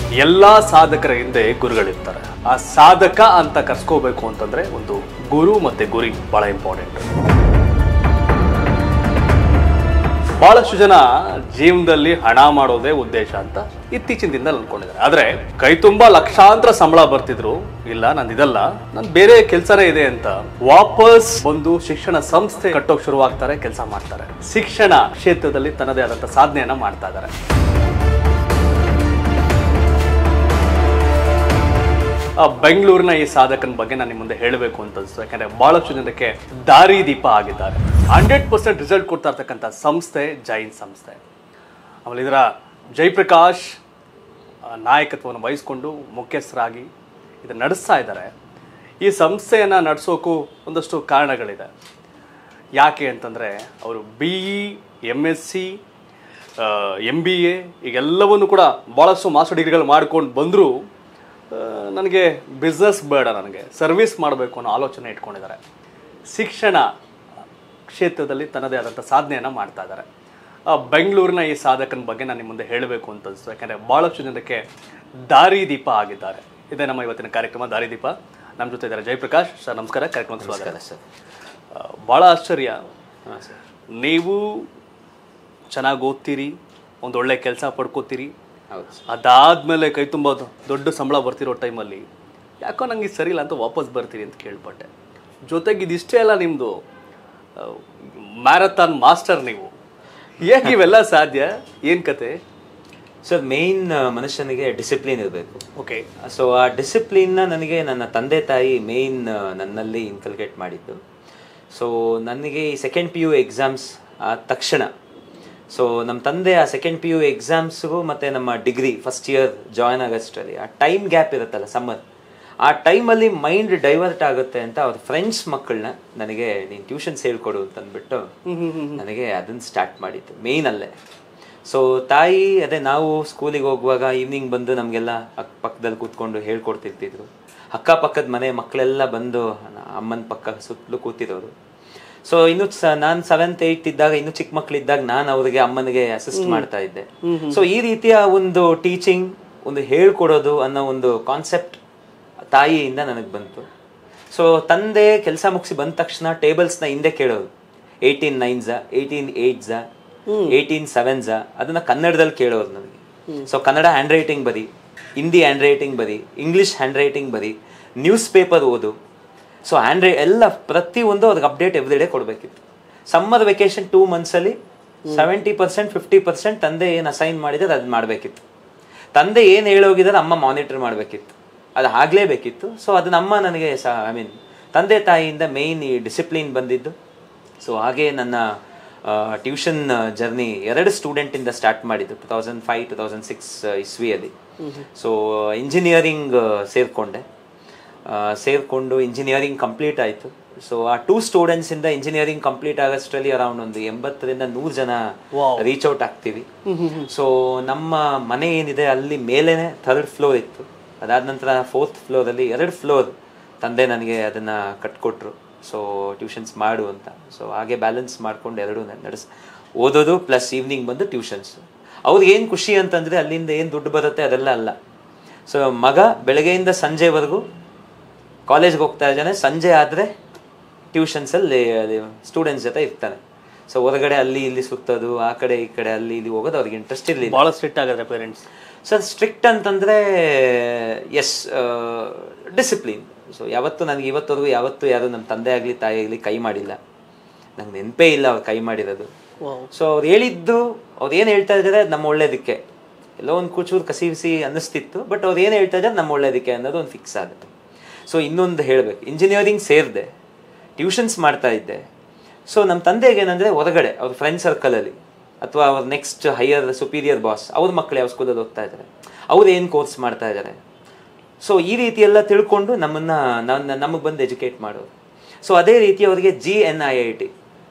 ಎಲ್ಲಾ ಸಾಧಕರ ಹಿಂದೆ ಗುರುಗಳಿರ್ತಾರೆ ಆ ಸಾಧಕ ಅಂತ ಕರ್ಸ್ಕೋಬೇಕು ಅಂತಂದ್ರೆ ಒಂದು ಗುರು ಮತ್ತೆ ಗುರಿ ಬಹಳ ಇಂಪಾರ್ಟೆಂಟ್ ಬಹಳಷ್ಟು ಜನ ಜೀವನದಲ್ಲಿ ಹಣ ಮಾಡೋದೇ ಉದ್ದೇಶ ಅಂತ ಇತ್ತೀಚಿನ ದಿನದಲ್ಲಿ ಅನ್ಕೊಂಡಿದ್ದಾರೆ ಆದ್ರೆ ಕೈ ತುಂಬಾ ಲಕ್ಷಾಂತರ ಸಂಬಳ ಬರ್ತಿದ್ರು ಇಲ್ಲ ನಂದು ಇದಲ್ಲ ನನ್ ಬೇರೆ ಕೆಲಸನೇ ಇದೆ ಅಂತ ವಾಪಸ್ ಒಂದು ಶಿಕ್ಷಣ ಸಂಸ್ಥೆ ಕಟ್ಟೋಕ್ ಶುರುವಾಗ್ತಾರೆ ಕೆಲಸ ಮಾಡ್ತಾರೆ ಶಿಕ್ಷಣ ಕ್ಷೇತ್ರದಲ್ಲಿ ತನ್ನದೇ ಆದಂತ ಸಾಧನೆಯನ್ನ ಮಾಡ್ತಾ ಇದ್ದಾರೆ ಆ ಬೆಂಗಳೂರಿನ ಈ ಸಾಧಕನ ಬಗ್ಗೆ ನಾನು ನಿಮ್ಮ ಮುಂದೆ ಹೇಳಬೇಕು ಅಂತ ಅನ್ಸುತ್ತೆ ಯಾಕಂದ್ರೆ ಬಹಳಷ್ಟು ಜನಕ್ಕೆ ದಾರಿ ದೀಪ ಆಗಿದ್ದಾರೆ ಹಂಡ್ರೆಡ್ ಪರ್ಸೆಂಟ್ ರಿಸಲ್ಟ್ ಕೊಡ್ತಾ ಇರ್ತಕ್ಕಂಥ ಸಂಸ್ಥೆ ಜೈನ್ ಸಂಸ್ಥೆ ಆಮೇಲೆ ಇದರ ಜಯಪ್ರಕಾಶ್ ಆ, ನಾಯಕತ್ವವನ್ನು ವಹಿಸ್ಕೊಂಡು ಮುಖ್ಯಸ್ಥರಾಗಿ ಇದನ್ನು ನಡೆಸ್ತಾ ಇದ್ದಾರೆ ಈ ಸಂಸ್ಥೆಯನ್ನು ನಡೆಸೋಕ್ಕೂ ಒಂದಷ್ಟು ಕಾರಣಗಳಿದೆ ಯಾಕೆ ಅಂತಂದರೆ ಅವರು B E M S C M B A ಈಗೆಲ್ಲವನ್ನು ಕೂಡ ಭಾಳಷ್ಟು ಮಾಸ್ಟರ್ ಡಿಗ್ರಿಗಳು ಮಾಡ್ಕೊಂಡು ಬಂದರೂ ನನಗೆ ಬಿಸ್ನೆಸ್ ಬೇಡ ನನಗೆ ಸರ್ವಿಸ್ ಮಾಡಬೇಕು ಅನ್ನೋ ಆಲೋಚನೆ ಇಟ್ಕೊಂಡಿದ್ದಾರೆ ಶಿಕ್ಷಣ ಕ್ಷೇತ್ರದಲ್ಲಿ ತನ್ನದೇ ಆದಂಥ ಸಾಧನೆಯನ್ನು ಮಾಡ್ತಾ ಇದ್ದಾರೆ ಆ, ಬೆಂಗಳೂರಿನ ಈ ಸಾಧಕನ ಬಗ್ಗೆ ನಾನು ನಿಮ್ಮ ಮುಂದೆ ಹೇಳಬೇಕು ಅಂತ ಅನಿಸ್ತು ಯಾಕಂದರೆ ಭಾಳಷ್ಟು ಜನಕ್ಕೆ ದಾರಿ ದೀಪ ಆಗಿದ್ದಾರೆ ಇದೇ ನಮ್ಮ ಇವತ್ತಿನ ಕಾರ್ಯಕ್ರಮ ದಾರಿ ದೀಪ ನಮ್ಮ ಜೊತೆ ಇದ್ದಾರೆ ಜಯಪ್ರಕಾಶ್ ಸರ್ ನಮಸ್ಕಾರ ಕಾರ್ಯಕ್ರಮಕ್ಕೆ ಸ್ವಾಗತ ಸರ್ ಆ, ಭಾಳ ಆಶ್ಚರ್ಯ ಹಾಂ ಸರ್ ನೀವು ಚೆನ್ನಾಗಿ ಓದ್ತೀರಿ ಒಂದು ಒಳ್ಳೆ ಕೆಲಸ ಪಡ್ಕೋತೀರಿ ಹೌದು ಸರ್ ಅದಾದ್ಮೇಲೆ ಕೈ ತುಂಬ ದೊಡ್ಡ ಸಂಬಳ ಬರ್ತಿರೋ ಟೈಮಲ್ಲಿ ಯಾಕೋ ನಂಗೆ ಇದು ಸರಿ ಇಲ್ಲ ಅಂತ ವಾಪಸ್ ಬರ್ತೀರಿ ಅಂತ ಕೇಳ್ಪಟ್ಟೆ ಜೊತೆಗೆ ಇದಿಷ್ಟೇ ಅಲ್ಲ ನಿಮ್ಮದು ಮ್ಯಾರಥಾನ್ ಮಾಸ್ಟರ್ ನೀವು ಹೇಗೆ ಇವೆಲ್ಲ ಸಾಧ್ಯ ಏನು ಕತೆ ಸರ್ ಮೇಯ್ನ್ ಮನುಷ್ಯನಿಗೆ ಡಿಸಿಪ್ಲಿನ್ ಇರಬೇಕು ಓಕೆ ಸೊ ಆ ಡಿಸಿಪ್ಲಿನ್ನ ನನಗೆ ನನ್ನ ತಂದೆ ತಾಯಿ ಮೇಯ್ನ್ ನನ್ನಲ್ಲಿ ಇನ್ಕಲ್ಕೇಟ್ ಮಾಡಿದ್ದು ಸೊ ನನಗೆ ಈ ಸೆಕೆಂಡ್ ಪಿ ಯು ಎಕ್ಸಾಮ್ಸ್ ಆದ ತಕ್ಷಣ ಸೊ ನಮ್ಮ ತಂದೆ ಆ ಸೆಕೆಂಡ್ ಪಿ ಯು ಎಕ್ಸಾಮ್ಸ್ಗೂ ಮತ್ತು ನಮ್ಮ ಡಿಗ್ರಿ ಫಸ್ಟ್ ಇಯರ್ ಜಾಯ್ನ್ ಆಗಷ್ಟರಲ್ಲಿ ಆ ಟೈಮ್ ಗ್ಯಾಪ್ ಇರುತ್ತಲ್ಲ ಸಮ್ಮರ್ ಆ ಟೈಮಲ್ಲಿ ಮೈಂಡ್ ಡೈವರ್ಟ್ ಆಗುತ್ತೆ ಅಂತ ಅವ್ರ ಫ್ರೆಂಡ್ಸ್ ಮಕ್ಕಳನ್ನ ನನಗೆ ನೀನು ಟ್ಯೂಷನ್ಸ್ ಹೇಳ್ಕೊಡು ಅಂತ ಅಂದ್ಬಿಟ್ಟು ನನಗೆ ಅದನ್ನು ಸ್ಟಾರ್ಟ್ ಮಾಡಿದ್ದು ಮೇಯ್ನ್ ಅಲ್ಲೇ ಸೊ ತಾಯಿ ಅದೇ ನಾವು ಸ್ಕೂಲಿಗೆ ಹೋಗುವಾಗ ಈವ್ನಿಂಗ್ ಬಂದು ನಮಗೆಲ್ಲ ಅಕ್ಕ ಪಕ್ಕದಲ್ಲಿ ಕೂತ್ಕೊಂಡು ಹೇಳ್ಕೊಡ್ತಿರ್ತಿದ್ರು ಅಕ್ಕಪಕ್ಕದ ಮನೆ ಮಕ್ಕಳೆಲ್ಲ ಬಂದು ಅಮ್ಮನ ಪಕ್ಕ ಸುತ್ತಲೂ ಕೂತಿರೋರು ಸೊ ಇನ್ನು ನಾನು ಸೆವೆಂತ್ ಏಯ್ತ್ ಇದ್ದಾಗ ಇನ್ನು ಚಿಕ್ಕ ಮಕ್ಕಳಿದ್ದಾಗ ನಾನು ಅವ್ರಿಗೆ ಅಮ್ಮನಿಗೆ ಅಸಿಸ್ಟ್ ಮಾಡ್ತಾ ಇದ್ದೆ ಸೊ ಈ ರೀತಿಯ ಒಂದು ಟೀಚಿಂಗ್ ಒಂದು ಹೇಳ್ಕೊಡೋದು ಅನ್ನೋ ಒಂದು ಕಾನ್ಸೆಪ್ಟ್ ತಾಯಿಯಿಂದ ನನಗೆ ಬಂತು ಸೊ ತಂದೆ ಕೆಲಸ ಮುಗಿಸಿ ಬಂದ ತಕ್ಷಣ ಟೇಬಲ್ಸ್ನ ಹಿಂದೆ ಕೇಳೋದು ಏಯ್ಟೀನ್ ನೈನ್ಸಾ ಏಯ್ಟೀನ್ ಏಯ್ಟ್ಸಾ ಏಯ್ಟೀನ್ ಸೆವೆನ್ಸಾ ಅದನ್ನ ಕನ್ನಡದಲ್ಲಿ ಕೇಳೋರು ನನಗೆ ಸೊ ಕನ್ನಡ ಹ್ಯಾಂಡ್ ರೈಟಿಂಗ್ ಬರಿ ಹಿಂದಿ ಹ್ಯಾಂಡ್ ರೈಟಿಂಗ್ ಬರಿ ಇಂಗ್ಲಿಷ್ ಹ್ಯಾಂಡ್ ರೈಟಿಂಗ್ ಬರಿ ನ್ಯೂಸ್ ಪೇಪರ್ ಓದು ಸೊ ಹ್ಯಾಂಡ್ ರೈ ಎಲ್ಲ ಪ್ರತಿಯೊಂದು ಅವ್ರಿಗೆ ಅಪ್ಡೇಟ್ ಎವ್ರಿ ಡೇ ಕೊಡಬೇಕಿತ್ತು ಸಮ್ಮರ್ ವೆಕೇಶನ್ ಟೂ ಮಂತ್ಸಲ್ಲಿ ಸೆವೆಂಟಿ ಪರ್ಸೆಂಟ್ ಫಿಫ್ಟಿ ಪರ್ಸೆಂಟ್ ತಂದೆ ಏನು ಅಸೈನ್ ಮಾಡಿದ್ರೆ ಅದು ಮಾಡಬೇಕಿತ್ತು ತಂದೆ ಏನು ಹೇಳೋಗಿದ್ದಾರೆ ಅಮ್ಮ ಮಾನಿಟರ್ ಮಾಡಬೇಕಿತ್ತು ಅದು ಆಗಲೇಬೇಕಿತ್ತು ಸೊ ಅದು ನಮ್ಮ ನನಗೆ ಸಹ ಐ ಮೀನ್ ತಂದೆ ತಾಯಿಯಿಂದ ಮೇಯ್ನ್ ಈ ಡಿಸಿಪ್ಲಿನ್ ಬಂದಿದ್ದು ಸೊ ಹಾಗೆ ನನ್ನ ಟ್ಯೂಷನ್ ಜರ್ನಿ ಎರಡು ಸ್ಟೂಡೆಂಟಿಂದ ಸ್ಟಾರ್ಟ್ ಮಾಡಿದ್ದು two thousand five two thousand six ಇಸ್ವಿಯಲ್ಲಿ ಸೊ ಇಂಜಿನಿಯರಿಂಗ್ ಸೇರಿಕೊಂಡೆ ಸೇರಿಕೊಂಡು ಇಂಜಿನಿಯರಿಂಗ್ ಕಂಪ್ಲೀಟ್ ಆಯಿತು ಸೊ ಆ ಟೂ ಸ್ಟೂಡೆಂಟ್ಸಿಂದ ಇಂಜಿನಿಯರಿಂಗ್ ಕಂಪ್ಲೀಟ್ ಆಗೋಷ್ಟರಲ್ಲಿ ಅರೌಂಡ್ ಒಂದು ಎಂಬತ್ತರಿಂದ ನೂರು ಜನ ರೀಚ್ ಔಟ್ ಆಗ್ತೀವಿ ಸೊ ನಮ್ಮ ಮನೆ ಏನಿದೆ ಅಲ್ಲಿ ಮೇಲೇನೆ ಥರ್ಡ್ ಫ್ಲೋರ್ ಇತ್ತು ಅದಾದ ನಂತರ ಫೋರ್ತ್ ಫ್ಲೋರಲ್ಲಿ ಎರಡು ಫ್ಲೋರ್ ತಂದೆ ನನಗೆ ಅದನ್ನು ಕಟ್ಕೊಟ್ರು ಸೊ ಟ್ಯೂಷನ್ಸ್ ಮಾಡು ಅಂತ ಸೊ ಹಾಗೆ ಬ್ಯಾಲೆನ್ಸ್ ಮಾಡ್ಕೊಂಡು ಎರಡು ನಡೆಸ್ ಓದೋದು ಪ್ಲಸ್ ಈವ್ನಿಂಗ್ ಬಂದು ಟ್ಯೂಷನ್ಸ್ ಅವ್ರಿಗೆ ಏನು ಖುಷಿ ಅಂತಂದರೆ ಅಲ್ಲಿಂದ ಏನು ದುಡ್ಡು ಬರುತ್ತೆ ಅದೆಲ್ಲ ಅಲ್ಲ ಸೊ ಮಗ ಬೆಳಗ್ಗೆಯಿಂದ ಸಂಜೆವರೆಗೂ ಕಾಲೇಜ್ಗೆ ಹೋಗ್ತಾ ಇದ್ದಾನೆ ಸಂಜೆ ಆದರೆ ಟ್ಯೂಷನ್ಸಲ್ಲಿ ಸ್ಟೂಡೆಂಟ್ಸ್ ಜೊತೆ ಇರ್ತಾನೆ ಸೊ ಹೊರಗಡೆ ಅಲ್ಲಿ ಇಲ್ಲಿ ಸುತ್ತೋದು ಆ ಕಡೆ ಈ ಕಡೆ ಅಲ್ಲಿ ಇಲ್ಲಿ ಹೋಗೋದು ಅವ್ರಿಗೆ ಇಂಟ್ರೆಸ್ಟ್ ಇರಲಿಲ್ಲ ಭಾಳ ಸ್ಟ್ರಿಕ್ಟ್ ಆಗಿದ್ರೆ ಪೇರೆಂಟ್ಸ್ ಸರ್ ಸ್ಟ್ರಿಕ್ಟ್ ಅಂತಂದರೆ ಎಸ್ ಡಿಸಿಪ್ಲಿನ್ ಸೊ ಯಾವತ್ತು ನನಗೆ ಇವತ್ತವರೆಗೂ ಯಾವತ್ತೂ ಯಾರು ನಮ್ಮ ತಂದೆ ಆಗಲಿ ತಾಯಿ ಆಗಲಿ ಕೈ ಮಾಡಿಲ್ಲ ನಂಗೆ ನೆನಪೇ ಇಲ್ಲ ಅವ್ರು ಕೈ ಮಾಡಿರೋದು ಸೊ ಅವ್ರು ಹೇಳಿದ್ದು ಅವ್ರು ಏನು ಹೇಳ್ತಾ ಇದ್ದಾರೆ ಅದು ನಮ್ಮ ಒಳ್ಳೇದಕ್ಕೆ ಎಲ್ಲೋ ಒಂದು ಕೂಚೂರು ಕಸಿ ಬಿಸಿ ಅನ್ನಿಸ್ತಿತ್ತು ಬಟ್ ಅವ್ರು ಏನು ಹೇಳ್ತಾ ಇದ್ದಾರೆ ನಮ್ಮ ಒಳ್ಳೇದಕ್ಕೆ ಅನ್ನೋದು ಒಂದು ಫಿಕ್ಸ್ ಆಗುತ್ತೆ ಸೊ ಇನ್ನೊಂದು ಹೇಳಬೇಕು ಇಂಜಿನಿಯರಿಂಗ್ ಸೇರಿದೆ ಟ್ಯೂಷನ್ಸ್ ಮಾಡ್ತಾ ಇದ್ದೆ ಸೊ ನಮ್ಮ ತಂದೆಗೆ ಏನಂದರೆ ಹೊರಗಡೆ ಅವ್ರ ಫ್ರೆಂಡ್ ಸರ್ಕಲಲ್ಲಿ ಅಥವಾ ಅವ್ರ ನೆಕ್ಸ್ಟ್ ಹೈಯರ್ ಸುಪೀರಿಯರ್ ಬಾಸ್ ಅವ್ರ ಮಕ್ಕಳು ಯಾವ ಸ್ಕೂಲಲ್ಲಿ ಓದ್ತಾ ಇದ್ದಾರೆ ಅವ್ರು ಏನು ಕೋರ್ಸ್ ಮಾಡ್ತಾ ಇದ್ದಾರೆ ಸೊ ಈ ರೀತಿ ಎಲ್ಲ ತಿಳ್ಕೊಂಡು ನಮ್ಮನ್ನು ನನ್ನ ನಮಗೆ ಬಂದು ಎಜುಕೇಟ್ ಮಾಡೋರು ಸೊ ಅದೇ ರೀತಿ ಅವರಿಗೆ G N I I T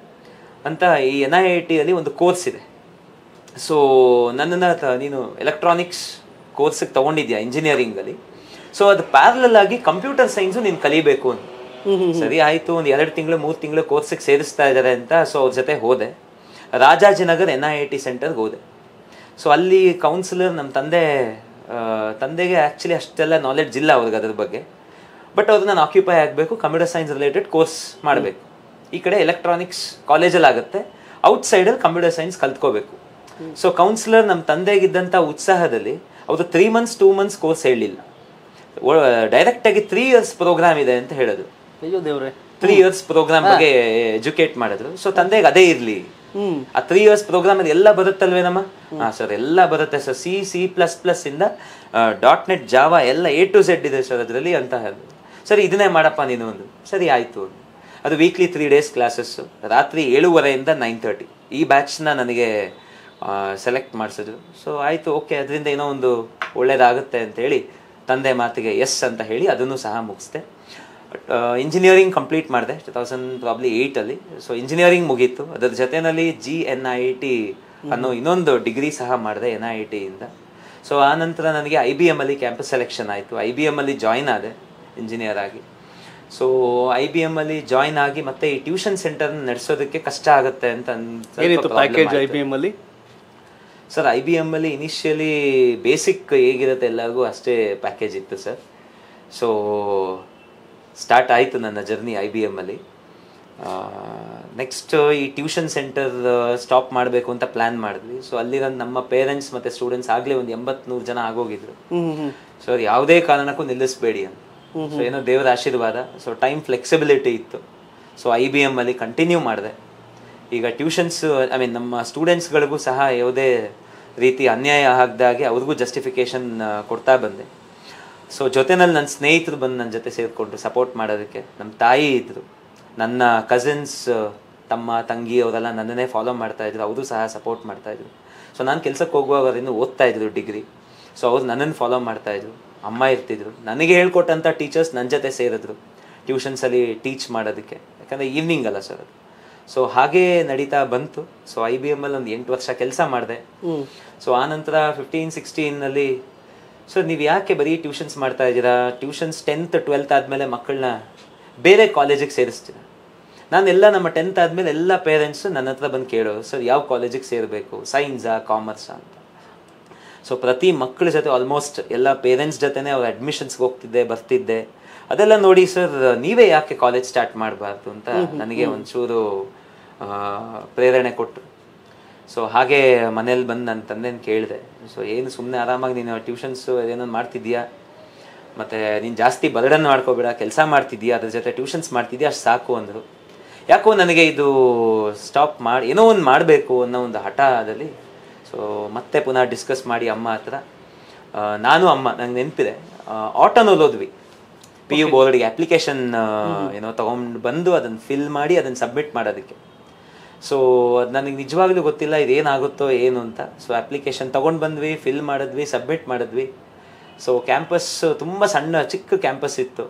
ಅಂತ ಈ ಎನ್ ಐ ಐ ಟಿಯಲ್ಲಿ ಒಂದು ಕೋರ್ಸ್ ಇದೆ ಸೊ ನನ್ನನ್ನು ತ- ನೀನು ಎಲೆಕ್ಟ್ರಾನಿಕ್ಸ್ ಕೋರ್ಸಿಗೆ ತೊಗೊಂಡಿದ್ಯಾ ಇಂಜಿನಿಯರಿಂಗಲ್ಲಿ ಸೊ ಅದು ಪ್ಯಾರಲಲ್ ಆಗಿ ಕಂಪ್ಯೂಟರ್ ಸೈನ್ಸು ನೀನು ಕಲಿಬೇಕು ಅಂತ ಸರಿ ಆಯಿತು ಒಂದು ಎರಡು ತಿಂಗಳು ಮೂರು ತಿಂಗಳು ಕೋರ್ಸಿಗೆ ಸೇರಿಸ್ತಾ ಇದ್ದಾರೆ ಅಂತ ಸೊ ಅವ್ರ ಜೊತೆ ಹೋದೆ Rajajinagar N I I T ಸೆಂಟರ್ಗೆ ಹೋದೆ ಸೊ ಅಲ್ಲಿ ಕೌನ್ಸಿಲರ್ ನಮ್ಮ ತಂದೆ ತಂದೆಗೆ ಆ್ಯಕ್ಚುಲಿ ಅಷ್ಟೆಲ್ಲ ನಾಲೆಡ್ಜ್ ಇಲ್ಲ ಅವ್ರಿಗೆ ಅದ್ರ ಬಗ್ಗೆ ಬಟ್ ಅವ್ರು ನಾನು ಆಕ್ಯುಪೈ ಆಗಬೇಕು ಕಂಪ್ಯೂಟರ್ ಸೈನ್ಸ್ ರಿಲೇಟೆಡ್ ಕೋರ್ಸ್ ಮಾಡಬೇಕು ಈ ಕಡೆ ಎಲೆಕ್ಟ್ರಾನಿಕ್ಸ್ ಕಾಲೇಜಲ್ಲಿ ಆಗುತ್ತೆ ಔಟ್ಸೈಡಲ್ಲಿ ಕಂಪ್ಯೂಟರ್ ಸೈನ್ಸ್ ಕಲ್ತ್ಕೋಬೇಕು ಸೊ ಕೌನ್ಸಿಲರ್ ನಮ್ಮ ತಂದೆಗಿದ್ದಂಥ ಉತ್ಸಾಹದಲ್ಲಿ ಅವರು three months two months course ಹೇಳಲಿಲ್ಲ ಡೈರೆಕ್ಟ್ ಆಗಿ ತ್ರೀ ಇಯರ್ಸ್ ಪ್ರೋಗ್ರಾಮ್ ಇದೆ ಅಂತ ಹೇಳಿದ್ರು ಅಯ್ಯೋ ದೇವ್ರೆ ತ್ರೀ ಇಯರ್ಸ್ ಪ್ರೋಗ್ರಾಮ್ ಬಗ್ಗೆ ಎಜುಕೇಟ್ ಮಾಡಿದ್ರು ಸೊ ತಂದೆಗೆ ಅದೇ ಇರ್ಲಿ ಆ ತ್ರೀ ಇಯರ್ಸ್ ಪ್ರೋಗ್ರಾಮ್ ಅಲ್ಲಿ ಎಲ್ಲ ಬರುತ್ತಲ್ವೇನಮ್ಮ ಹಾ ಸರ್ ಎಲ್ಲ ಬರುತ್ತೆ sir C C plus plus ಇಂದ ಡಾಟ್ ನೆಟ್ ಜಾವಾ ಎಲ್ಲ ಎ ಟು ಝೆಡ್ ಇದೆ ಸರ್ ಅದರಲ್ಲಿ ಅಂತ ಹೇಳಿದ್ರು ಸರಿ ಇದನ್ನೇ ಮಾಡಪ್ಪ ನೀನು ಒಂದು ಸರಿ ಆಯ್ತು ಅದು ವೀಕ್ಲಿ ತ್ರೀ ಡೇಸ್ ಕ್ಲಾಸಸ್ ರಾತ್ರಿ ಏಳುವರೆಯಿಂದ ನೈನ್ ತರ್ಟಿ ಈ ಬ್ಯಾಚ್ನ ನನಗೆ ಸೆಲೆಕ್ಟ್ ಮಾಡಿಸಿದ್ರು ಸೊ ಆಯಿತು ಓಕೆ ಅದರಿಂದ ಏನೋ ಒಂದು ಒಳ್ಳೇದಾಗುತ್ತೆ ಅಂತ ಹೇಳಿ ತಂದೆ ಮಾತಿಗೆ ಎಸ್ ಅಂತ ಹೇಳಿ ಅದನ್ನು ಸಹ ಮುಗಿಸ್ದೆ ಇಂಜಿನಿಯರಿಂಗ್ ಕಂಪ್ಲೀಟ್ ಮಾಡಿದೆ ಟು ತೌಸಂಡ್ ಪ್ರಾಬ್ಲಿ ಏಯ್ಟಲ್ಲಿ ಸೊ ಇಂಜಿನಿಯರಿಂಗ್ ಮುಗೀತು ಅದರ ಜೊತೆಯಲ್ಲಿ ಜಿ ಎನ್ ಐ ಟಿ ಅನ್ನೋ ಇನ್ನೊಂದು ಡಿಗ್ರಿ ಸಹ ಮಾಡಿದೆ ಎನ್ ಐ ಟಿಯಿಂದ ಸೊ ಆ ನಂತರ ನನಗೆ ಐ ಬಿ ಎಮ್ ಅಲ್ಲಿ ಕ್ಯಾಂಪಸ್ ಸೆಲೆಕ್ಷನ್ ಆಯಿತು ಐ ಬಿ ಎಮ್ ಅಲ್ಲಿ ಜಾಯ್ನ್ ಆದೆ ಇಂಜಿನಿಯರ್ ಆಗಿ ಸೊ ಐ ಬಿ ಎಮ್ ಅಲ್ಲಿ ಜಾಯ್ನ್ ಆಗಿ ಮತ್ತೆ ಈ ಟ್ಯೂಷನ್ ಸೆಂಟರ್ ನಡೆಸೋದಕ್ಕೆ ಕಷ್ಟ ಆಗುತ್ತೆ ಅಂತ ಒಂದ್ ಸ್ವಲ್ಪ ಏನಿತ್ತು problem ಪ್ಯಾಕೇಜ್ ಐ ಆಯ್ತು. ಬಿ ಎಮ್ ಅಲ್ಲಿ ಸರ್ ಐ ಬಿ ಎಮ್ ಅಲ್ಲಿ ಇನಿಷಿಯಲಿ ಬೇಸಿಕ್ ಹೇಗಿರುತ್ತೆ ಎಲ್ಲರಿಗೂ ಅಷ್ಟೇ ಪ್ಯಾಕೇಜ್ ಇತ್ತು ಸರ್ ಸೊ ಸ್ಟಾರ್ಟ್ ಆಯಿತು ನನ್ನ ಜರ್ನಿ ಐ ಬಿ ಎಮ್ ಅಲ್ಲಿ ನೆಕ್ಸ್ಟ್ ಈ ಟ್ಯೂಷನ್ ಸೆಂಟರ್ ಸ್ಟಾಪ್ ಮಾಡಬೇಕು ಅಂತ ಪ್ಲ್ಯಾನ್ ಮಾಡಿದ್ವಿ ಸೊ ಅಲ್ಲಿರೋ ನಮ್ಮ ಪೇರೆಂಟ್ಸ್ ಮತ್ತು ಸ್ಟೂಡೆಂಟ್ಸ್ ಆಗಲೇ ಒಂದು ಎಂಬತ್ನೂರು ಜನ ಆಗೋಗಿದ್ರು ಸೊ ಅದು ಯಾವುದೇ ಕಾರಣಕ್ಕೂ ನಿಲ್ಲಿಸಬೇಡಿ ಅಂತ ಸೊ ಏನೋ ದೇವರ ಆಶೀರ್ವಾದ ಸೊ ಟೈಮ್ ಫ್ಲೆಕ್ಸಿಬಿಲಿಟಿ ಇತ್ತು ಸೊ ಐ ಬಿ ಎಮ್ ಅಲ್ಲಿ ಕಂಟಿನ್ಯೂ ಮಾಡಿದೆ ಈಗ ಟ್ಯೂಷನ್ಸ್ ಐ ಮೀನ್ ನಮ್ಮ ಸ್ಟೂಡೆಂಟ್ಸ್ಗಳಿಗೂ ಸಹ ಯಾವುದೇ ರೀತಿ ಅನ್ಯಾಯ ಆಗದಾಗೆ ಅವ್ರಿಗೂ ಜಸ್ಟಿಫಿಕೇಶನ್ ಕೊಡ್ತಾ ಬಂದೆ ಸೊ ಜೊತೆನಲ್ಲಿ ನನ್ನ ಸ್ನೇಹಿತರು ಬಂದು ನನ್ನ ಜೊತೆ ಸೇರಿಕೊಂಡ್ರು ಸಪೋರ್ಟ್ ಮಾಡೋದಕ್ಕೆ ನಮ್ಮ ತಾಯಿ ಇದ್ದರು ನನ್ನ ಕಸಿನ್ಸ್ ತಮ್ಮ ತಂಗಿ ಅವರೆಲ್ಲ ನನ್ನನ್ನೇ ಫಾಲೋ ಮಾಡ್ತಾ ಇದ್ರು ಅವರು ಸಹ ಸಪೋರ್ಟ್ ಮಾಡ್ತಾ ಇದ್ರು ಸೊ ನಾನು ಕೆಲ್ಸಕ್ಕೆ ಹೋಗುವಾಗ ಅವ್ರು ಇನ್ನೂ ಓದ್ತಾ ಇದ್ರು ಡಿಗ್ರಿ ಸೊ ಅವ್ರು ನನ್ನನ್ನು ಫಾಲೋ ಮಾಡ್ತಾ ಇದ್ರು ಅಮ್ಮ ಇರ್ತಿದ್ರು ನನಗೆ ಹೇಳ್ಕೊಟ್ಟಂಥ ಟೀಚರ್ಸ್ ನನ್ನ ಜೊತೆ ಸೇರಿದ್ರು ಟ್ಯೂಷನ್ಸಲ್ಲಿ ಟೀಚ್ ಮಾಡೋದಕ್ಕೆ ಯಾಕಂದರೆ ಈವ್ನಿಂಗ್ ಅಲ್ಲ ಸರ್ ಅದು ಸೊ ಹಾಗೇ ನಡೀತಾ ಬಂತು ಸೊ ಐ ಬಿ ಎಮ್ ಅಲ್ಲಿ ಒಂದು ಎಂಟು ವರ್ಷ ಕೆಲಸ ಮಾಡಿದೆ ಸೊ ಆ ನಂತರ ಫಿಫ್ಟೀನ್ ಸಿಕ್ಸ್ಟೀನಲ್ಲಿ ಸೊ ನೀವು ಯಾಕೆ ಬರೀ ಟ್ಯೂಷನ್ಸ್ ಮಾಡ್ತಾ ಇದ್ದೀರಾ ಟ್ಯೂಷನ್ಸ್ ಟೆಂತ್ ಟ್ವೆಲ್ತ್ ಆದಮೇಲೆ ಮಕ್ಕಳನ್ನ ಬೇರೆ ಕಾಲೇಜಿಗೆ ಸೇರಿಸ್ತೀರಾ ನಾನೆಲ್ಲ ನಮ್ಮ ಟೆಂತ್ ಆದಮೇಲೆ ಎಲ್ಲ ಪೇರೆಂಟ್ಸು ನನ್ನ ಹತ್ರ ಬಂದು ಕೇಳೋರು ಸರ್ ಯಾವ ಕಾಲೇಜಿಗೆ ಸೇರಬೇಕು ಸೈನ್ಸಾ ಕಾಮರ್ಸಾ ಅಂತ ಸೊ ಪ್ರತಿ ಮಕ್ಕಳ ಜೊತೆ ಆಲ್ಮೋಸ್ಟ್ ಎಲ್ಲ ಪೇರೆಂಟ್ಸ್ ಜೊತೆನೇ ಅವ್ರ ಅಡ್ಮಿಷನ್ಸ್ಗೆ ಹೋಗ್ತಿದ್ದೆ ಬರ್ತಿದ್ದೆ ಅದೆಲ್ಲ ನೋಡಿ ಸರ್ ನೀವೇ ಯಾಕೆ ಕಾಲೇಜ್ ಸ್ಟಾರ್ಟ್ ಮಾಡಬಾರ್ದು ಅಂತ ನನಗೆ ಒಂಚೂರು ಆ, ಪ್ರೇರಣೆ ಕೊಟ್ಟರು ಸೊ ಹಾಗೆ ಮನೇಲಿ ಬಂದು ನನ್ನ ತಂದೆನ ಕೇಳಿದೆ ಸೊ ಏನು ಸುಮ್ಮನೆ ಆರಾಮಾಗಿ ನೀನು ಟ್ಯೂಷನ್ಸ್ ಏನೋ ಮಾಡ್ತಿದ್ಯಾ ಮತ್ತು ನೀನು ಜಾಸ್ತಿ ಬರ್ಡನ್ ಮಾಡ್ಕೋಬೇಡ ಕೆಲಸ ಮಾಡ್ತಿದ್ಯಾ ಅದ್ರ ಜೊತೆ ಟ್ಯೂಷನ್ಸ್ ಮಾಡ್ತಿದ್ಯಾ ಅಷ್ಟು ಸಾಕು ಅಂದರು ಯಾಕೋ ನನಗೆ ಇದು ಸ್ಟಾಪ್ ಮಾಡಿ ಏನೋ ಒಂದು ಮಾಡಬೇಕು ಅನ್ನೋ ಒಂದು ಹಠದಲ್ಲಿ ಸೊ ಮತ್ತೆ ಪುನಃ ಡಿಸ್ಕಸ್ ಮಾಡಿ ಅಮ್ಮ ಹತ್ರ ಆ, ನಾನು ಅಮ್ಮ ನಂಗೆ ನೆನಪಿದೆ ಆಟೋನಲ್ಲಿ ಹೋದ್ವಿ ಪಿ ಯು ಬೋರ್ಡ್ಗೆ ಅಪ್ಲಿಕೇಶನ್ ಏನೋ ತಗೊಂಡು ಬಂದು ಅದನ್ನು ಫಿಲ್ ಮಾಡಿ ಅದನ್ನು ಸಬ್ಮಿಟ್ ಮಾಡೋದಕ್ಕೆ ಸೊ ಅದು ನನಗೆ ನಿಜವಾಗ್ಲೂ ಗೊತ್ತಿಲ್ಲ ಇದೇನಾಗುತ್ತೋ ಏನು ಅಂತ ಸೊ ಅಪ್ಲಿಕೇಶನ್ ತೊಗೊಂಡು ಬಂದ್ವಿ ಫಿಲ್ ಮಾಡಿದ್ವಿ ಸಬ್ಮಿಟ್ ಮಾಡಿದ್ವಿ ಸೊ ಕ್ಯಾಂಪಸ್ ತುಂಬ ಸಣ್ಣ ಚಿಕ್ಕ ಕ್ಯಾಂಪಸ್ ಇತ್ತು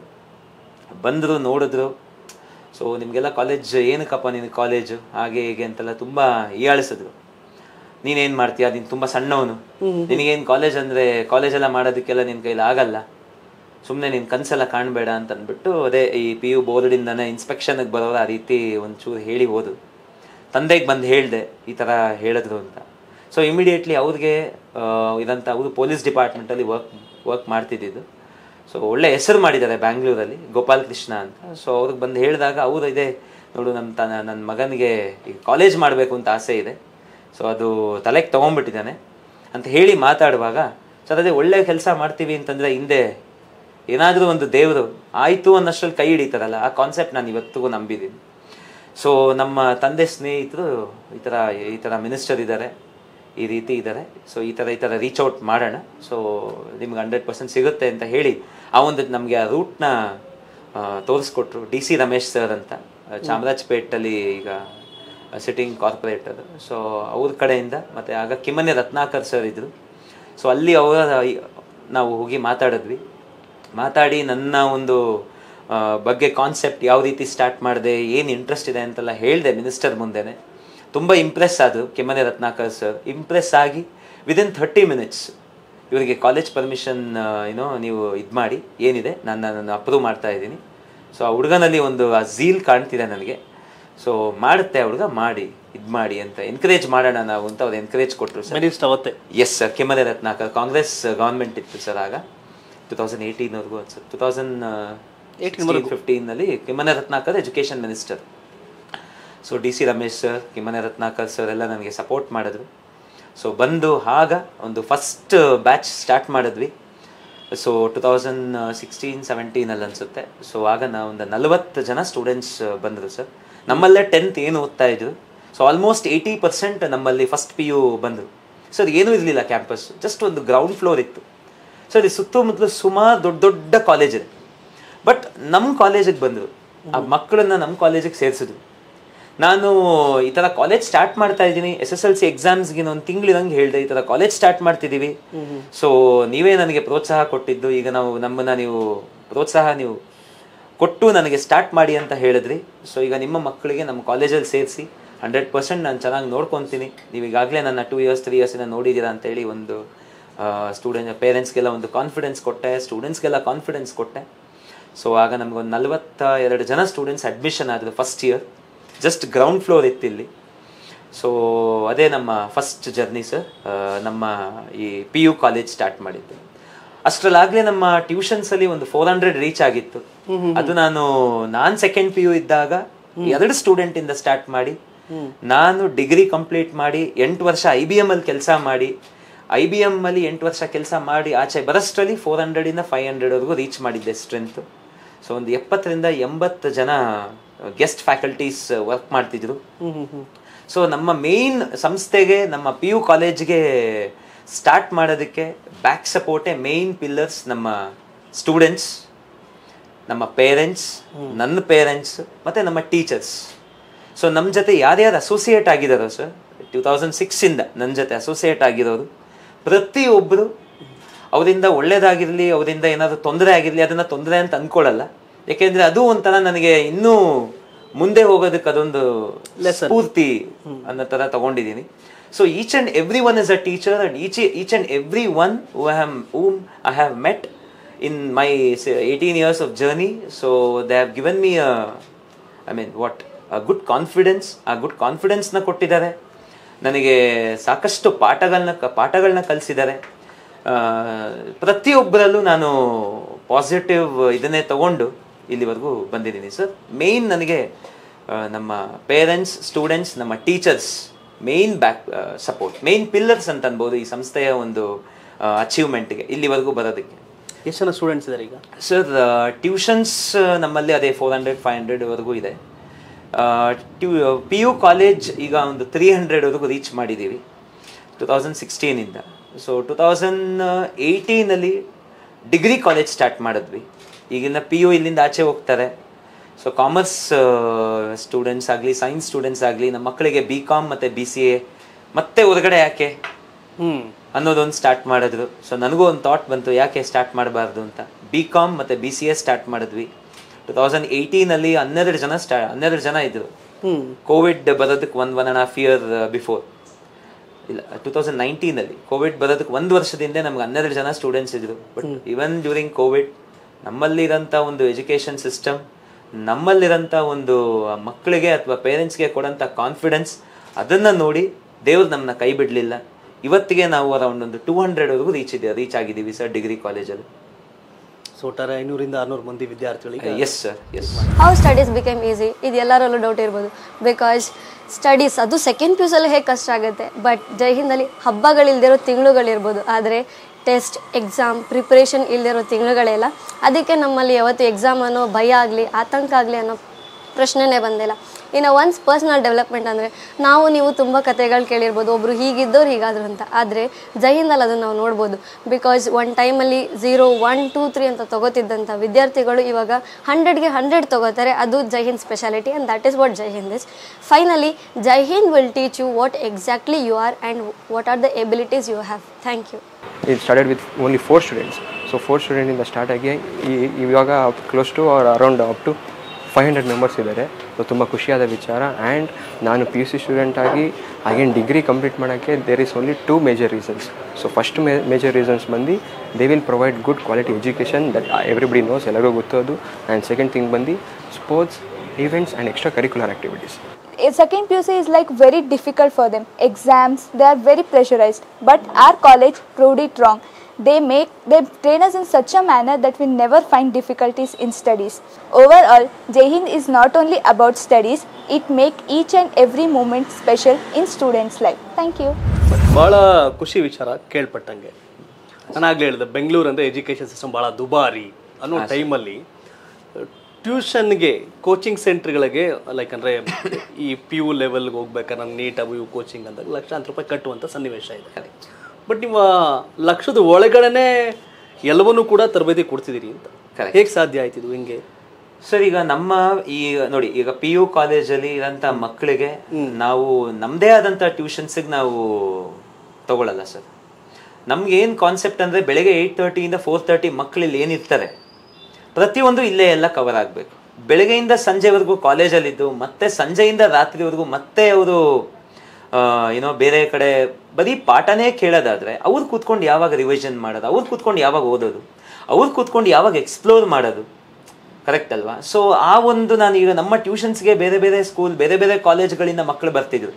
ಬಂದರು ನೋಡಿದ್ರು ಸೊ ನಿಮಗೆಲ್ಲ ಕಾಲೇಜ್ ಏನಕ್ಕಪ್ಪ ನಿನಗೆ ಕಾಲೇಜು ಹಾಗೆ ಹೀಗೆ ಅಂತೆಲ್ಲ ತುಂಬ ಹೀಯಾಳಿಸಿದ್ರು ನೀನೇನು ಮಾಡ್ತೀಯ ನೀನು ತುಂಬ ಸಣ್ಣವನು ನಿನಗೇನು ಕಾಲೇಜ್ ಅಂದರೆ ಕಾಲೇಜೆಲ್ಲ ಮಾಡೋದಕ್ಕೆಲ್ಲ ನಿನ್ನ ಕೈಲಿ ಆಗಲ್ಲ ಸುಮ್ಮನೆ ನೀನು ಕನಸೆಲ್ಲ ಕಾಣಬೇಡ ಅಂತ ಅಂದ್ಬಿಟ್ಟು ಅದೇ ಈ ಪಿ ಯು ಬೋರ್ಡಿಂದನೇ ಇನ್ಸ್ಪೆಕ್ಷನ್ಗೆ ಬರೋರು ಆ ರೀತಿ ಒಂಚೂರು ಹೇಳಿ ಹೋದು ತಂದೆಗೆ ಬಂದು ಹೇಳಿದೆ ಈ ಥರ ಹೇಳಿದ್ರು ಅಂತ ಸೊ ಇಮಿಡಿಯೇಟ್ಲಿ ಅವ್ರಿಗೆ ಆ, ಇದಂತ ಅವರು ಪೊಲೀಸ್ ಡಿಪಾರ್ಟ್ಮೆಂಟಲ್ಲಿ ವರ್ಕ್ ವರ್ಕ್ ಮಾಡ್ತಿದ್ದಿದ್ದು ಸೊ ಒಳ್ಳೆ ಹೆಸರು ಮಾಡಿದ್ದಾರೆ ಬ್ಯಾಂಗ್ಳೂರಲ್ಲಿ ಗೋಪಾಲ್ ಕೃಷ್ಣ ಅಂತ ಸೊ ಅವ್ರಿಗೆ ಬಂದು ಹೇಳಿದಾಗ ಅವರು ಇದೆ ನೋಡು ನಮ್ಮ ತ ನನ್ನ ಮಗನಿಗೆ ಈಗ ಕಾಲೇಜ್ ಮಾಡಬೇಕು ಅಂತ ಆಸೆ ಇದೆ ಸೊ ಅದು ತಲೆಗೆ ತೊಗೊಂಡ್ಬಿಟ್ಟಿದ್ದಾನೆ ಅಂತ ಹೇಳಿ ಮಾತಾಡುವಾಗ ಸರ್ ಅದೇ ಒಳ್ಳೆ ಕೆಲಸ ಮಾಡ್ತೀವಿ ಅಂತಂದರೆ ಹಿಂದೆ ಏನಾದರೂ ಒಂದು ದೇವರು ಆಯಿತು ಅನ್ನೋಷ್ಟ್ರಲ್ಲಿ ಕೈ ಹಿಡಿತಾರಲ್ಲ ಆ ಕಾನ್ಸೆಪ್ಟ್ ನಾನು ಇವತ್ತಿಗೂ ನಂಬಿದ್ದೀನಿ ಸೊ ನಮ್ಮ ತಂದೆ ಸ್ನೇಹಿತರು ಈ ಥರ ಈ ಥರ ಮಿನಿಸ್ಟರ್ ಇದ್ದಾರೆ ಈ ರೀತಿ ಇದ್ದಾರೆ ಸೊ ಈ ಥರ ಈ ಥರ ರೀಚ್ ಔಟ್ ಮಾಡೋಣ ಸೊ ನಿಮ್ಗೆ ಹಂಡ್ರೆಡ್ ಪರ್ಸೆಂಟ್ ಸಿಗುತ್ತೆ ಅಂತ ಹೇಳಿ ಆ ಒಂದು ನಮಗೆ ಆ ರೂಟ್ನ ತೋರಿಸ್ಕೊಟ್ರು ಡಿ ಸಿ ರಮೇಶ್ ಸರ್ ಅಂತ ಆ, ಚಾಮರಾಜಪೇಟಲ್ಲಿ ಈಗ ಸಿಟ್ಟಿಂಗ್ ಕಾರ್ಪೊರೇಟರ್ ಸೊ ಅವ್ರ ಕಡೆಯಿಂದ ಮತ್ತು ಆಗ ಕಿಮ್ಮನೆ ರತ್ನಾಕರ್ ಸರ್ ಇದ್ದರು ಸೊ ಅಲ್ಲಿ ಅವರ ನಾವು ಹೋಗಿ ಮಾತಾಡಿದ್ವಿ ಮಾತಾಡಿ ನನ್ನ ಒಂದು ಆ, ಬಗ್ಗೆ ಕಾನ್ಸೆಪ್ಟ್ ಯಾವ ರೀತಿ ಸ್ಟಾರ್ಟ್ ಮಾಡಿದೆ ಏನು ಇಂಟ್ರೆಸ್ಟ್ ಇದೆ ಅಂತೆಲ್ಲ ಹೇಳಿದೆ ಮಿನಿಸ್ಟರ್ ಮುಂದೆನೆ ತುಂಬ ಇಂಪ್ರೆಸ್ ಆದರು ಕೆಮ್ಮನೆ ರತ್ನಾಕರ್ ಸರ್ ಇಂಪ್ರೆಸ್ ಆಗಿ ವಿದಿನ್ ಥರ್ಟಿ ಮಿನಿಟ್ಸ್ ಇವರಿಗೆ ಕಾಲೇಜ್ ಪರ್ಮಿಷನ್ ಏನೋ ನೀವು ಇದು ಮಾಡಿ ಏನಿದೆ ನಾನು ನಾನು ಅಪ್ರೂವ್ ಮಾಡ್ತಾ ಇದ್ದೀನಿ ಸೊ ಆ ಹುಡುಗನಲ್ಲಿ ಒಂದು ಆ ಝೀಲ್ ಕಾಣ್ತಿದೆ ನನಗೆ ಸೊ ಮಾಡುತ್ತೆ ಹುಡುಗ ಮಾಡಿ ಇದು ಮಾಡಿ ಅಂತ ಎನ್ಕರೇಜ್ ಮಾಡೋಣ ನಾವು ಅಂತ ಅವ್ರು ಎನ್ಕರೇಜ್ ಕೊಟ್ಟರು ಸರ್ ಮಿನಿಸ್ಟ್ ಅವತ್ತೇ yes sir Kimmane Ratnakar Congress government ಇತ್ತು ಸರ್ ಆಗ ಟೂ ತೌಸಂಡ್ ಏಯ್ಟೀನ್ವರೆಗೂ ಸರ್ ಟೂ ತೌಸಂಡ್ ಫಿಫ್ಟೀನಲ್ಲಿ Kimmane Ratnakar education minister so D C Ramesh sir Kimmane Ratnakar sir ಎಲ್ಲ ನನಗೆ ಸಪೋರ್ಟ್ ಮಾಡಿದ್ರು ಸೊ ಬಂದು ಆಗ ಒಂದು ಫಸ್ಟ್ ಬ್ಯಾಚ್ ಸ್ಟಾರ್ಟ್ ಮಾಡಿದ್ವಿ ಸೊ ಟು ತೌಸಂಡ್ ಸಿಕ್ಸ್ಟೀನ್ ಸೆವೆಂಟೀನಲ್ಲಿ ಅನಿಸುತ್ತೆ ಸೊ ಆಗ ನಾವು ಒಂದು ನಲವತ್ತು ಜನ ಸ್ಟೂಡೆಂಟ್ಸ್ ಬಂದರು ಸರ್ ನಮ್ಮಲ್ಲೇ ಟೆಂತ್ ಏನು ಓದ್ತಾ ಇದ್ರು ಸೊ ಆಲ್ಮೋಸ್ಟ್ ಏಯ್ಟಿ ಪರ್ಸೆಂಟ್ ನಮ್ಮಲ್ಲಿ ಫಸ್ಟ್ ಪಿ ಯು ಬಂದರು ಸೊ ಅದು ಏನೂ ಇರಲಿಲ್ಲ ಕ್ಯಾಂಪಸ್ ಜಸ್ಟ್ ಒಂದು ಗ್ರೌಂಡ್ ಫ್ಲೋರ್ ಇತ್ತು ಸೊ ಇದು ಸುತ್ತಮುತ್ತಲು ಸುಮಾರು ದೊಡ್ಡ ದೊಡ್ಡ ಕಾಲೇಜ್ ಇದೆ ಬಟ್ ನಮ್ಮ ಕಾಲೇಜಿಗೆ ಬಂದರು ಆ ಮಕ್ಕಳನ್ನ ನಮ್ಮ ಕಾಲೇಜಿಗೆ ಸೇರಿಸಿದ್ರು ನಾನು ಈ ಥರ ಕಾಲೇಜ್ ಸ್ಟಾರ್ಟ್ ಮಾಡ್ತಾ ಇದ್ದೀನಿ ಎಸ್ ಎಸ್ ಎಲ್ ಸಿ ಎಕ್ಸಾಮ್ಸ್ಗೆ ಒಂದು ತಿಂಗಳಿದಂಗೆ ಹೇಳಿದೆ ಈ ಥರ ಕಾಲೇಜ್ ಸ್ಟಾರ್ಟ್ ಮಾಡ್ತಿದ್ದೀವಿ ಸೊ ನೀವೇ ನನಗೆ ಪ್ರೋತ್ಸಾಹ ಕೊಟ್ಟಿದ್ದು ಈಗ ನಾವು ನಮ್ಮನ್ನ ನೀವು ಪ್ರೋತ್ಸಾಹ ನೀವು ಕೊಟ್ಟು ನನಗೆ ಸ್ಟಾರ್ಟ್ ಮಾಡಿ ಅಂತ ಹೇಳಿದ್ರಿ ಸೊ ಈಗ ನಿಮ್ಮ ಮಕ್ಕಳಿಗೆ ನಮ್ಮ ಕಾಲೇಜಲ್ಲಿ ಸೇರಿಸಿ ಹಂಡ್ರೆಡ್ ಪರ್ಸೆಂಟ್ ನಾನು ಚೆನ್ನಾಗಿ ನೋಡ್ಕೊತೀನಿ ನೀವು ಈಗಾಗಲೇ ನನ್ನ ಟೂ ಇಯರ್ಸ್ ತ್ರೀ ಇಯರ್ಸಿಂದ ನೋಡಿದ್ದೀರಾ ಅಂತೇಳಿ ಒಂದು ಸ್ಟೂಡೆಂಟ್ ಪೇರೆಂಟ್ಸ್ಗೆಲ್ಲ ಒಂದು ಕಾನ್ಫಿಡೆನ್ಸ್ ಕೊಟ್ಟೆ ಸ್ಟೂಡೆಂಟ್ಸ್ಗೆಲ್ಲ ಕಾನ್ಫಿಡೆನ್ಸ್ ಕೊಟ್ಟೆ ಸೊ ಆಗ ನಮಗೊಂದು ನಲವತ್ತ ಎರಡು ಜನ ಸ್ಟೂಡೆಂಟ್ಸ್ ಅಡ್ಮಿಷನ್ ಆದರು first year just ground floor ಇತ್ತು ಇಲ್ಲಿ ಸೊ ಅದೇ ನಮ್ಮ ಫಸ್ಟ್ ಜರ್ನಿ ಸರ್ ನಮ್ಮ ಈ ಪಿ ಯು ಕಾಲೇಜ್ ಸ್ಟಾರ್ಟ್ ಮಾಡಿದ್ದು ಅಷ್ಟರಲ್ಲಾಗಲೇ ನಮ್ಮ ಟ್ಯೂಷನ್ಸ್ ಅಲ್ಲಿ ಒಂದು ಫೋರ್ ಹಂಡ್ರೆಡ್ ರೀಚ್ ಆಗಿತ್ತು ಅದು ನಾನು ನಾನ್ ಸೆಕೆಂಡ್ ಪಿ ಯು ಇದ್ದಾಗ ಎರಡು ಸ್ಟೂಡೆಂಟ್ ಇಂದ ಸ್ಟಾರ್ಟ್ ಮಾಡಿ ನಾನು ಡಿಗ್ರಿ ಕಂಪ್ಲೀಟ್ ಮಾಡಿ ಎಂಟು ವರ್ಷ ಐ ಬಿ ಎಮ್ ಅಲ್ಲಿ ಕೆಲಸ ಮಾಡಿ ಐ ಬಿ ಎಮ್ ಅಲ್ಲಿ ಎಂಟು ವರ್ಷ ಕೆಲಸ ಮಾಡಿ ಆಚೆ ಬರೋಷ್ಟರಲ್ಲಿ ಫೋರ್ ಹಂಡ್ರೆಡ್ ಇಂದ ಫೈವ್ ಹಂಡ್ರೆಡ್ ವರೆಗೂ ರೀಚ್ ಮಾಡಿದ್ದೆ ಸ್ಟ್ರೆಂತ್ ಸೊ ಒಂದು ಎಪ್ಪತ್ತರಿಂದ ಎಂಬತ್ತು ಜನ ಗೆಸ್ಟ್ ಫ್ಯಾಕಲ್ಟೀಸ್ ವರ್ಕ್ ಮಾಡ್ತಿದ್ರು ಸೊ ನಮ್ಮ ಮೇನ್ ಸಂಸ್ಥೆಗೆ ನಮ್ಮ ಪಿ ಯು ಕಾಲೇಜ್ಗೆ ಸ್ಟಾರ್ಟ್ ಮಾಡೋದಕ್ಕೆ ಬ್ಯಾಕ್ ಸಪೋರ್ಟೇ ಮೇನ್ ಪಿಲ್ಲರ್ಸ್ ನಮ್ಮ ಸ್ಟೂಡೆಂಟ್ಸ್ ನಮ್ಮ ಪೇರೆಂಟ್ಸ್ ನನ್ನ ಪೇರೆಂಟ್ಸ್ ಮತ್ತು ನಮ್ಮ ಟೀಚರ್ಸ್ ಸೊ ನಮ್ಮ ಜೊತೆ ಯಾರ್ಯಾರು ಅಸೋಸಿಯೇಟ್ ಆಗಿದ್ದಾರೋ ಸರ್ ಟೂ ತೌಸಂಡ್ ಸಿಕ್ಸಿಂದ ನನ್ನ ಜೊತೆ ಅಸೋಸಿಯೇಟ್ ಆಗಿರೋರು ಪ್ರತಿಯೊಬ್ಬರು ಅವರಿಂದ ಒಳ್ಳೇದಾಗಿರಲಿ ಅವರಿಂದ ಏನಾದರೂ ತೊಂದರೆ ಆಗಿರಲಿ ಅದನ್ನು ತೊಂದರೆ ಅಂತ ಅಂದ್ಕೊಳ್ಳಲ್ಲ ಯಾಕೆಂದ್ರೆ ಅದು ಒಂಥರ ನನಗೆ ಇನ್ನೂ ಮುಂದೆ ಹೋಗೋದಕ್ಕೆ ಅದೊಂದು ಸ್ಫೂರ್ತಿ ಅನ್ನೋ ಥರ ತಗೊಂಡಿದ್ದೀನಿ so each and every one is a teacher and each each and every one who have whom I have met in my eighteen years of journey so they have given me I mean what good confidence ಆ good ಕಾನ್ಫಿಡೆನ್ಸ್ನ ಕೊಟ್ಟಿದ್ದಾರೆ ನನಗೆ ಸಾಕಷ್ಟು ಪಾಠಗಳನ್ನ ಪಾಠಗಳನ್ನ ಕಲಿಸಿದ್ದಾರೆ ಪ್ರತಿಯೊಬ್ಬರಲ್ಲೂ ನಾನು positive ಇದನ್ನೇ ತಗೊಂಡು ಇಲ್ಲಿವರೆಗೂ ಬಂದಿದ್ದೀನಿ ಸರ್ ಮೇಯ್ನ್ ನನಗೆ ಆ, ನಮ್ಮ ಪೇರೆಂಟ್ಸ್ ಸ್ಟೂಡೆಂಟ್ಸ್ ನಮ್ಮ teachers main back support main pillars ಅಂತ ಅನ್ಬೋದು ಈ ಸಂಸ್ಥೆಯ ಒಂದು ಅಚೀವ್ಮೆಂಟ್ಗೆ ಇಲ್ಲಿವರೆಗೂ ಬರೋದಕ್ಕೆ ಎಷ್ಟು ಜನ ಸ್ಟೂಡೆಂಟ್ಸ್ ಇದ್ದಾರೆ ಈಗ ಸರ್ ಟ್ಯೂಷನ್ಸ್ ನಮ್ಮಲ್ಲಿ ಅದೇ ಫೋರ್ ಹಂಡ್ರೆಡ್ ಫೈವ್ ಹಂಡ್ರೆಡ್ವರೆಗೂ ಇದೆ ಟ್ಯೂ ಪಿ ಯು ಕಾಲೇಜ್ ಈಗ ಒಂದು ತ್ರೀ ಹಂಡ್ರೆಡ್ವರೆಗೂ ರೀಚ್ ಮಾಡಿದ್ದೀವಿ ಟು ತೌಸಂಡ್ ಸಿಕ್ಸ್ಟೀನಿಂದ ಸೊ ಟು ತೌಸಂಡ್ ಏಯ್ಟೀನಲ್ಲಿ ಡಿಗ್ರಿ ಕಾಲೇಜ್ ಸ್ಟಾರ್ಟ್ ಮಾಡಿದ್ವಿ ಈಗಿನ ಪಿ ಯು ಇಲ್ಲಿಂದ ಆಚೆ ಹೋಗ್ತಾರೆ ಸೊ ಕಾಮರ್ಸ್ ಸ್ಟೂಡೆಂಟ್ಸ್ ಆಗಲಿ ಸೈನ್ಸ್ ಸ್ಟೂಡೆಂಟ್ಸ್ ಆಗಲಿ ನಮ್ಮ ಮಕ್ಕಳಿಗೆ ಬಿ ಕಾಮ್ ಮತ್ತು ಬಿ ಸಿ ಎ ಮತ್ತೆ ಹೊರಗಡೆ ಯಾಕೆ ಹ್ಮ್ ಅನ್ನೋದೊಂದು ಸ್ಟಾರ್ಟ್ ಮಾಡಿದ್ರು ಸೊ ನನಗೂ ಒಂದು ಥಾಟ್ ಬಂತು ಯಾಕೆ ಸ್ಟಾರ್ಟ್ ಮಾಡಬಾರ್ದು ಅಂತ ಬಿ ಕಾಮ್ ಮತ್ತು ಬಿ ಸಿ ಎ ಸ್ಟಾರ್ಟ್ ಮಾಡಿದ್ವಿ ಟು ತೌಸಂಡ್ ಏಯ್ಟೀನಲ್ಲಿ ಹನ್ನೆರಡು ಜನ ಸ್ಟಾ ಹನ್ನೆರಡು ಜನ ಇದ್ರು ಹ್ಮ್ ಕೋವಿಡ್ ಬರೋದಕ್ಕೆ ಒಂದು one and half year before ಇಲ್ಲ ಟೂ ತೌಸಂಡ್ ನೈನ್ಟೀನಲ್ಲಿ ಕೋವಿಡ್ ಬರೋದಕ್ಕೆ ಒಂದು ವರ್ಷದಿಂದ ನಮ್ಗೆ ಹನ್ನೆರಡು ಜನ ಸ್ಟೂಡೆಂಟ್ಸ್ ಇದ್ರು ಬಟ್ ಇವನ್ ಡ್ಯೂರಿಂಗ್ ಕೋವಿಡ್ ನಮ್ಮಲ್ಲಿರೋಂಥ ಒಂದು ಎಜುಕೇಷನ್ ಸಿಸ್ಟಮ್ ನಮ್ಮಲ್ಲಿರೋಂಥ ಒಂದು ಮಕ್ಕಳಿಗೆ ಅಥವಾ ಪೇರೆಂಟ್ಸ್ಗೆ ಕೊಡೋಂಥ ಕಾನ್ಫಿಡೆನ್ಸ್ ಅದನ್ನು ನೋಡಿ ದೇವ್ರು ನಮ್ಮನ್ನ ಕೈ ಬಿಡಲಿಲ್ಲ ಇವತ್ತಿಗೆ ನಾವು ಅರೌಂಡ್ ಒಂದು ಟೂ ಹಂಡ್ರೆಡ್ವರೆಗೂ ರೀಚ್ ಇದೆ ರೀಚ್ ಆಗಿದ್ದೀವಿ ಸರ್ ಡಿಗ್ರಿ ಕಾಲೇಜಲ್ಲಿ ಸೊ ಒಟ್ಟಾರೆ ಐನೂರಿಂದ ಆರ್ನೂರು ಮಂದಿ ವಿದ್ಯಾರ್ಥಿಗಳಿಗೆ yes sir yes how studies become easy ಇದು ಎಲ್ಲರಲ್ಲೂ ಡೌಟ್ ಇರ್ಬೋದು ಬಿಕಾಸ್ ಸ್ಟಡೀಸ್ ಅದು ಸೆಕೆಂಡ್ ಪ್ಯೂಸಲ್ಲಿ ಹೇಗೆ ಕಷ್ಟ ಆಗುತ್ತೆ ಬಟ್ ಜೈ ಹಿಂದಲ್ಲಿ ಹಬ್ಬಗಳಿಲ್ದಿರೋ ತಿಂಗಳುಗಳಿರ್ಬೋದು ಆದರೆ ಟೆಸ್ಟ್ ಎಕ್ಸಾಮ್ ಪ್ರಿಪ್ರೇಷನ್ ಇಲ್ದಿರೋ ತಿಂಗಳುಗಳೆಲ್ಲ ಅದಕ್ಕೆ ನಮ್ಮಲ್ಲಿ ಯಾವತ್ತು ಎಕ್ಸಾಮ್ ಅನ್ನೋ ಭಯ ಆಗಲಿ ಆತಂಕ ಆಗಲಿ ಅನ್ನೋ ಪ್ರಶ್ನೆನೇ ಬಂದಿಲ್ಲ ಇನ್ನು ಒನ್ಸ್ ಪರ್ಸ್ನಲ್ ಡೆವಲಪ್ಮೆಂಟ್ ಅಂದರೆ ನಾವು ನೀವು ತುಂಬ ಕತೆಗಳು ಕೇಳಿರ್ಬೋದು ಒಬ್ಬರು ಹೀಗಿದ್ದವ್ರು ಹೀಗಾದ್ರು ಅಂತ ಆದರೆ ಜೈಹಿಂದಲ್ಲಿ ಅದನ್ನು ನಾವು ನೋಡ್ಬೋದು ಬಿಕಾಸ್ ಒನ್ ಟೈಮಲ್ಲಿ ಝೀರೋ ಒನ್ ಟೂ ತ್ರೀ ಅಂತ ತಗೋತಿದ್ದಂಥ ವಿದ್ಯಾರ್ಥಿಗಳು ಇವಾಗ ಹಂಡ್ರೆಡ್ಗೆ ಹಂಡ್ರೆಡ್ ತಗೋತಾರೆ ಅದು Jai Hind speciality and that is what Jai Hind is finally Jai Hind will teach you what exactly you are and what are the abilities you have thank you it started with only four students. So four students ಇಂದ start ಆಗಿ ಈ- ಇವಾಗ close to are around up to five hundred members ಇದ್ದಾರೆ so ತುಂಬ ಖುಷಿಯಾದ ವಿಚಾರ and ನಾನು P U C student ಆಗಿ ಅಗೇನ್ ಡಿಗ್ರಿ ಕಂಪ್ಲೀಟ್ ಮಾಡೋಕ್ಕೆ there is only two major reasons so first may major reasons ಬಂದು they will provide good quality education that everybody knows ಎಲ್ಲರಿಗೂ ಗೊತ್ತು ಅದು ಆ್ಯಂಡ್ ಸೆಕೆಂಡ್ ಥಿಂಗ್ ಬಂದು sports events and extracurricular activities. A second PUC is like very difficult for them. Exams, they are very pressurized. But our college proved it wrong. They make they train us in such a manner that we never find difficulties in studies. Overall, Jai Hind is not only about studies, it make each and every moment special in students' life. Thank you. ಭಾಳ ಖುಷಿ ವಿಚಾರ ಕೇಳ್ಪಟ್ಟಂಗೆ ನಾನು ಆಗಲೇ ಹೇಳಿದೆ ಬೆಂಗಳೂರು ಅಂದರೆ education system ಭಾಳ ದುಬಾರಿ ಅನ್ನೋ ಟೈಮಲ್ಲಿ ಟ್ಯೂಷನ್ಗೆ ಕೋಚಿಂಗ್ ಸೆಂಟ್ರ್ಗಳಿಗೆ ಲೈಕ್ ಅಂದರೆ ಈ ಪಿ ಯು ಲೆವೆಲ್ಗೆ ಹೋಗ್ಬೇಕಾದ್ರೆ ನಾನು ನೀಟ್ ಅವು ಇವು ಕೋಚಿಂಗ್ ಅಂದಾಗ ಲಕ್ಷಾಂತರ ರೂಪಾಯಿ ಕಟ್ಟುವಂಥ ಸನ್ನಿವೇಶ ಇದೆ ಬಟ್ ನೀವು ಆ ಲಕ್ಷದ ಒಳಗಡೆನೆ ಎಲ್ಲವನ್ನೂ ಕೂಡ ತರಬೇತಿ ಕೊಡ್ತಿದ್ದೀರಿ ಅಂತ Correct. ಹೇಗೆ ಸಾಧ್ಯ ಆಯ್ತು ಇದು ಹಿಂಗೆ ಸರ್ ಈಗ ನಮ್ಮ ಈ ನೋಡಿ ಈಗ ಪಿ ಯು ಕಾಲೇಜಲ್ಲಿ ಇರೋಂಥ ಮಕ್ಕಳಿಗೆ ನಾವು ನಮ್ಮದೇ ಆದಂಥ ಟ್ಯೂಷನ್ಸಿಗೆ ನಾವು ತಗೊಳ್ಳಲ್ಲ ಸರ್ ನಮ್ಗೆ ಏನು ಕಾನ್ಸೆಪ್ಟ್ ಅಂದರೆ ಬೆಳಗ್ಗೆ ಏಯ್ಟ್ ತರ್ಟಿಯಿಂದ ಫೋರ್ ತರ್ಟಿ ಮಕ್ಕಳಲ್ಲಿ ಏನಿರ್ತಾರೆ ಪ್ರತಿಯೊಂದು ಇಲ್ಲೇ ಎಲ್ಲ ಕವರ್ ಆಗಬೇಕು ಬೆಳಗ್ಗೆಯಿಂದ ಸಂಜೆವರೆಗೂ ಕಾಲೇಜಲ್ಲಿದ್ದು ಮತ್ತೆ ಸಂಜೆಯಿಂದ ರಾತ್ರಿವರೆಗೂ ಮತ್ತೆ ಅವರು ಏನೋ ಬೇರೆ ಕಡೆ ಬರೀ ಪಾಠನೇ ಕೇಳೋದಾದ್ರೆ ಅವ್ರು ಕೂತ್ಕೊಂಡು ಯಾವಾಗ ರಿವಿಷನ್ ಮಾಡೋದು ಅವ್ರು ಕೂತ್ಕೊಂಡು ಯಾವಾಗ ಓದೋದು ಅವ್ರು ಕೂತ್ಕೊಂಡು ಯಾವಾಗ ಎಕ್ಸ್ಪ್ಲೋರ್ ಮಾಡೋದು ಕರೆಕ್ಟ್ ಅಲ್ವಾ ಸೊ ಆ ಒಂದು ನಾನು ಈಗ ನಮ್ಮ ಟ್ಯೂಷನ್ಸ್ಗೆ ಬೇರೆ ಬೇರೆ ಸ್ಕೂಲ್ ಬೇರೆ ಬೇರೆ ಕಾಲೇಜ್ಗಳಿಂದ ಮಕ್ಕಳು ಬರ್ತಿದ್ರು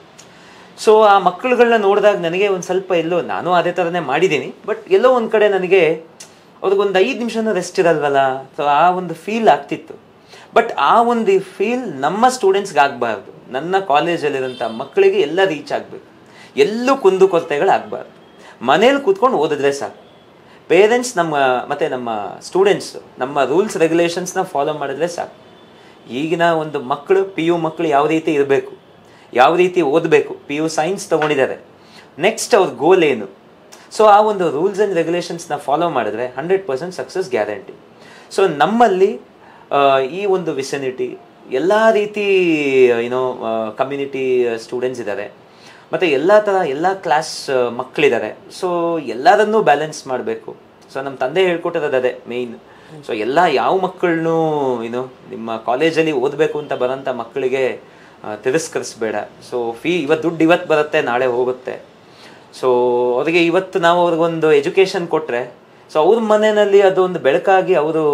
ಸೊ ಆ ಮಕ್ಕಳುಗಳನ್ನ ನೋಡಿದಾಗ ನನಗೆ ಒಂದು ಸ್ವಲ್ಪ ಎಲ್ಲೋ ನಾನು ಅದೇ ಥರನೇ ಮಾಡಿದ್ದೀನಿ ಬಟ್ ಎಲ್ಲೋ ಒಂದು ಕಡೆ ನನಗೆ ಅವ್ರಿಗೊಂದು ಐದು ನಿಮಿಷನೂ ರೆಸ್ಟ್ ಇರಲ್ವಲ್ಲ ಸೊ ಆ ಒಂದು ಫೀಲ್ ಆಗ್ತಿತ್ತು ಬಟ್ ಆ ಒಂದು ಫೀಲ್ ನಮ್ಮ ಸ್ಟೂಡೆಂಟ್ಸ್ಗೆ ಆಗಬಾರ್ದು ನನ್ನ ಕಾಲೇಜಲ್ಲಿರೋಂಥ ಮಕ್ಕಳಿಗೆ ಎಲ್ಲ ರೀಚ್ ಆಗಬೇಕು ಎಲ್ಲೂ ಕುಂದುಕೊರತೆಗಳಾಗಬಾರ್ದು ಮನೇಲಿ ಕೂತ್ಕೊಂಡು ಓದಿದ್ರೆ ಸಾಕು ಪೇರೆಂಟ್ಸ್ ನಮ್ಮ ಮತ್ತು ನಮ್ಮ ಸ್ಟೂಡೆಂಟ್ಸ್ ನಮ್ಮ ರೂಲ್ಸ್ ರೆಗ್ಯುಲೇಷನ್ಸ್ನ ಫಾಲೋ ಮಾಡಿದ್ರೆ ಸಾಕು ಈಗಿನ ಒಂದು ಮಕ್ಕಳು ಪಿ ಯು ಮಕ್ಕಳು ಯಾವ ರೀತಿ ಇರಬೇಕು ಯಾವ ರೀತಿ ಓದಬೇಕು ಪಿ ಯು ಸೈನ್ಸ್ ತೊಗೊಂಡಿದ್ದಾರೆ ನೆಕ್ಸ್ಟ್ ಅವ್ರ ಗೋಲ್ ಏನು ಸೊ ಆ ಒಂದು ರೂಲ್ಸ್ ಆ್ಯಂಡ್ ರೆಗ್ಯುಲೇಷನ್ಸ್ನ ಫಾಲೋ ಮಾಡಿದ್ರೆ hundred percent success guarantee so ನಮ್ಮಲ್ಲಿ ಆ, ಈ ಒಂದು ವಿಸಿನಿಟಿ ಎಲ್ಲ ರೀತಿ ಏನೋ ಕಮ್ಯುನಿಟಿ ಸ್ಟೂಡೆಂಟ್ಸ್ ಇದ್ದಾರೆ ಮತ್ತು ಎಲ್ಲ ಥರ ಎಲ್ಲ ಕ್ಲಾಸ್ ಮಕ್ಕಳಿದ್ದಾರೆ ಸೊ ಎಲ್ಲರನ್ನೂ ಬ್ಯಾಲೆನ್ಸ್ ಮಾಡಬೇಕು ಸೊ ನಮ್ಮ ತಂದೆ ಹೇಳ್ಕೊಟ್ಟಿರೋದು ಅದೇ ಮೇಯ್ನ್ ಸೊ ಎಲ್ಲ ಯಾವ ಮಕ್ಕಳನ್ನೂ ಏನು ನಿಮ್ಮ ಕಾಲೇಜಲ್ಲಿ ಓದಬೇಕು ಅಂತ ಬರೋಂಥ ಮಕ್ಕಳಿಗೆ ಆ, ತಿರಸ್ಕರಿಸ್ಬೇಡ ಸೊ ಫೀ ಇವತ್ತು ದುಡ್ಡು ಇವತ್ತು ಬರುತ್ತೆ ನಾಳೆ ಹೋಗುತ್ತೆ ಸೊ ಅವರಿಗೆ ಇವತ್ತು ನಾವು ಅವ್ರಿಗೊಂದು ಎಜುಕೇಶನ್ ಕೊಟ್ಟರೆ ಸೊ ಅವ್ರ ಮನೆಯಲ್ಲಿ ಅದೊಂದು ಬೆಳಕಾಗಿ ಅವರು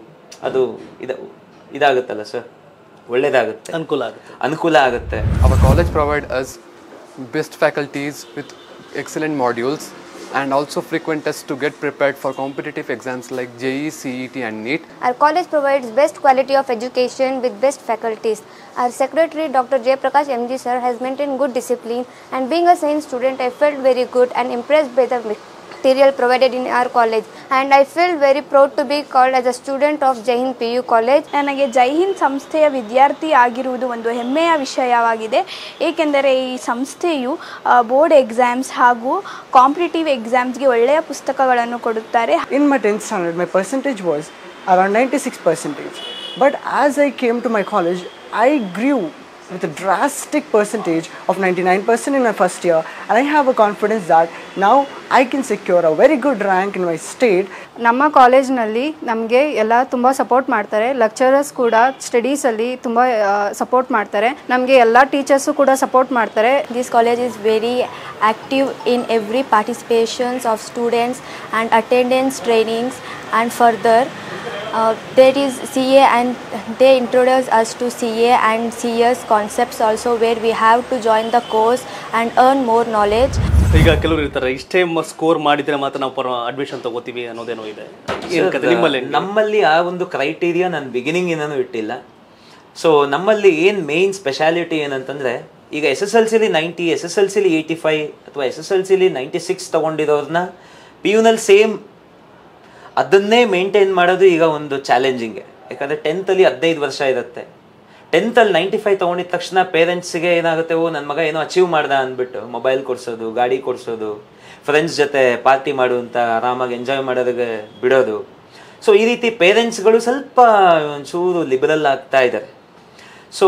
ಅದು ಇದ ಇದಾಗುತ್ತಲ್ಲ ಸರ್ ಒಳ್ಳೇದಾಗುತ್ತೆ ಅನುಕೂಲ ಆಗುತ್ತೆ ಅನುಕೂಲ ಆಗುತ್ತೆ Our college provide us best faculties with excellent modules and also frequent tests to get prepared for competitive exams like JEE, CET and NEET. Our college provides best quality of education with best faculties. Our secretary, Dr. J. Prakash MG sir, has maintained good discipline and being a science student, I felt very good and impressed by the material provided in our college. And I feel very proud to be called as a student of Jain PU College. ನನಗೆ ಜೈ ಹಿಂದ್ ಸಂಸ್ಥೆಯ ವಿದ್ಯಾರ್ಥಿ ಆಗಿರುವುದು ಒಂದು ಹೆಮ್ಮೆಯ ವಿಷಯವಾಗಿದೆ ಏಕೆಂದರೆ ಈ ಸಂಸ್ಥೆಯು ಬೋರ್ಡ್ ಎಕ್ಸಾಮ್ಸ್ ಹಾಗೂ ಕಾಂಪಿಟೇಟಿವ್ ಎಕ್ಸಾಮ್ಸ್ಗೆ ಒಳ್ಳೆಯ ಪುಸ್ತಕಗಳನ್ನು ಕೊಡುತ್ತಾರೆ In my 10th standard, my percentage was around 96 percentage. But as I came to my college, I grew with a drastic percentage of 99% in my first year, and I have a confidence that now I can secure a very good rank in my state ನಮ್ಮ ಕಾಲೇಜ್ನಲ್ಲಿ ನಮಗೆ ಎಲ್ಲ ತುಂಬ support ಮಾಡ್ತಾರೆ lecturers ಕೂಡ ಸ್ಟಡೀಸಲ್ಲಿ ತುಂಬ support ಮಾಡ್ತಾರೆ ನಮಗೆ ಎಲ್ಲ ಟೀಚರ್ಸು ಕೂಡ ಸಪೋರ್ಟ್ ಮಾಡ್ತಾರೆ This college is very active in every participations of students and attendance trainings and further uh, there is CA and they introduce us to CA and CS concepts also where we have to join the course and earn more knowledge. ಈಗ ಕೆಲವರು ಇರ್ತಾರೆ ಇಷ್ಟೇ score ಮಾಡಿದ್ರೆ ಮಾತ್ರ ನಾವು ಪರ admission ತಗೋತೀವಿ ಅನ್ನೋದೇನೋ ಇದೆ ಏನ್ ಕತೆ ನಿಮ್ಮಲ್ಲಿ ಹೆಂಗೆ? ನಮ್ಮಲ್ಲಿ ಆ ಒಂದು ಕ್ರೈಟೀರಿಯಾ ನಾನು ಬಿಗಿನಿಂಗ್ ಏನೂ ಇಟ್ಟಿಲ್ಲ ಸೊ ನಮ್ಮಲ್ಲಿ ಏನು ಮೇನ್ ಸ್ಪೆಷಾಲಿಟಿ ಏನಂತಂದ್ರೆ ಈಗ ಎಸ್ ಎಸ್ ಎಲ್ ಸಿಲಿ ನೈಂಟಿ ಎಸ್ ಎಸ್ ಎಲ್ ಸಿಲಿ ಏಯ್ಟಿ ಫೈವ್ ಅಥವಾ ಎಸ್ ಎಸ್ ಎಲ್ ಸಿಲಿ ನೈಂಟಿ ಸಿಕ್ಸ್ ತೊಗೊಂಡಿರೋರನ್ನ ಪಿ ಯುನಲ್ಲಿ ಸೇಮ್ ಅದನ್ನೇ ಮೇಂಟೈನ್ ಮಾಡೋದು ಈಗ ಒಂದು ಚಾಲೆಂಜಿಂಗೆ ಯಾಕಂದರೆ ಟೆಂತಲ್ಲಿ ಹದಿನೈದು ವರ್ಷ ಇರುತ್ತೆ ಟೆಂತಲ್ಲಿ ನೈಂಟಿ ಫೈವ್ ತೊಗೊಂಡಿದ ತಕ್ಷಣ ಪೇರೆಂಟ್ಸ್ಗೆ ಏನಾಗುತ್ತೆ ಓ ನನ್ನ ಮಗ ಏನೋ ಅಚೀವ್ ಮಾಡ್ದ ಅಂದ್ಬಿಟ್ಟು ಮೊಬೈಲ್ ಕೊಡ್ಸೋದು ಗಾಡಿ ಕೊಡ್ಸೋದು ಫ್ರೆಂಡ್ಸ್ ಜೊತೆ ಪಾರ್ಟಿ ಮಾಡುವಂತ ಆರಾಮಾಗಿ ಎಂಜಾಯ್ ಮಾಡೋದಕ್ಕೆ ಬಿಡೋದು ಸೊ ಈ ರೀತಿ ಪೇರೆಂಟ್ಸ್ಗಳು ಸ್ವಲ್ಪ ಒಂಚೂರು ಲಿಬರಲ್ ಆಗ್ತಾ ಇದ್ದಾರೆ ಸೊ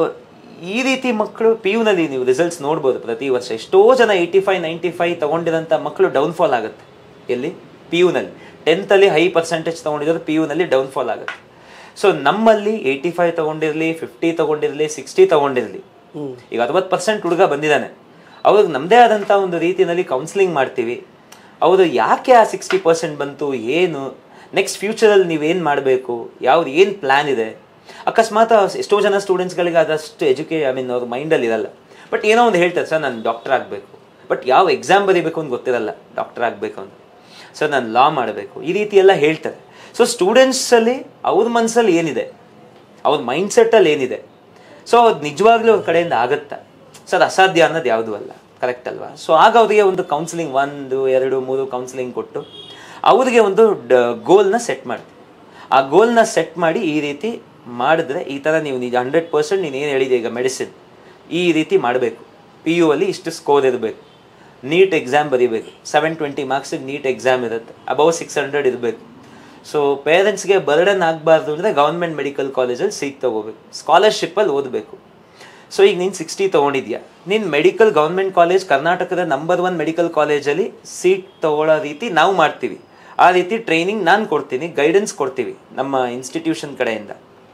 ಈ ರೀತಿ ಮಕ್ಕಳು ಪಿ ಯುನಲ್ಲಿ ನೀವು ರಿಸಲ್ಟ್ಸ್ ನೋಡ್ಬೋದು ಪ್ರತಿ ವರ್ಷ ಎಷ್ಟೋ ಜನ ಏಯ್ಟಿ ಫೈವ್ ನೈಂಟಿ ಫೈವ್ ತೊಗೊಂಡಿರೋಂಥ ಮಕ್ಕಳು ಡೌನ್ಫಾಲ್ ಆಗುತ್ತೆ ಎಲ್ಲಿ ಪಿ ಯುನಲ್ಲಿ ಟೆಂತಲ್ಲಿ ಹೈ ಪರ್ಸೆಂಟೇಜ್ ತೊಗೊಂಡಿರೋದು ಪಿ ಯುನಲ್ಲಿ ಡೌನ್ಫಾಲ್ ಆಗುತ್ತೆ ಸೊ ನಮ್ಮಲ್ಲಿ ಏಯ್ಟಿ ಫೈವ್ ತೊಗೊಂಡಿರಲಿ ಫಿಫ್ಟಿ ತೊಗೊಂಡಿರಲಿ ಸಿಕ್ಸ್ಟಿ ತೊಗೊಂಡಿರಲಿ ಈಗ ಅರವತ್ತು ಪರ್ಸೆಂಟ್ ಹುಡುಗ ಬಂದಿದ್ದಾನೆ ಅವ್ರಿಗೆ ನಮ್ಮದೇ ಆದಂಥ ಒಂದು ರೀತಿಯಲ್ಲಿ ಕೌನ್ಸಿಲಿಂಗ್ ಮಾಡ್ತೀವಿ ಅವರು ಯಾಕೆ ಆ ಸಿಕ್ಸ್ಟಿ ಪರ್ಸೆಂಟ್ ಬಂತು ಏನು ನೆಕ್ಸ್ಟ್ ಫ್ಯೂಚರಲ್ಲಿ ನೀವೇನು ಮಾಡಬೇಕು ಯಾವ್ದು ಏನು ಪ್ಲ್ಯಾನ್ ಇದೆ ಅಕಸ್ಮಾತ್ ಎಷ್ಟೋ ಜನ ಸ್ಟೂಡೆಂಟ್ಸ್ಗಳಿಗೆ ಅದಷ್ಟು ಎಜುಕೇ ಐ ಮೀನ್ ಅವ್ರ ಮೈಂಡಲ್ಲಿ ಇರಲ್ಲ ಬಟ್ ಏನೋ ಒಂದು ಹೇಳ್ತಾರೆ ಸರ್ ನಾನು ಡಾಕ್ಟರ್ ಆಗಬೇಕು ಬಟ್ ಯಾವ ಎಕ್ಸಾಮ್ ಬರೀಬೇಕು ಅಂತ ಗೊತ್ತಿರಲ್ಲ ಡಾಕ್ಟರ್ ಆಗಬೇಕು ಅಂತ ಸರ್ ನಾನು ಲಾ ಮಾಡಬೇಕು ಈ ರೀತಿ ಎಲ್ಲ ಹೇಳ್ತಾರೆ ಸೊ ಸ್ಟೂಡೆಂಟ್ಸಲ್ಲಿ ಅವ್ರ ಮನಸ್ಸಲ್ಲಿ ಏನಿದೆ ಅವ್ರ ಮೈಂಡ್ಸೆಟ್ಟಲ್ಲಿ ಏನಿದೆ ಸೊ ಅದು ನಿಜವಾಗ್ಲೂ ಅವ್ರ ಕಡೆಯಿಂದ ಆಗುತ್ತಾ ಸೊ ಅದು ಅಸಾಧ್ಯ ಅನ್ನೋದು ಯಾವುದೂ ಅಲ್ಲ ಕರೆಕ್ಟ್ ಅಲ್ವಾ ಸೊ ಆಗ ಅವರಿಗೆ ಒಂದು ಕೌನ್ಸಿಲಿಂಗ್ ಒಂದು ಎರಡು ಮೂರು ಕೌನ್ಸಿಲಿಂಗ್ ಕೊಟ್ಟು ಅವ್ರಿಗೆ ಒಂದು ಗೋಲ್ನ ಸೆಟ್ ಮಾಡ್ತೀವಿ ಆ ಗೋಲ್ನ ಸೆಟ್ ಮಾಡಿ ಈ ರೀತಿ ಮಾಡಿದ್ರೆ ಈ ಥರ ನೀವು ನಿಜ ಹಂಡ್ರೆಡ್ ಪರ್ಸೆಂಟ್ ನೀನು ಏನು ಹೇಳಿದೆ ಈಗ ಮೆಡಿಸಿನ್ ಈ ರೀತಿ ಮಾಡಬೇಕು ಪಿ ಯು ಅಲ್ಲಿ ಇಷ್ಟು ಸ್ಕೋರ್ ಇರಬೇಕು ನೀಟ್ ಎಕ್ಸಾಮ್ ಬರೀಬೇಕು ಸೆವೆನ್ ಟ್ವೆಂಟಿ ಮಾರ್ಕ್ಸಿಗೆ ನೀಟ್ ಎಕ್ಸಾಮ್ ಇರುತ್ತೆ ಅಬೌವ್ ಸಿಕ್ಸ್ ಹಂಡ್ರೆಡ್ ಇರಬೇಕು ಸೊ ಪೇರೆಂಟ್ಸ್ಗೆ ಬರ್ಡನ್ ಆಗಬಾರ್ದು ಅಂದರೆ ಗೌರ್ಮೆಂಟ್ ಮೆಡಿಕಲ್ ಕಾಲೇಜಲ್ಲಿ ಸೀಟ್ ತೊಗೋಬೇಕು ಸ್ಕಾಲರ್ಶಿಪ್ಪಲ್ಲಿ ಓದಬೇಕು ಸೊ ಈಗ ನೀನು ಸಿಕ್ಸ್ಟಿ ತೊಗೊಂಡಿದ್ಯಾ ನೀನು ಮೆಡಿಕಲ್ ಗೌರ್ಮೆಂಟ್ ಕಾಲೇಜ್ ಕರ್ನಾಟಕದ ನಂಬರ್ ಒನ್ ಮೆಡಿಕಲ್ ಕಾಲೇಜಲ್ಲಿ ಸೀಟ್ ತೊಗೊಳ್ಳೋ ರೀತಿ ನಾವು ಮಾಡ್ತೀವಿ ಆ ರೀತಿ ಟ್ರೈನಿಂಗ್ ನಾನು ಕೊಡ್ತೀನಿ ಗೈಡೆನ್ಸ್ ಕೊಡ್ತೀವಿ ನಮ್ಮ ಇನ್ಸ್ಟಿಟ್ಯೂಷನ್ ಕಡೆಯಿಂದ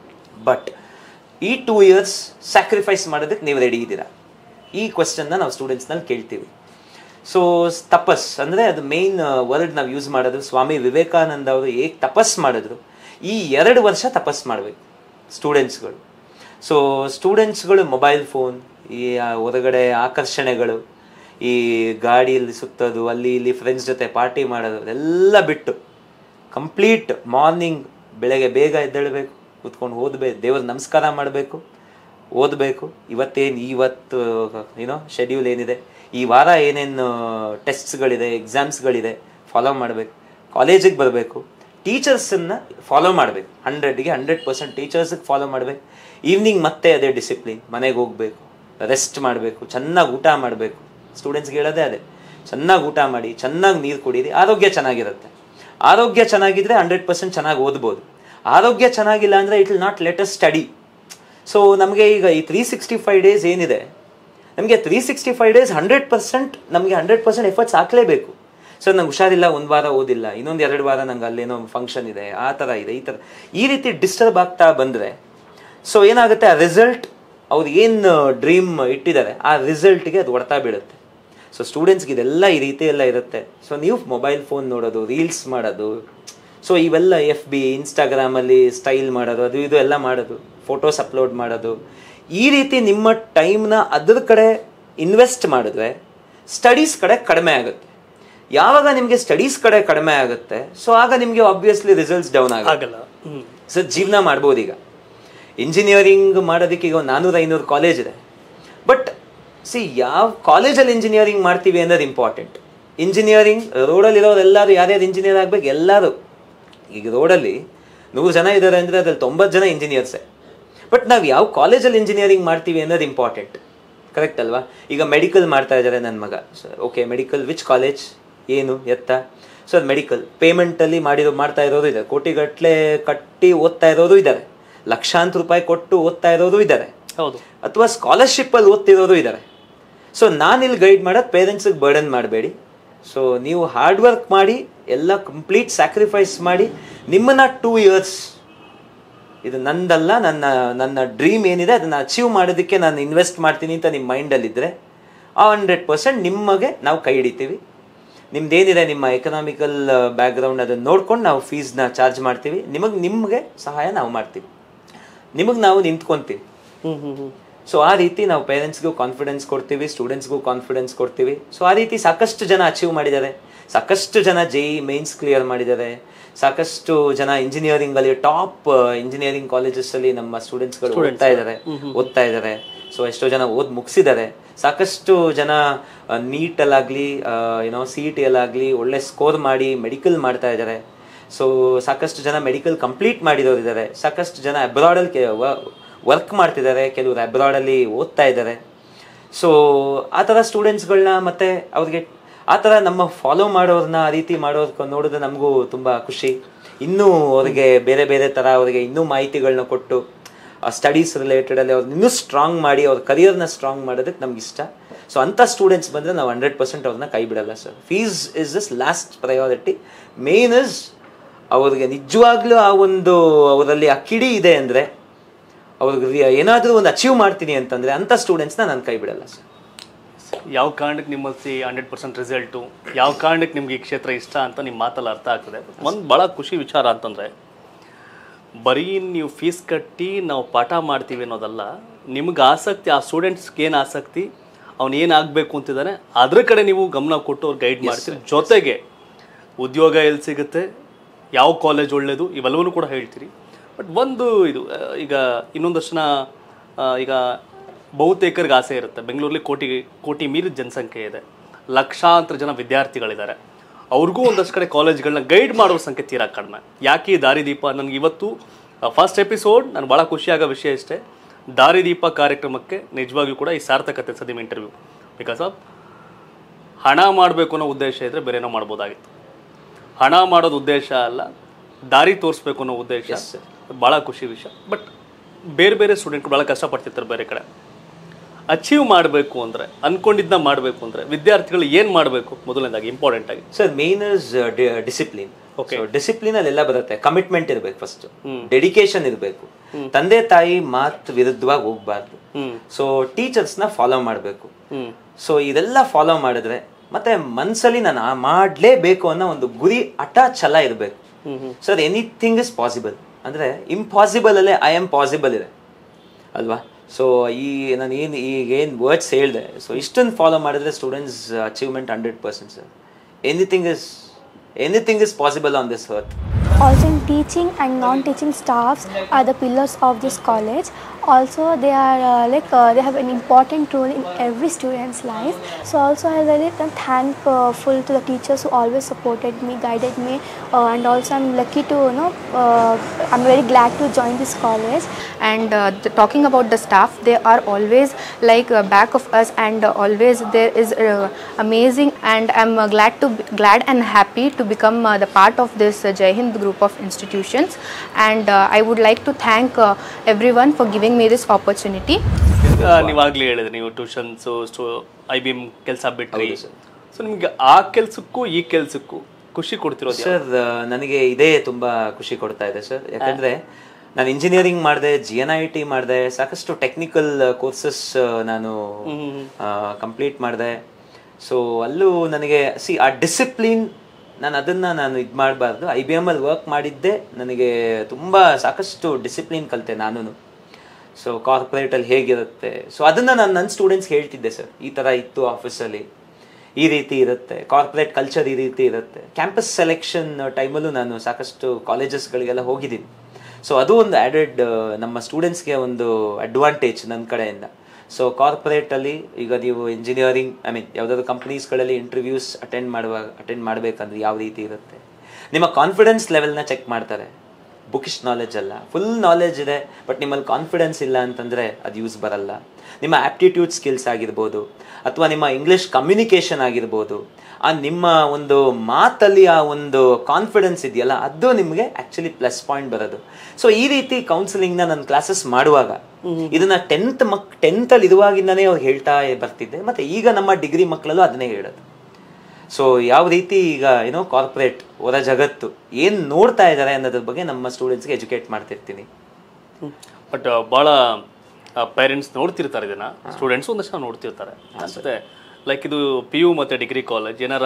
ಬಟ್ ಈ ಟೂ ಇಯರ್ಸ್ ಸ್ಯಾಕ್ರಿಫೈಸ್ ಮಾಡೋದಕ್ಕೆ ನೀವು ರೆಡಿ ಇದ್ದೀರಾ ಈ ಕ್ವಶನ್ನ ನಾವು ಸ್ಟೂಡೆಂಟ್ಸ್ನಲ್ಲಿ ಕೇಳ್ತೀವಿ ಸೊ ತಪಸ್ ಅಂದರೆ ಅದು ಮೇನ್ ವರ್ಡ್ ನಾವು ಯೂಸ್ ಮಾಡೋದು ಸ್ವಾಮಿ ವಿವೇಕಾನಂದ ಅವರು ಹೇಗೆ ತಪಸ್ ಮಾಡಿದ್ರು ಈ ಎರಡು ವರ್ಷ ತಪಸ್ ಮಾಡಬೇಕು ಸ್ಟೂಡೆಂಟ್ಸ್ಗಳು ಸೊ ಸ್ಟೂಡೆಂಟ್ಸ್ಗಳು ಮೊಬೈಲ್ ಫೋನ್ ಈ ಆ ಹೊರಗಡೆ ಆಕರ್ಷಣೆಗಳು ಈ ಗಾಡಿಯಲ್ಲಿ ಸುತ್ತೋದು ಅಲ್ಲಿ ಇಲ್ಲಿ ಫ್ರೆಂಡ್ಸ್ ಜೊತೆ ಪಾರ್ಟಿ ಮಾಡೋದು ಅದೆಲ್ಲ ಬಿಟ್ಟು ಕಂಪ್ಲೀಟ್ ಮಾರ್ನಿಂಗ್ ಬೆಳಗ್ಗೆ ಬೇಗ ಎದ್ದೇಳಬೇಕು ಕೂತ್ಕೊಂಡು ಓದಬೇಕು ದೇವ್ರ ನಮಸ್ಕಾರ ಮಾಡಬೇಕು ಓದಬೇಕು ಇವತ್ತೇನು ಇವತ್ತು ಏನೋ ಶೆಡ್ಯೂಲ್ ಏನಿದೆ ಈ ವಾರ ಏನೇನು ಟೆಸ್ಟ್ಸ್ಗಳಿದೆ ಎಕ್ಸಾಮ್ಸ್ಗಳಿದೆ ಫಾಲೋ ಮಾಡಬೇಕು ಕಾಲೇಜಿಗೆ ಬರಬೇಕು ಟೀಚರ್ಸನ್ನು ಫಾಲೋ ಮಾಡಬೇಕು ಹಂಡ್ರೆಡ್ಗೆ ಹಂಡ್ರೆಡ್ ಪರ್ಸೆಂಟ್ ಟೀಚರ್ಸಿಗೆ ಫಾಲೋ ಮಾಡಬೇಕು ಈವ್ನಿಂಗ್ ಮತ್ತೆ ಅದೇ ಡಿಸಿಪ್ಲಿನ್ ಮನೆಗೆ ಹೋಗಬೇಕು ರೆಸ್ಟ್ ಮಾಡಬೇಕು ಚೆನ್ನಾಗಿ ಊಟ ಮಾಡಬೇಕು ಸ್ಟೂಡೆಂಟ್ಸ್ಗೆ ಹೇಳೋದೇ ಅದೇ ಚೆನ್ನಾಗಿ ಊಟ ಮಾಡಿ ಚೆನ್ನಾಗಿ ನೀರು ಕುಡೀರಿ ಆರೋಗ್ಯ ಚೆನ್ನಾಗಿರುತ್ತೆ ಆರೋಗ್ಯ ಚೆನ್ನಾಗಿದ್ರೆ ಹಂಡ್ರೆಡ್ ಪರ್ಸೆಂಟ್ ಚೆನ್ನಾಗಿ ಓದ್ಬೋದು ಆರೋಗ್ಯ ಚೆನ್ನಾಗಿಲ್ಲ ಅಂದರೆ it will not let us study so ನಮಗೆ ಈಗ ಈ ತ್ರೀ ಸಿಕ್ಸ್ಟಿ ಫೈವ್ ಡೇಸ್ ಏನಿದೆ ನಮಗೆ three sixty five days hundred percent ನಮಗೆ ಹಂಡ್ರೆಡ್ ಪರ್ಸೆಂಟ್ ಎಫರ್ಟ್ಸ್ ಹಾಕಲೇಬೇಕು ಸರ್ ನಂಗೆ ಹುಷಾರಿಲ್ಲ ಒಂದು ವಾರ ಓದಿಲ್ಲ ಇನ್ನೊಂದು ಎರಡು ವಾರ ನಂಗೆ ಅಲ್ಲೇನೋ ಫಂಕ್ಷನ್ ಇದೆ ಆ ಥರ ಇದೆ ಈ ಥರ ಈ ರೀತಿ ಡಿಸ್ಟರ್ಬ್ ಆಗ್ತಾ ಬಂದರೆ ಸೊ ಏನಾಗುತ್ತೆ ಆ ರಿಸಲ್ಟ್ ಅವ್ರು ಏನು ಡ್ರೀಮ್ ಇಟ್ಟಿದ್ದಾರೆ ಆ ರಿಸಲ್ಟ್ಗೆ ಅದು ಹೊಡ್ತಾ ಬೀಳುತ್ತೆ ಸೊ ಸ್ಟೂಡೆಂಟ್ಸ್ಗೆ ಇದೆಲ್ಲ ಈ ರೀತಿ ಎಲ್ಲ ಇರುತ್ತೆ ಸೊ ನೀವು ಮೊಬೈಲ್ ಫೋನ್ ನೋಡೋದು ರೀಲ್ಸ್ ಮಾಡೋದು ಸೊ ಇವೆಲ್ಲ ಎಫ್ ಬಿ ಇನ್ಸ್ಟಾಗ್ರಾಮಲ್ಲಿ ಸ್ಟೈಲ್ ಮಾಡೋದು ಅದು ಇದು ಎಲ್ಲ ಮಾಡೋದು ಫೋಟೋಸ್ ಅಪ್ಲೋಡ್ ಮಾಡೋದು ಈ ರೀತಿ ನಿಮ್ಮ ಟೈಮ್ನ ಅದ್ರ ಕಡೆ ಇನ್ವೆಸ್ಟ್ ಮಾಡಿದ್ರೆ ಸ್ಟಡೀಸ್ ಕಡೆ ಕಡಿಮೆ ಆಗುತ್ತೆ ಯಾವಾಗ ನಿಮಗೆ ಸ್ಟಡೀಸ್ ಕಡೆ ಕಡಿಮೆ ಆಗುತ್ತೆ ಸೊ ಆಗ ನಿಮಗೆ ಆಬ್ವಿಯಸ್ಲಿ ರಿಸಲ್ಟ್ಸ್ ಡೌನ್ ಆಗುತ್ತೆ ಆಗಲ್ಲ ಹ್ಮ್ ಸೊ ಜೀವನ ಮಾಡ್ಬೋದು ಈಗ ಇಂಜಿನಿಯರಿಂಗ್ ಮಾಡೋದಕ್ಕೆ ಈಗ ಒಂದು ನಾನ್ನೂರು ಐನೂರು ಕಾಲೇಜ್ ಇದೆ ಬಟ್ ಸಿ ಯಾವ ಕಾಲೇಜಲ್ಲಿ ಇಂಜಿನಿಯರಿಂಗ್ ಮಾಡ್ತೀವಿ ಅನ್ನೋದು ಇಂಪಾರ್ಟೆಂಟ್ ಇಂಜಿನಿಯರಿಂಗ್ ರೋಡಲ್ಲಿ ಇರೋರೆಲ್ಲರೂ ಯಾರ್ಯಾರು ಇಂಜಿನಿಯರ್ ಆಗ್ಬೇಕು ಎಲ್ಲರೂ ಈಗ ರೋಡಲ್ಲಿ ನೂರು ಜನ ಇದ್ದಾರೆ ಅಂದರೆ ಅದ್ರಲ್ಲಿ ತೊಂಬತ್ತು ಜನ ಇಂಜಿನಿಯರ್ಸೇ ಬಟ್ ನಾವು ಯಾವ ಕಾಲೇಜಲ್ಲಿ ಇಂಜಿನಿಯರಿಂಗ್ ಮಾಡ್ತೀವಿ ಅನ್ನೋದು ಇಂಪಾರ್ಟೆಂಟ್ ಕರೆಕ್ಟ್ ಅಲ್ವಾ ಈಗ ಮೆಡಿಕಲ್ ಮಾಡ್ತಾ ಇದ್ದಾರೆ ನನ್ನ ಮಗ ಓಕೆ ಮೆಡಿಕಲ್ ವಿಚ್ ಕಾಲೇಜ್ ಏನು ಎತ್ತ ಸೊ ಅದು ಮೆಡಿಕಲ್ ಪೇಮೆಂಟಲ್ಲಿ ಮಾಡಿರೋ ಮಾಡ್ತಾ ಇರೋರು ಇದೆ ಕೋಟಿಗಟ್ಟಲೆ ಕಟ್ಟಿ ಓದ್ತಾ ಇರೋರು ಇದ್ದಾರೆ ಲಕ್ಷಾಂತರ ರೂಪಾಯಿ ಕೊಟ್ಟು ಓದ್ತಾ ಇರೋರು ಇದ್ದಾರೆ ಹೌದು ಅಥವಾ ಸ್ಕಾಲರ್ಶಿಪ್ಪಲ್ಲಿ ಓದ್ತಿರೋರು ಇದ್ದಾರೆ ಸೊ ನಾನಿಲ್ಲಿ ಗೈಡ್ ಮಾಡೋದು ಪೇರೆಂಟ್ಸಿಗೆ ಬರ್ಡನ್ ಮಾಡಬೇಡಿ ಸೊ ನೀವು ಹಾರ್ಡ್ ವರ್ಕ್ ಮಾಡಿ ಎಲ್ಲ ಕಂಪ್ಲೀಟ್ ಸ್ಯಾಕ್ರಿಫೈಸ್ ಮಾಡಿ ನಿಮ್ಮನ್ನ ಟೂ ಇಯರ್ಸ್ ಇದು ನಂದಲ್ಲ ನನ್ನ ನನ್ನ ಡ್ರೀಮ್ ಏನಿದೆ ಅದನ್ನು ಅಚೀವ್ ಮಾಡೋದಕ್ಕೆ ನಾನು ಇನ್ವೆಸ್ಟ್ ಮಾಡ್ತೀನಿ ಅಂತ ನಿಮ್ಮ ಮೈಂಡಲ್ಲಿದ್ದರೆ ಆ ಹಂಡ್ರೆಡ್ ಪರ್ಸೆಂಟ್ ನಿಮಗೆ ನಾವು ಕೈ ಹಿಡಿತೀವಿ ನಿಮ್ದೇನಿದೆ ನಿಮ್ಮ ಎಕನಾಮಿಕಲ್ ಬ್ಯಾಕ್ಗ್ರೌಂಡ್ ಅದನ್ನು ನೋಡ್ಕೊಂಡು ನಾವು ಫೀಸ್ನ ಚಾರ್ಜ್ ಮಾಡ್ತೀವಿ ನಿಮಗೆ ನಿಮಗೆ ಸಹಾಯ ನಾವು ಮಾಡ್ತೀವಿ ನಿಮಗೆ ನಾವು ನಿಂತ್ಕೊಂತೀವಿ ಹ್ಮ್ ಹ್ಮ್ ಹ್ಮ್ ಸೊ ಆ ರೀತಿ ನಾವು ಪೇರೆಂಟ್ಸ್ಗೂ ಕಾನ್ಫಿಡೆನ್ಸ್ ಕೊಡ್ತೀವಿ ಸ್ಟೂಡೆಂಟ್ಸ್ಗೂ ಕಾನ್ಫಿಡೆನ್ಸ್ ಕೊಡ್ತೀವಿ ಸೊ ಆ ರೀತಿ ಸಾಕಷ್ಟು ಜನ ಅಚೀವ್ ಮಾಡಿದ್ದಾರೆ ಸಾಕಷ್ಟು ಜನ ಜೆ ಇ ಮೇನ್ಸ್ ಕ್ಲಿಯರ್ ಮಾಡಿದ್ದಾರೆ ಸಾಕಷ್ಟು ಜನ ಇಂಜಿನಿಯರಿಂಗ್ ಅಲ್ಲಿ ಟಾಪ್ ಇಂಜಿನಿಯರಿಂಗ್ ಕಾಲೇಜಸ್ ಅಲ್ಲಿ ನಮ್ಮ ಸ್ಟೂಡೆಂಟ್ಸ್ಗಳು ಓದ್ತಾ ಇದ್ದಾರೆ ಓದ್ತಾ ಇದ್ದಾರೆ ಸೊ ಎಷ್ಟೋ ಜನ ಓದ್ ಮುಗಿಸಿದ್ದಾರೆ ಸಾಕಷ್ಟು ಜನ ನೀಟಲ್ಲಾಗಲಿ ಏನೋ ಸಿ ಇ ಟಿ ಅಲ್ಲಾಗಲಿ ಒಳ್ಳೆ ಸ್ಕೋರ್ ಮಾಡಿ ಮೆಡಿಕಲ್ ಮಾಡ್ತಾ ಇದ್ದಾರೆ ಸೊ ಸಾಕಷ್ಟು ಜನ ಮೆಡಿಕಲ್ ಕಂಪ್ಲೀಟ್ ಮಾಡಿದವರು ಇದ್ದಾರೆ ಸಾಕಷ್ಟು ಜನ ಅಬ್ರಾಡಲ್ಲಿ ವರ್ಕ್ ಮಾಡ್ತಿದ್ದಾರೆ ಕೆಲವರು ಅಬ್ರಾಡಲ್ಲಿ ಓದ್ತಾ ಇದ್ದಾರೆ ಸೊ ಆ ಥರ ಸ್ಟೂಡೆಂಟ್ಸ್ಗಳನ್ನ ಮತ್ತೆ ಅವ್ರಿಗೆ ಆ ಥರ ನಮ್ಮ ಫಾಲೋ ಮಾಡೋರನ್ನ ಆ ರೀತಿ ಮಾಡೋದಕ್ಕೆ ನೋಡಿದ್ರೆ ನಮಗೂ ತುಂಬ ಖುಷಿ ಇನ್ನೂ ಅವ್ರಿಗೆ ಬೇರೆ ಬೇರೆ ಥರ ಅವರಿಗೆ ಇನ್ನೂ ಮಾಹಿತಿಗಳನ್ನ ಕೊಟ್ಟು ಸ್ಟಡೀಸ್ ರಿಲೇಟೆಡಲ್ಲಿ ಅವ್ರನ್ನ ಇನ್ನೂ ಸ್ಟ್ರಾಂಗ್ ಮಾಡಿ ಅವ್ರ ಕರಿಯರ್ನ ಸ್ಟ್ರಾಂಗ್ ಮಾಡೋದಕ್ಕೆ ನಮ್ಗೆ ಇಷ್ಟ ಸೊ ಅಂಥ ಸ್ಟೂಡೆಂಟ್ಸ್ ಬಂದರೆ ನಾವು ಹಂಡ್ರೆಡ್ ಪರ್ಸೆಂಟ್ ಅವ್ರನ್ನ ಕೈ ಬಿಡಲ್ಲ sir fees is just last priority main is ಅವ್ರಿಗೆ ನಿಜವಾಗ್ಲೂ ಆ ಒಂದು ಅವರಲ್ಲಿ ಆ ಕಿಡಿ ಇದೆ ಅಂದರೆ ಅವ್ರಿಗೆ ಏನಾದರೂ ಒಂದು ಅಚೀವ್ ಮಾಡ್ತೀನಿ ಅಂತಂದರೆ ಅಂಥ ಸ್ಟೂಡೆಂಟ್ಸ್ನ ನಾನು ಕೈ ಬಿಡಲ್ಲ ಸರ್ ಯಾವ ಕಾರಣಕ್ಕೆ ನಿಮ್ಮಲ್ಲಿ ಹಂಡ್ರೆಡ್ ಪರ್ಸೆಂಟ್ ರಿಸಲ್ಟು ಯಾವ ಕಾರಣಕ್ಕೆ ನಿಮ್ಗೆ ಈ ಕ್ಷೇತ್ರ ಇಷ್ಟ ಅಂತ ನಿಮ್ಮ ಮಾತಲ್ಲಿ ಅರ್ಥ ಆಗ್ತದೆ ಒಂದು ಭಾಳ ಖುಷಿ ವಿಚಾರ ಅಂತಂದರೆ ಬರೀ ನೀವು ಫೀಸ್ ಕಟ್ಟಿ ನಾವು ಪಾಠ ಮಾಡ್ತೀವಿ ಅನ್ನೋದಲ್ಲ ನಿಮ್ಗೆ ಆಸಕ್ತಿ ಆ ಸ್ಟೂಡೆಂಟ್ಸ್ಗೆ ಏನು ಆಸಕ್ತಿ ಅವ್ನು ಏನು ಆಗಬೇಕು ಅಂತಿದ್ದಾನೆ ಅದ್ರ ಕಡೆ ನೀವು ಗಮನ ಕೊಟ್ಟು ಅವ್ರು ಗೈಡ್ ಮಾಡ್ತೀರಿ ಜೊತೆಗೆ ಉದ್ಯೋಗ ಎಲ್ಲಿ ಸಿಗುತ್ತೆ ಯಾವ ಕಾಲೇಜ್ ಒಳ್ಳೆಯದು ಇವೆಲ್ಲವನ್ನೂ ಕೂಡ ಹೇಳ್ತೀರಿ ಬಟ್ ಒಂದು ಇದು ಆ, ಈಗ ಇನ್ನೊಂದಷ್ಟು ಜನ ಆ, ಈಗ ಬಹುತೇಕರಿಗೆ ಆಸೆ ಇರುತ್ತೆ ಬೆಂಗಳೂರಲ್ಲಿ ಕೋಟಿ ಕೋಟಿ ಮೀರಿದ ಜನಸಂಖ್ಯೆ ಇದೆ ಲಕ್ಷಾಂತರ ಜನ ವಿದ್ಯಾರ್ಥಿಗಳಿದ್ದಾರೆ ಅವ್ರಿಗೂ ಒಂದಷ್ಟು ಕಡೆ ಕಾಲೇಜ್ಗಳನ್ನ ಗೈಡ್ ಮಾಡೋ ಸಂಖ್ಯೆ ತೀರಾ ಕಡಿಮೆ ಯಾಕೆ ಈ ದಾರಿದೀಪ ನನಗೆ ಇವತ್ತು ಫಸ್ಟ್ ಎಪಿಸೋಡ್ ನಾನು ಭಾಳ ಖುಷಿಯಾಗೋ ವಿಷಯ ಇಷ್ಟೇ ದಾರಿದೀಪ ಕಾರ್ಯಕ್ರಮಕ್ಕೆ ನಿಜವಾಗಿಯೂ ಕೂಡ ಈ ಸಾರ್ಥಕತೆ ಸದಿಮ ಇಂಟರ್ವ್ಯೂ ಬಿಕಾಸ್ ಆಫ್ ಹಣ ಮಾಡಬೇಕು ಅನ್ನೋ ಉದ್ದೇಶ ಇದ್ರೆ ಬೇರೆನೋ ಮಾಡ್ಬೋದಾಗಿತ್ತು ಹಣ ಮಾಡೋದು ಉದ್ದೇಶ ಅಲ್ಲ ದಾರಿ ತೋರಿಸ್ಬೇಕು ಅನ್ನೋ ಉದ್ದೇಶ ಭಾಳ ಖುಷಿ ವಿಷಯ ಬಟ್ ಬೇರೆ ಬೇರೆ ಸ್ಟೂಡೆಂಟ್ ಭಾಳ ಕಷ್ಟಪಡ್ತಿರ್ತಾರೆ ಬೇರೆ ಕಡೆ ಅಚೀವ್ ಮಾಡಬೇಕು ಅಂದರೆ ಅನ್ಕೊಂಡಿದ್ನ ಮಾಡಬೇಕು ಅಂದರೆ ವಿದ್ಯಾರ್ಥಿಗಳು ಏನು ಮಾಡಬೇಕು ಮೊದಲನೇದಾಗಿ ಇಂಪಾರ್ಟೆಂಟ್ ಆಗಿ sir main is discipline discipline ಅಲ್ಲಿ ಎಲ್ಲ ಬರುತ್ತೆ ಕಮಿಟ್ಮೆಂಟ್ ಇರ್ಬೇಕು ಫಸ್ಟ್ ಡೆಡಿಕೇಶನ್ ಇರಬೇಕು ತಂದೆ ತಾಯಿ ಮಾತ್ ವಿರುದ್ಧವಾಗಿ ಹೋಗ್ಬಾರ್ದು ಸೊ ಟೀಚರ್ಸ್ ನ ಫಾಲೋ ಮಾಡಬೇಕು ಸೊ ಇದೆಲ್ಲ ಫಾಲೋ ಮಾಡಿದ್ರೆ ಮತ್ತೆ ಮನ್ಸಲ್ಲಿ ನಾನು ಆ ಮಾಡ್ಲೇಬೇಕು ಅನ್ನೋ ಒಂದು ಗುರಿ ಹಠ ಛಲ ಇರಬೇಕು ಸರ್ ಎನಿಥಿಂಗ್ ಇಸ್ ಪಾಸಿಬಲ್ ಅಂದ್ರೆ ಇಂಪಾಸಿಬಲ್ ಅಲ್ಲೇ ಐ ಆಮ್ ಪಾಸಿಬಲ್ ಇದೆ ಅಲ್ವಾ ಸೊ ಈ ನಾನು ಏನು ಈಗ ಏನು ವರ್ಡ್ಸ್ ಹೇಳಿದೆ ಸೊ ಇಷ್ಟನ್ನು ಫಾಲೋ ಮಾಡಿದ್ರೆ students achievement hundred percent sir anything is anything is possible on this earth Also, in teaching and non-teaching staffs are the pillars of this college. Also, they are uh, like uh, they have an important role in every student's life. So, also I really am thankful to the teachers who always supported me, guided me, uh, and also I'm lucky to you know uh, I'm very glad to join this college. and uh, the, talking about the staff they are always like uh, back of us and uh, always there is uh, amazing and i'm uh, glad to be, glad and happy to become uh, the part of this uh, jai hind group of institutions and uh, i would like to thank uh, everyone for giving me this opportunity ನೀವಾಗಲೇ ಹೇಳಿದ್ರಿ ನೀವು tuitions ಸ್ಟು I B M ಕೆಲಸ ಬಿಟ್ರಿ so ನಿಮ್ಗೆ ಆ ಕೆಲಸಕ್ಕೂ ಈ ಕೆಲಸಕ್ಕೂ ಖುಷಿ ಕೊಡ್ತಿರೋದು ಯಾವ್ದು? ಸರ್ ನನಗೆ ಇದೇ ತುಂಬಾ ಖುಷಿ ಕೊಡ್ತಾ ಇದೆ ಸರ್ ಯಾಕಂದ್ರೆ ನಾನು ಇಂಜಿನಿಯರಿಂಗ್ ಮಾಡಿದೆ ಜಿ ಎನ್ ಐ ಟಿ ಮಾಡಿದೆ ಸಾಕಷ್ಟು ಟೆಕ್ನಿಕಲ್ ಕೋರ್ಸಸ್ ನಾನು ಕಂಪ್ಲೀಟ್ ಮಾಡಿದೆ ಸೊ ಅಲ್ಲೂ ನನಗೆ ಸಿ ಆ ಡಿಸಿಪ್ಲಿನ್ ನಾನು ಅದನ್ನ ನಾನು ಇದು ಮಾಡಬಾರ್ದು ಐ ಬಿ ಎಮ್ ಅಲ್ಲಿ ವರ್ಕ್ ಮಾಡಿದ್ದೆ ನನಗೆ ತುಂಬ ಸಾಕಷ್ಟು ಡಿಸಿಪ್ಲಿನ್ ಕಲಿತೆ ನಾನು ಸೊ ಕಾರ್ಪೊರೇಟಲ್ಲಿ ಹೇಗಿರುತ್ತೆ ಸೊ ಅದನ್ನು ನಾನು ನನ್ನ ಸ್ಟೂಡೆಂಟ್ಸ್ಗೆ ಹೇಳ್ತಿದ್ದೆ ಸರ್ ಈ ಥರ ಇತ್ತು ಆಫೀಸಲ್ಲಿ ಈ ರೀತಿ ಇರುತ್ತೆ ಕಾರ್ಪೊರೇಟ್ ಕಲ್ಚರ್ ಈ ರೀತಿ ಇರುತ್ತೆ ಕ್ಯಾಂಪಸ್ ಸೆಲೆಕ್ಷನ್ ಟೈಮಲ್ಲೂ ನಾನು ಸಾಕಷ್ಟು ಕಾಲೇಜಸ್ಗಳಿಗೆಲ್ಲ ಹೋಗಿದ್ದೀನಿ ಸೊ ಅದು ಒಂದು ಆ್ಯಡೆಡ್ ನಮ್ಮ ಸ್ಟೂಡೆಂಟ್ಸ್ಗೆ ಒಂದು ಅಡ್ವಾಂಟೇಜ್ ನನ್ನ ಕಡೆಯಿಂದ ಸೊ ಕಾರ್ಪೊರೇಟಲ್ಲಿ ಈಗ ನೀವು ಇಂಜಿನಿಯರಿಂಗ್ ಐ ಮೀನ್ ಯಾವುದಾದ್ರು ಕಂಪ್ನೀಸ್ಗಳಲ್ಲಿ ಇಂಟರ್ವ್ಯೂಸ್ ಅಟೆಂಡ್ ಮಾಡುವಾಗ ಅಟೆಂಡ್ ಮಾಡಬೇಕಂದ್ರೆ ಯಾವ ರೀತಿ ಇರುತ್ತೆ ನಿಮ್ಮ ಕಾನ್ಫಿಡೆನ್ಸ್ ಲೆವೆಲ್ನ ಚೆಕ್ ಮಾಡ್ತಾರೆ ಬುಕಿಶ್ ನಾಲೆಜ್ ಅಲ್ಲ ಫುಲ್ ನಾಲೆಜ್ ಇದೆ ಬಟ್ ನಿಮ್ಮಲ್ಲಿ ಕಾನ್ಫಿಡೆನ್ಸ್ ಇಲ್ಲ ಅಂತಂದರೆ ಅದು ಯೂಸ್ ಬರಲ್ಲ ನಿಮ್ಮ ಆಪ್ಟಿಟ್ಯೂಡ್ ಸ್ಕಿಲ್ಸ್ ಆಗಿರ್ಬೋದು ಅಥವಾ ನಿಮ್ಮ ಇಂಗ್ಲಿಷ್ ಕಮ್ಯುನಿಕೇಷನ್ ಆಗಿರ್ಬೋದು ಆ ನಿಮ್ಮ ಒಂದು ಮಾತಲ್ಲಿ ಆ ಒಂದು ಕಾನ್ಫಿಡೆನ್ಸ್ ಇದೆಯಲ್ಲ ಅದು ನಿಮಗೆ ಆ್ಯಕ್ಚುಲಿ ಪ್ಲಸ್ ಪಾಯಿಂಟ್ ಬರೋದು ಸೊ ಈ ರೀತಿ ಕೌನ್ಸಿಲಿಂಗ್ನ ನಾನು ಕ್ಲಾಸಸ್ ಮಾಡುವಾಗ ಇದನ್ನ ಟೆಂತ್ ಮಕ್ ಟೆಂತಲ್ಲಿ ಇರುವಾಗಿಂದನೇ ಅವ್ರು ಹೇಳ್ತಾ ಬರ್ತಿದ್ದೆ ಮತ್ತೆ ಈಗ ನಮ್ಮ ಡಿಗ್ರಿ ಮಕ್ಕಳಲ್ಲೂ ಅದನ್ನೇ ಹೇಳೋದು ಸೊ ಯಾವ ರೀತಿ ಈಗ ಏನೋ ಕಾರ್ಪೊರೇಟ್ ಹೊರ ಜಗತ್ತು ಏನು ನೋಡ್ತಾ ಇದ್ದಾರೆ ಅನ್ನೋದ್ರ ಬಗ್ಗೆ ನಮ್ಮ ಸ್ಟೂಡೆಂಟ್ಸ್ಗೆ ಎಜುಕೇಟ್ ಮಾಡ್ತಿರ್ತೀನಿ ಬಟ್ ಭಾಳ ಪೇರೆಂಟ್ಸ್ ನೋಡ್ತಿರ್ತಾರೆ ಇದನ್ನ ಸ್ಟೂಡೆಂಟ್ಸ್ ಒಂದಷ್ಟು ಜನ ನೋಡ್ತಿರ್ತಾರೆ ಅನ್ಸುತ್ತೆ ಲೈಕ್ ಇದು ಪಿ ಯು ಮತ್ತು ಡಿಗ್ರಿ ಕಾಲೇಜ್ ಏನಾರ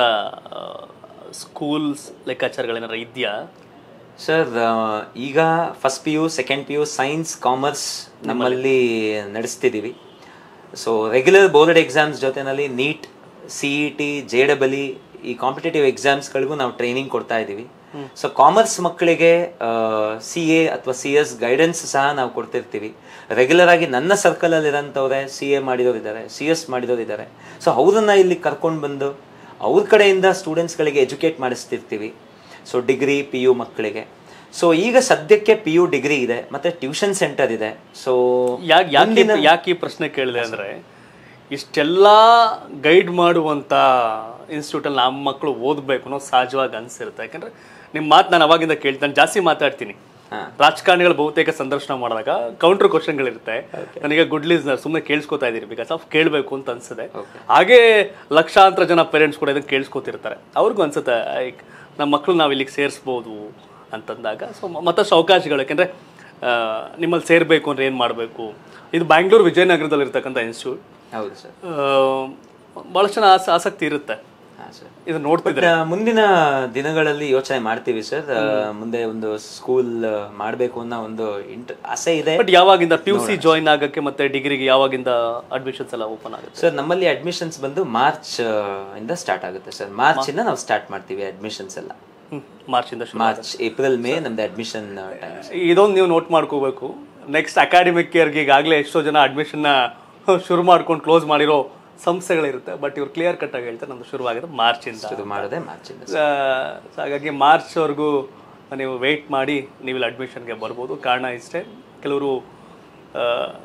ಸ್ಕೂಲ್ಸ್ ಲೆಕ್ಕಾಚಾರಗಳೇನಾರ ಇದೆಯಾ ಸರ್ ಈಗ first P U second P U science commerce ನಮ್ಮಲ್ಲಿ ನಡೆಸ್ತಿದ್ದೀವಿ ಸೊ ರೆಗ್ಯುಲರ್ ಬೋರ್ಡ್ ಎಕ್ಸಾಮ್ಸ್ ಜೊತೆನಲ್ಲಿ NEET C E T J double E ಈ ಕಾಂಪಿಟೇಟಿವ್ ಎಕ್ಸಾಮ್ಸ್ಗಳಿಗೂ ನಾವು ಟ್ರೈನಿಂಗ್ ಕೊಡ್ತಾ ಇದ್ದೀವಿ ಸೊ ಕಾಮರ್ಸ್ ಮಕ್ಕಳಿಗೆ ಸಿ ಎ ಅಥವಾ ಸಿ ಎಸ್ ಗೈಡೆನ್ಸ್ ಸಹ ನಾವು ಕೊಡ್ತಿರ್ತೀವಿ ರೆಗ್ಯುಲರ್ ಆಗಿ ನನ್ನ ಸರ್ಕಲಲ್ಲಿ ಇರೋಂಥವ್ರೆ ಸಿ ಎ ಮಾಡಿದವರು ಇದ್ದಾರೆ ಸಿ ಎಸ್ ಮಾಡಿದವರು ಇದ್ದಾರೆ ಸೊ ಅವ್ರನ್ನ ಇಲ್ಲಿ ಕರ್ಕೊಂಡು ಬಂದು ಅವ್ರ ಕಡೆಯಿಂದ ಸ್ಟೂಡೆಂಟ್ಸ್ಗಳಿಗೆ ಎಜುಕೇಟ್ ಮಾಡಿಸ್ತಿರ್ತೀವಿ ಸೊ ಡಿಗ್ರಿ ಪಿ ಯು ಮಕ್ಕಳಿಗೆ ಸೊ ಈಗ ಸದ್ಯಕ್ಕೆ ಪಿ ಯು ಡಿಗ್ರಿ ಇದೆ ಮತ್ತೆ ಟ್ಯೂಷನ್ ಸೆಂಟರ್ ಇದೆ ಸೊ ಯಾಕೆ ಯಾಕೆ ಯಾಕೆ ಈ ಪ್ರಶ್ನೆ ಕೇಳಿದೆ ಅಂದರೆ ಇಷ್ಟೆಲ್ಲ ಗೈಡ್ ಮಾಡುವಂಥ ಇನ್ಸ್ಟಿಟ್ಯೂಟಲ್ಲಿ ನಮ್ಮ ಮಕ್ಕಳು ಓದಬೇಕು ಅನ್ನೋ ಸಹಜವಾಗಿ ಅನಿಸಿರುತ್ತೆ ಯಾಕಂದ್ರೆ ನಿಮ್ಮ ಮಾತು ನಾನು ಅವಾಗಿಂದ ಕೇಳ್ತಾನೆ ಜಾಸ್ತಿ ಮಾತಾಡ್ತೀನಿ ರಾಜಕಾರಣಿಗಳು ಬಹುತೇಕ ಸಂದರ್ಶನ ಮಾಡಿದಾಗ ಕೌಂಟರ್ ಕ್ವಶನ್ಗಳಿರುತ್ತೆ ನನಗೆ ಗುಡ್ ಲಿಸ್ನರ್ ಸುಮ್ಮನೆ ಕೇಳಿಸ್ಕೊತಾ ಇದ್ದೀರಿ ಬಿಕಾಸ್ ಆಫ್ ಕೇಳಬೇಕು ಅಂತ ಅನ್ಸುತ್ತೆ ಹಾಗೆ ಲಕ್ಷಾಂತರ ಜನ ಪೇರೆಂಟ್ಸ್ ಕೂಡ ಇದನ್ನು ಕೇಳಿಸ್ಕೊತಿರ್ತಾರೆ ಅವ್ರಿಗೂ ಅನ್ಸುತ್ತೆ ಲೈಕ್ ನಮ್ಮ ಮಕ್ಕಳು ನಾವು ಇಲ್ಲಿಗೆ ಸೇರಿಸ್ಬೋದು ಅಂತಂದಾಗ ಸೊ ಮತ್ತಷ್ಟು ಅವಕಾಶಗಳು ಯಾಕೆಂದರೆ ನಿಮ್ಮಲ್ಲಿ ಸೇರಬೇಕು ಅಂದ್ರೆ ಏನು ಮಾಡಬೇಕು ಇದು ಬ್ಯಾಂಗ್ಳೂರು ವಿಜಯನಗರದಲ್ಲಿ ಇರ್ತಕ್ಕಂಥ ಇನ್ಸ್ಟಿಟ್ಯೂಟ್ ಹೌದು ಸರ್ ಭಾಳಷ್ಟು ಜನ ಆಸ ಆಸಕ್ತಿ ಇರುತ್ತೆ ಸರ್ ಇದು ನೋಡ್ತಿದ್ರೆ But, ಆ, ಮುಂದಿನ ದಿನಗಳಲ್ಲಿ ಯೋಚನೆ ಮಾಡ್ತೀವಿ ಸರ್ ಮುಂದೆ ಒಂದು ಸ್ಕೂಲ್ ಮಾಡಬೇಕು ಅನ್ನೋ ಒಂದು ಇಂಟ್ ಆಸೆ ಇದೆ ಬಟ್ ಯಾವಾಗಿಂದ ಪಿ ಯು ಸಿ ಜಾಯಿನ್ ಆಗಕ್ಕೆ ಮತ್ತೆ ಡಿಗ್ರಿಗೆ ಯಾವಾಗಿಂದ ಅಡ್ಮಿಷನ್ಸ್ ಎಲ್ಲ ಓಪನ್ ಆಗುತ್ತೆ ಸರ್ ನಮ್ಮಲ್ಲಿ ಅಡ್ಮಿಷನ್ಸ್ ಬಂದು ಮಾರ್ಚ್ ಇಂದ ಸ್ಟಾರ್ಟ್ ಆಗುತ್ತೆ ಸರ್ ಮಾರ್ಚ್ ಇಂದ ನಾವು ಸ್ಟಾರ್ಟ್ ಮಾಡ್ತೀವಿ ಅಡ್ಮಿಷನ್ಸ್ ಎಲ್ಲ ಮಾರ್ಚ್ ಇಂದ ಶುರು ಮಾರ್ಚ್ ಏಪ್ರಿಲ್ ಮೇ ನಮ್ದು ಅಡ್ಮಿಷನ್ ಟೈಮ್ ಇದೊಂದು ನೀವು ನೋಟ್ ಮಾಡ್ಕೋಬೇಕು ನೆಕ್ಸ್ಟ್ ಅಕಾಡೆಮಿಕ್ ಇಯರ್ಗೆ ಈಗಾಗಲೇ ಎಷ್ಟೋ ಜನ ಅಡ್ಮಿಷನ್ನ ಶುರು ಮಾಡ್ಕೊಂಡು ಕ್ಲೋಸ್ ಮಾಡಿರೋ ಸಂಸ್ಥೆಗಳಿರುತ್ತೆ ಬಟ್ ಇವ್ರು ಕ್ಲಿಯರ್ ಕಟ್ ಆಗಿ ಹೇಳ್ತಾರೆ ನಮ್ದು ಶುರುವಾಗಿದೆ ಮಾರ್ಚಿಂದ ಶುರು ಮಾಡೋದೇ ಮಾರ್ಚ್ ಇಂದ ಆ, so ಹಾಗಾಗಿ ಮಾರ್ಚ್ವರೆಗೂ ನೀವು ವೆಯ್ಟ್ ಮಾಡಿ ನೀವು ಇಲ್ಲಿ ಅಡ್ಮಿಷನ್ಗೆ ಬರ್ಬೋದು ಕಾರಣ ಇಷ್ಟೇ ಕೆಲವರು ಆ,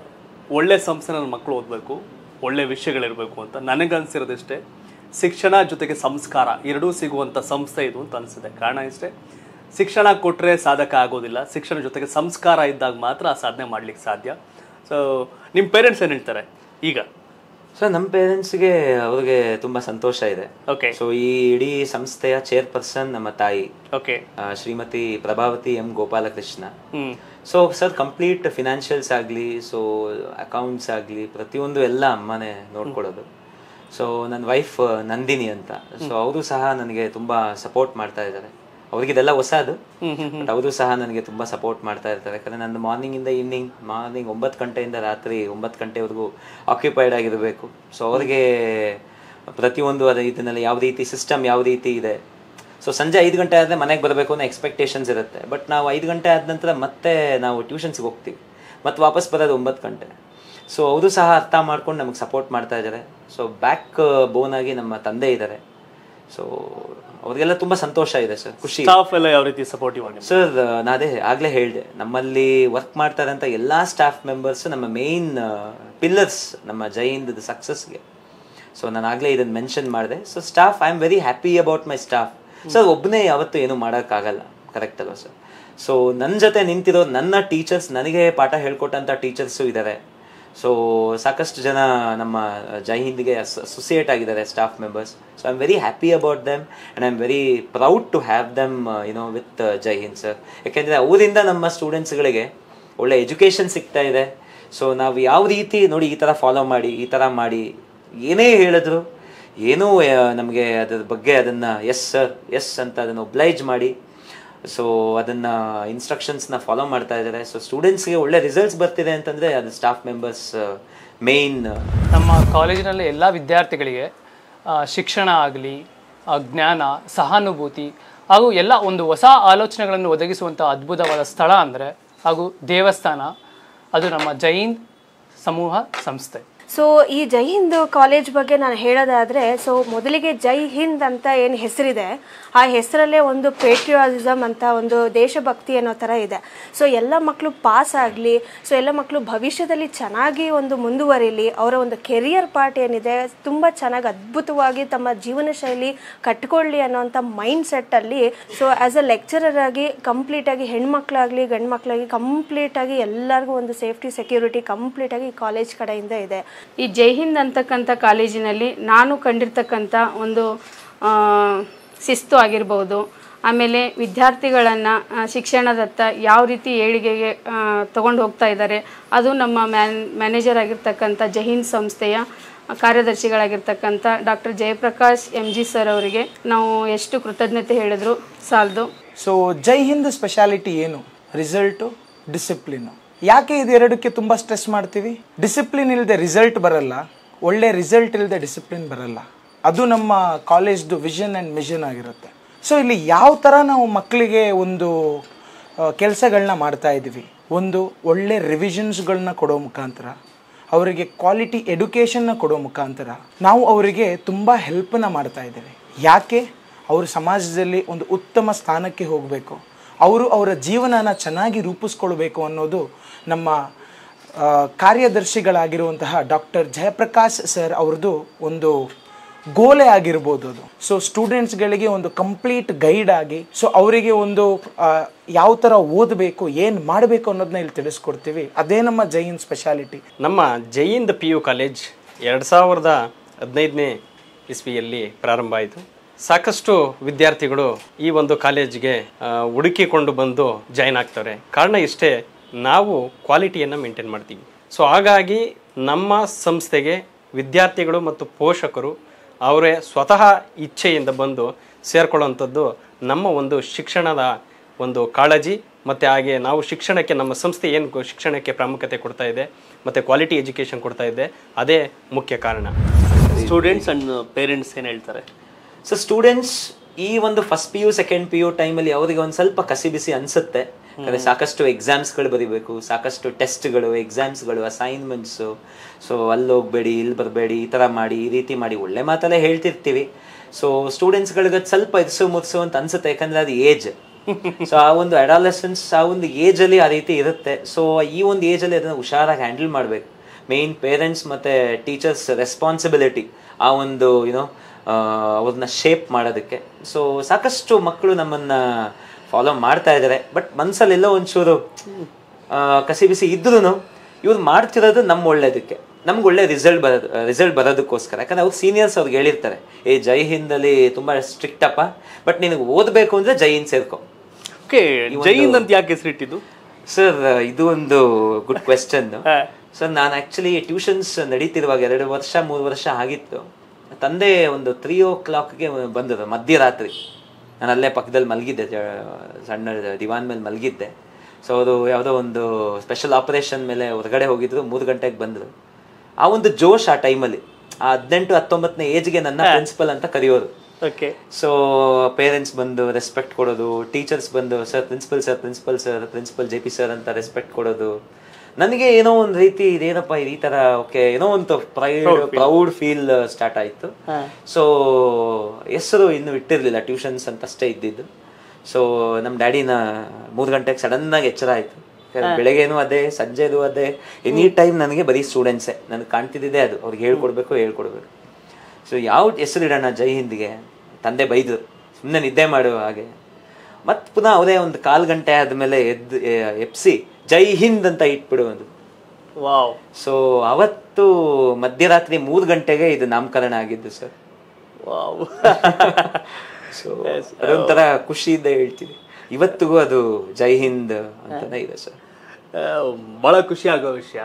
ಒಳ್ಳೆ ಸಂಸ್ಥೆ ನನ್ನ ಮಕ್ಕಳು ಓದಬೇಕು ಒಳ್ಳೆ ವಿಷಯಗಳಿರಬೇಕು ಅಂತ ನನಗನ್ಸಿರೋದಿಷ್ಟೇ ಶಿಕ್ಷಣ ಜೊತೆಗೆ ಸಂಸ್ಕಾರ ಎರಡೂ ಸಿಗುವಂಥ ಸಂಸ್ಥೆ ಇದು ಅಂತ ಅನಿಸಿದೆ ಕಾರಣ ಇಷ್ಟೇ ಶಿಕ್ಷಣ ಕೊಟ್ಟರೆ ಸಾಧಕ ಆಗೋದಿಲ್ಲ ಶಿಕ್ಷಣ ಜೊತೆಗೆ ಸಂಸ್ಕಾರ ಇದ್ದಾಗ ಮಾತ್ರ ಆ ಸಾಧನೆ ಮಾಡ್ಲಿಕ್ಕೆ ಸಾಧ್ಯ ಸೊ ನಿಮ್ಮ ಪೇರೆಂಟ್ಸ್ ಏನು ಹೇಳ್ತಾರೆ ಈಗ ಸರ್ ನಮ್ಮ ಪೇರೆಂಟ್ಸ್ಗೆ ಅವ್ರಿಗೆ ತುಂಬಾ ಸಂತೋಷ ಇದೆ ಓಕೆ ಸೊ ಈ ಇಡೀ ಸಂಸ್ಥೆಯ ಚೇರ್ಪರ್ಸನ್ ನಮ್ಮ ತಾಯಿ ಓಕೆ ಆ, Shrimati Prabhavati M Gopalakrishna hmm so sir complete financials ಆಗಲಿ ಸೊ ಅಕೌಂಟ್ಸ್ ಆಗಲಿ ಪ್ರತಿಯೊಂದು ಎಲ್ಲ ಅಮ್ಮನೇ ನೋಡ್ಕೊಳ್ಳೋದು ಸೊ ನನ್ನ ವೈಫ್ ನಂದಿನಿ ಅಂತ ಸೊ ಅವರು ಸಹ ನನಗೆ ತುಂಬಾ ಸಪೋರ್ಟ್ ಮಾಡ್ತಾ ಇದ್ದಾರೆ ಅವ್ರಿಗೆ ಇದೆಲ್ಲ ಹೊಸದು ಬಟ್ ಅವರು ಸಹ ನನಗೆ ತುಂಬಾ ಸಪೋರ್ಟ್ ಮಾಡ್ತಾ ಇರ್ತಾರೆ ಯಾಕಂದ್ರೆ ನಂದು ಮಾರ್ನಿಂಗ್ ಇಂದ ಈವ್ನಿಂಗ್ ಮಾರ್ನಿಂಗ್ ಒಂಬತ್ತು ಗಂಟೆಯಿಂದ ರಾತ್ರಿ ಒಂಬತ್ತು ಗಂಟೆವರೆಗೂ ಆಕ್ಯುಪೈಡ್ ಆಗಿರಬೇಕು ಸೊ ಅವ್ರಿಗೆ ಪ್ರತಿಯೊಂದು ಅದೇ ಇದನ್ನೆಲ್ಲ ಯಾವ ರೀತಿ ಸಿಸ್ಟಮ್ ಯಾವ ರೀತಿ ಇದೆ ಸೊ ಸಂಜೆ ಐದು ಗಂಟೆ ಆದರೆ ಮನೆಗೆ ಬರಬೇಕು ಅನ್ನೋ ಎಕ್ಸ್ಪೆಕ್ಟೇಷನ್ಸ್ ಇರುತ್ತೆ ಬಟ್ ನಾವು ಐದು ಗಂಟೆ ಆದ ನಂತರ ಮತ್ತೆ ನಾವು ಟ್ಯೂಷನ್ಸ್ಗೆ ಹೋಗ್ತೀವಿ ಮತ್ತೆ ವಾಪಸ್ ಬರೋದು ಒಂಬತ್ತು ಗಂಟೆ ಸೊ ಅವರು ಸಹ ಅರ್ಥ ಮಾಡ್ಕೊಂಡು ನಮಗೆ ಸಪೋರ್ಟ್ ಮಾಡ್ತಾ ಇದ್ದಾರೆ ಸೊ ಬ್ಯಾಕ್ ಬೋನ್ ಆಗಿ ನಮ್ಮ ತಂದೆ ಇದ್ದಾರೆ ಸೊ ಅವ್ರಿಗೆಲ್ಲ ತುಂಬಾ ಸಂತೋಷ ಇದೆ ಸರ್ ಖುಷಿ ಸ್ಟಾಫ್ ಎಲ್ಲ ಯಾವ ರೀತಿ ಸಪೋರ್ಟಿವ್ ಆಗಿ ಸರ್ ನಾ ಅದೇ ಆಗ್ಲೇ ಹೇಳಿದೆ ನಮ್ಮಲ್ಲಿ ವರ್ಕ್ ಮಾಡ್ತಾ ಇರೋಂಥ ಎಲ್ಲಾ ಸ್ಟಾಫ್ ಮೆಂಬರ್ಸ್ ನಮ್ಮ ಮೇನ್ ಪಿಲ್ಲರ್ಸ್ ನಮ್ಮ ಜೈನ್ದ್ ಸಕ್ಸಸ್ಗೆ ಸೊ ನಾನು ಆಗ್ಲೇ ಇದನ್ನ ಮೆನ್ಷನ್ ಮಾಡಿದೆ so staff I am very happy about my staff sir ಒಬ್ಬನೇ ಯಾವತ್ತೂ ಏನು ಮಾಡೋಕ್ಕಾಗಲ್ಲ ಕರೆಕ್ಟ್ ಅಲ್ವಾ ಸರ್ ಸೊ ನನ್ನ ಜೊತೆ ನಿಂತಿರೋ ನನ್ನ ಟೀಚರ್ಸ್ ನನಗೆ ಪಾಠ ಹೇಳ್ಕೊಟ್ಟಂಥ ಟೀಚರ್ಸು ಇದ್ದಾರೆ ಸೊ ಸಾಕಷ್ಟು ಜನ ನಮ್ಮ ಜೈ ಹಿಂದ್ಗೆ ಅಸೋಸಿಯೇಟ್ ಆಗಿದ್ದಾರೆ staff members so I am very happy about them and I am very proud to have them you know with Jai Hind sir ಯಾಕೆಂದರೆ ಅವರಿಂದ ನಮ್ಮ ಸ್ಟೂಡೆಂಟ್ಸ್ಗಳಿಗೆ ಒಳ್ಳೆ ಎಜುಕೇಷನ್ ಸಿಗ್ತಾ ಇದೆ ಸೊ ನಾವು ಯಾವ ರೀತಿ ನೋಡಿ ಈ ಥರ ಫಾಲೋ ಮಾಡಿ ಈ ಥರ ಮಾಡಿ ಏನೇ ಹೇಳಿದ್ರು ಏನೂ ನಮಗೆ ಅದ್ರ ಬಗ್ಗೆ ಅದನ್ನು ಎಸ್ ಸರ್ ಎಸ್ ಅಂತ ಅದನ್ನು ಒಬ್ಲೈಜ್ ಮಾಡಿ ಸೊ ಅದನ್ನ ಇನ್ಸ್ಟ್ರಕ್ಷನ್ಸ್ನ ಫಾಲೋ ಮಾಡ್ತಾ ಇದ್ದಾರೆ ಸೊ ಸ್ಟೂಡೆಂಟ್ಸ್ಗೆ ಒಳ್ಳೆ ರಿಸಲ್ಟ್ಸ್ ಬರ್ತಿದೆ ಅಂತಂದ್ರೆ ಅದು ಸ್ಟಾಫ್ ಮೆಂಬರ್ಸ್ ಮೇನ್ ನಮ್ಮ ಕಾಲೇಜಿನಲ್ಲಿ ಎಲ್ಲ ವಿದ್ಯಾರ್ಥಿಗಳಿಗೆ ಆ, ಶಿಕ್ಷಣ ಆಗಲಿ ಜ್ಞಾನ ಸಹಾನುಭೂತಿ ಹಾಗೂ ಎಲ್ಲ ಒಂದು ಹೊಸ ಆಲೋಚನೆಗಳನ್ನು ಒದಗಿಸುವಂಥ ಅದ್ಭುತವಾದ ಸ್ಥಳ ಅಂದರೆ ಹಾಗೂ ದೇವಸ್ಥಾನ ಅದು ನಮ್ಮ ಜೈನ್ ಸಮೂಹ ಸಂಸ್ಥೆ ಸೊ ಈ ಜೈ ಹಿಂದ್ ಕಾಲೇಜ್ ಬಗ್ಗೆ ನಾನು ಹೇಳೋದಾದರೆ ಸೊ ಮೊದಲಿಗೆ ಜೈ ಹಿಂದ್ ಅಂತ ಏನು ಹೆಸರಿದೆ ಆ ಹೆಸರಲ್ಲೇ ಒಂದು ಪೇಟ್ರಿಯಾಟಿಸಮ್ ಅಂತ ಒಂದು ದೇಶಭಕ್ತಿ ಅನ್ನೋ ಥರ ಇದೆ ಸೊ ಎಲ್ಲ ಮಕ್ಕಳು ಪಾಸ್ ಆಗಲಿ ಸೊ ಎಲ್ಲ ಮಕ್ಕಳು ಭವಿಷ್ಯದಲ್ಲಿ ಚೆನ್ನಾಗಿ ಒಂದು ಮುಂದುವರಿಲಿ ಅವರ ಒಂದು ಕೆರಿಯರ್ ಪಾರ್ಟ್ ಏನಿದೆ ತುಂಬ ಚೆನ್ನಾಗಿ ಅದ್ಭುತವಾಗಿ ತಮ್ಮ ಜೀವನ ಶೈಲಿ ಕಟ್ಕೊಳ್ಳಿ ಅನ್ನೋಂಥ ಮೈಂಡ್ ಸೆಟ್ಟಲ್ಲಿ ಸೊ ಆ್ಯಸ್ ಅ ಲೆಕ್ಚರರ್ ಆಗಿ ಕಂಪ್ಲೀಟಾಗಿ ಹೆಣ್ಮಕ್ಳಾಗಲಿ ಗಂಡು ಮಕ್ಕಳಾಗಿ ಕಂಪ್ಲೀಟಾಗಿ ಎಲ್ಲರಿಗೂ ಒಂದು ಸೇಫ್ಟಿ ಸೆಕ್ಯೂರಿಟಿ ಕಂಪ್ಲೀಟಾಗಿ ಈ ಕಾಲೇಜ್ ಕಡೆಯಿಂದ ಇದೆ ಈ ಜೈ ಹಿಂದ್ ಅಂತಕ್ಕಂಥ ಕಾಲೇಜಿನಲ್ಲಿ ನಾನು ಕಂಡಿರ್ತಕ್ಕಂಥ ಒಂದು ಆ, ಶಿಸ್ತು ಆಗಿರ್ಬೋದು ಆಮೇಲೆ ವಿದ್ಯಾರ್ಥಿಗಳನ್ನು ಶಿಕ್ಷಣದತ್ತ ಯಾವ ರೀತಿ ಏಳಿಗೆಗೆ ತಗೊಂಡು ಹೋಗ್ತಾ ಇದ್ದಾರೆ ಅದು ನಮ್ಮ ಮ್ಯಾನ್ ಮ್ಯಾನೇಜರ್ ಆಗಿರ್ತಕ್ಕಂಥ ಜೈ ಹಿಂದ್ ಸಂಸ್ಥೆಯ ಕಾರ್ಯದರ್ಶಿಗಳಾಗಿರ್ತಕ್ಕಂಥ doctor Jayaprakash M G sir ಅವರಿಗೆ ನಾವು ಎಷ್ಟು ಕೃತಜ್ಞತೆ ಹೇಳಿದ್ರು ಸಾಲದು ಸೊ ಜೈ ಹಿಂದ್ ಸ್ಪೆಷಾಲಿಟಿ ಏನು ರಿಸಲ್ಟು ಡಿಸಿಪ್ಲಿನು ಯಾಕೆ ಇದೆರಡಕ್ಕೆ ತುಂಬ ಸ್ಟ್ರೆಸ್ ಮಾಡ್ತೀವಿ ಡಿಸಿಪ್ಲಿನ್ ಇಲ್ಲದೆ ರಿಸಲ್ಟ್ ಬರಲ್ಲ ಒಳ್ಳೆ ರಿಸಲ್ಟ್ ಇಲ್ಲದೆ ಡಿಸಿಪ್ಲಿನ್ ಬರಲ್ಲ ಅದು ನಮ್ಮ ಕಾಲೇಜ್ದು ವಿಷನ್ ಆ್ಯಂಡ್ ಮಿಷನ್ ಆಗಿರುತ್ತೆ ಸೊ ಇಲ್ಲಿ ಯಾವ ಥರ ನಾವು ಮಕ್ಕಳಿಗೆ ಒಂದು ಕೆಲಸಗಳನ್ನ ಮಾಡ್ತಾ ಇದ್ದೀವಿ ಒಂದು ಒಳ್ಳೆ ರಿವಿಷನ್ಸ್ಗಳನ್ನ ಕೊಡೋ ಮುಖಾಂತರ ಅವರಿಗೆ ಕ್ವಾಲಿಟಿ ಎಡ್ಯುಕೇಷನ್ನ ಕೊಡೋ ಮುಖಾಂತರ ನಾವು ಅವರಿಗೆ ತುಂಬ ಹೆಲ್ಪನ್ನ ಮಾಡ್ತಾ ಇದ್ದೇವೆ ಯಾಕೆ ಅವರು ಸಮಾಜದಲ್ಲಿ ಒಂದು ಉತ್ತಮ ಸ್ಥಾನಕ್ಕೆ ಹೋಗಬೇಕು ಅವರು ಅವರ ಜೀವನನ ಚೆನ್ನಾಗಿ ರೂಪಿಸ್ಕೊಳ್ಬೇಕು ಅನ್ನೋದು ನಮ್ಮ ಆ, ಕಾರ್ಯದರ್ಶಿಗಳಾಗಿರುವಂತಹ ಡಾಕ್ಟರ್ ಜಯಪ್ರಕಾಶ್ ಸರ್ ಅವ್ರದ್ದು ಒಂದು ಗೋಲೆ ಆಗಿರ್ಬೋದು ಅದು ಸೊ ಸ್ಟೂಡೆಂಟ್ಸ್ಗಳಿಗೆ ಒಂದು ಕಂಪ್ಲೀಟ್ ಗೈಡ್ ಆಗಿ ಸೊ ಅವರಿಗೆ ಒಂದು ಆ, ಯಾವ ಥರ ಓದಬೇಕು ಏನು ಮಾಡಬೇಕು ಅನ್ನೋದನ್ನ ಇಲ್ಲಿ ತಿಳಿಸ್ಕೊಡ್ತೀವಿ ಅದೇ ನಮ್ಮ ಜೈನ್ ಸ್ಪೆಷಾಲಿಟಿ ನಮ್ಮ ಜೈಂದ್ ಪಿ ಯು ಕಾಲೇಜ್ ಎರಡು ಸಾವಿರದ ಹದಿನೈದನೇ ಇಸ್ವಿಯಲ್ಲಿ ಪ್ರಾರಂಭ ಆಯಿತು ಸಾಕಷ್ಟು ವಿದ್ಯಾರ್ಥಿಗಳು ಈ ಒಂದು ಕಾಲೇಜ್ಗೆ ಆ, ಹುಡುಕಿಕೊಂಡು ಬಂದು ಜಾಯ್ನ್ ಆಗ್ತಾರೆ ಕಾರಣ ಇಷ್ಟೇ ನಾವು ಕ್ವಾಲಿಟಿಯನ್ನು ಮೇಂಟೈನ್ ಮಾಡ್ತೀವಿ ಸೊ ಹಾಗಾಗಿ ನಮ್ಮ ಸಂಸ್ಥೆಗೆ ವಿದ್ಯಾರ್ಥಿಗಳು ಮತ್ತು ಪೋಷಕರು ಅವರೇ ಸ್ವತಃ ಇಚ್ಛೆಯಿಂದ ಬಂದು ಸೇರ್ಕೊಳ್ಳುವಂಥದ್ದು ನಮ್ಮ ಒಂದು ಶಿಕ್ಷಣದ ಒಂದು ಕಾಳಜಿ ಮತ್ತು ಹಾಗೆ ನಾವು ಶಿಕ್ಷಣಕ್ಕೆ ನಮ್ಮ ಸಂಸ್ಥೆ ಏನು ಶಿಕ್ಷಣಕ್ಕೆ ಪ್ರಾಮುಖ್ಯತೆ ಕೊಡ್ತಾ ಇದೆ ಮತ್ತು ಕ್ವಾಲಿಟಿ ಎಜುಕೇಷನ್ ಕೊಡ್ತಾ ಇದೆ ಅದೇ ಮುಖ್ಯ ಕಾರಣ ಸ್ಟೂಡೆಂಟ್ಸ್ ಅಂಡ್ ಪೇರೆಂಟ್ಸ್ ಏನು ಹೇಳ್ತಾರೆ ಸೊ ಸ್ಟೂಡೆಂಟ್ಸ್ ಈ ಒಂದು first P U second P U ಟೈಮಲ್ಲಿ ಅವರಿಗೆ ಒಂದು ಸ್ವಲ್ಪ ಕಸಿ ಬಿಸಿ ಅನ್ಸುತ್ತೆ ಯಾಕಂದ್ರೆ ಸಾಕಷ್ಟು ಎಕ್ಸಾಮ್ಸ್ಗಳು ಬರೀಬೇಕು ಸಾಕಷ್ಟು ಟೆಸ್ಟ್ಗಳು ಎಕ್ಸಾಮ್ಸ್ಗಳು ಅಸೈನ್ಮೆಂಟ್ಸು ಸೊ ಅಲ್ಲಿ ಹೋಗ್ಬೇಡಿ ಇಲ್ಲಿ ಬರಬೇಡಿ ಈ ಥರ ಮಾಡಿ ಈ ರೀತಿ ಮಾಡಿ ಒಳ್ಳೆ ಮಾತಲ್ಲೇ ಹೇಳ್ತಿರ್ತೀವಿ ಸೊ ಸ್ಟೂಡೆಂಟ್ಸ್ಗಳಿಗೆ ಅದು ಸ್ವಲ್ಪ ಇರ್ಸು ಮುರ್ಸು ಅಂತ ಅನ್ಸುತ್ತೆ ಯಾಕಂದ್ರೆ ಅದು ಏಜ್ ಸೊ ಆ ಒಂದು ಅಡಾಲಸೆನ್ಸ್ ಆ ಒಂದು ಏಜಲ್ಲಿ ಆ ರೀತಿ ಇರುತ್ತೆ ಸೊ ಈ ಒಂದು ಏಜಲ್ಲಿ ಅದನ್ನು ಹುಷಾರಾಗಿ ಹ್ಯಾಂಡಲ್ ಮಾಡಬೇಕು ಮೇನ್ ಪೇರೆಂಟ್ಸ್ ಮತ್ತು ಟೀಚರ್ಸ್ ರೆಸ್ಪಾನ್ಸಿಬಿಲಿಟಿ ಆ ಒಂದು ಯುನೋ ಅವ್ರನ್ನ ಶೇಪ್ ಮಾಡೋದಕ್ಕೆ ಸೊ ಸಾಕಷ್ಟು ಮಕ್ಕಳು ನಮ್ಮನ್ನ ಫಾಲೋ ಮಾಡ್ತಾ ಇದ್ದಾರೆ ಬಟ್ ಮನ್ಸಲ್ಲೆಲ್ಲೋ ಒಂಚೂರು ಆ, ಕಸಿ ಬಿಸಿ ಇದ್ರೂ ಇವ್ರು ಮಾಡ್ತಿರೋದು ನಮ್ಮ ಒಳ್ಳೇದಕ್ಕೆ ನಮ್ಗೆ ಒಳ್ಳೆ ರಿಸಲ್ಟ್ ಬರೋದು ರಿಸಲ್ಟ್ ಬರೋದಕ್ಕೋಸ್ಕರ ಯಾಕಂದ್ರೆ ಅವ್ರು ಸೀನಿಯರ್ಸ್ ಅವ್ರಿಗೆ ಹೇಳಿರ್ತಾರೆ ಏ ಜೈ ಹಿಂದಲ್ಲಿ ತುಂಬಾ ಸ್ಟ್ರಿಕ್ಟ್ ಅಪ್ಪ ಬಟ್ ನಿನಗೆ ಓದಬೇಕು ಅಂದ್ರೆ ಜೈ ಹಿಂದ್ ಸೇರ್ಕೊ ಓಕೆ ಜೈ ಹಿಂದ್ ಅಂತ ಯಾಕೆ ಹೆಸರಿಟ್ಟಿದ್ದು ಸರ್ ಇದು ಒಂದು ಗುಡ್ ಕ್ವೆಶ್ಚನ್ ಸರ್ ನಾನು ಆಕ್ಚುಲಿ ಟ್ಯೂಷನ್ಸ್ ನಡೀತಿರುವಾಗ ಎರಡು ವರ್ಷ ಮೂರು ವರ್ಷ ಆಗಿತ್ತು ತಂದೆ ಒಂದು ತ್ರೀ ಓ ಕ್ಲಾಕ್ಗೆ ಬಂದರು ಮಧ್ಯರಾತ್ರಿ ನಾನು ಅಲ್ಲೇ ಪಕ್ಕದಲ್ಲಿ ಮಲಗಿದ್ದೆ ಜ- ಸಣ್ಣ ದಿವಾನ್ ಮೇಲೆ ಮಲಗಿದ್ದೆ ಸೊ ಅವರು ಯಾವುದೋ ಒಂದು ಸ್ಪೆಷಲ್ ಆಪರೇಷನ್ ಮೇಲೆ ಹೊರಗಡೆ ಹೋಗಿದ್ರು ಮೂರು ಗಂಟೆಗೆ ಬಂದರು ಆ ಒಂದು ಜೋಶ್ ಆ ಟೈಮಲ್ಲಿ ಆ ಹದಿನೆಂಟು ಹತ್ತೊಂಬತ್ತನೇ ಏಜ್ಗೆ ನನ್ನ ಪ್ರಿನ್ಸಿಪಲ್ ಅಂತ ಕರೆಯೋರು ಓಕೆ ಸೊ ಪೇರೆಂಟ್ಸ್ ಬಂದು ರೆಸ್ಪೆಕ್ಟ್ ಕೊಡೋದು ಟೀಚರ್ಸ್ ಬಂದು sir principal sir principal sir principal J P sir ಅಂತ ರೆಸ್ಪೆಕ್ಟ್ ಕೊಡೋದು ನನಗೆ ಏನೋ ಒಂದು ರೀತಿ ಇದೇನಪ್ಪ ಇದು ಈ ತರ ಓಕೆ ಏನೋ ಒಂದು ಪ್ರೈಡ್ ಪ್ರೌಡ್ ಫೀಲ್ ಸ್ಟಾರ್ಟ್ ಆಯ್ತು ಸೊ ಹೆಸರು ಇನ್ನು ಇಟ್ಟಿರ್ಲಿಲ್ಲ ಟ್ಯೂಷನ್ಸ್ ಅಂತ ಅಷ್ಟೇ ಇದ್ದಿದ್ದು ಸೊ ನಮ್ಮ ಡ್ಯಾಡಿನ ಮೂರು ಗಂಟೆಗೆ ಸಡನ್ ಆಗಿ ಎಚ್ಚರ ಆಯ್ತು ಯಾಕಂದ್ರೆ ಬೆಳಗ್ಗೆನೂ ಅದೇ ಸಂಜೆದು ಅದೇ ಎನಿ ಟೈಮ್ ನನಗೆ ಬರೀ ಸ್ಟೂಡೆಂಟ್ಸೇ ನನಗೆ ಕಾಣ್ತಿದ್ದಿದೆ ಅದು ಅವ್ರಿಗೆ ಹೇಳ್ಕೊಡ್ಬೇಕು ಹೇಳ್ಕೊಡ್ಬೇಕು ಸೊ ಯಾವ ಹೆಸರು ಇಡೋಣ ಜೈ ಹಿಂದ್ಗೆ ತಂದೆ ಬೈದು ಸುಮ್ಮನೆ ನಿದ್ದೆ ಮಾಡುವ ಹಾಗೆ ಮತ್ತೆ ಪುನಃ ಅವರೇ ಒಂದು ಕಾಲು ಗಂಟೆ ಆದಮೇಲೆ ಎದ್ದು ಎ- ಎಪ್ಸಿ ಜೈ ಹಿಂದ್ ಅಂತ ಇಟ್ಬಿಡುವುದು ವಾವ್ ಸೊ ಅವತ್ತು ಮಧ್ಯರಾತ್ರಿ ಮೂರು ಗಂಟೆಗೆ ಇದು ನಾಮಕರಣ ಆಗಿದ್ದು ಸರ್ ವಾವ್ ಸೊ ಅದೊಂಥರ ಖುಷಿಯಿಂದ ಹೇಳ್ತೀವಿ ಇವತ್ತಿಗೂ ಅದು ಜೈ ಹಿಂದ್ ಅಂತಾನೆ ಇದೆ ಸರ್ ಭಾಳ ಖುಷಿ ಆಗೋ ವಿಷಯ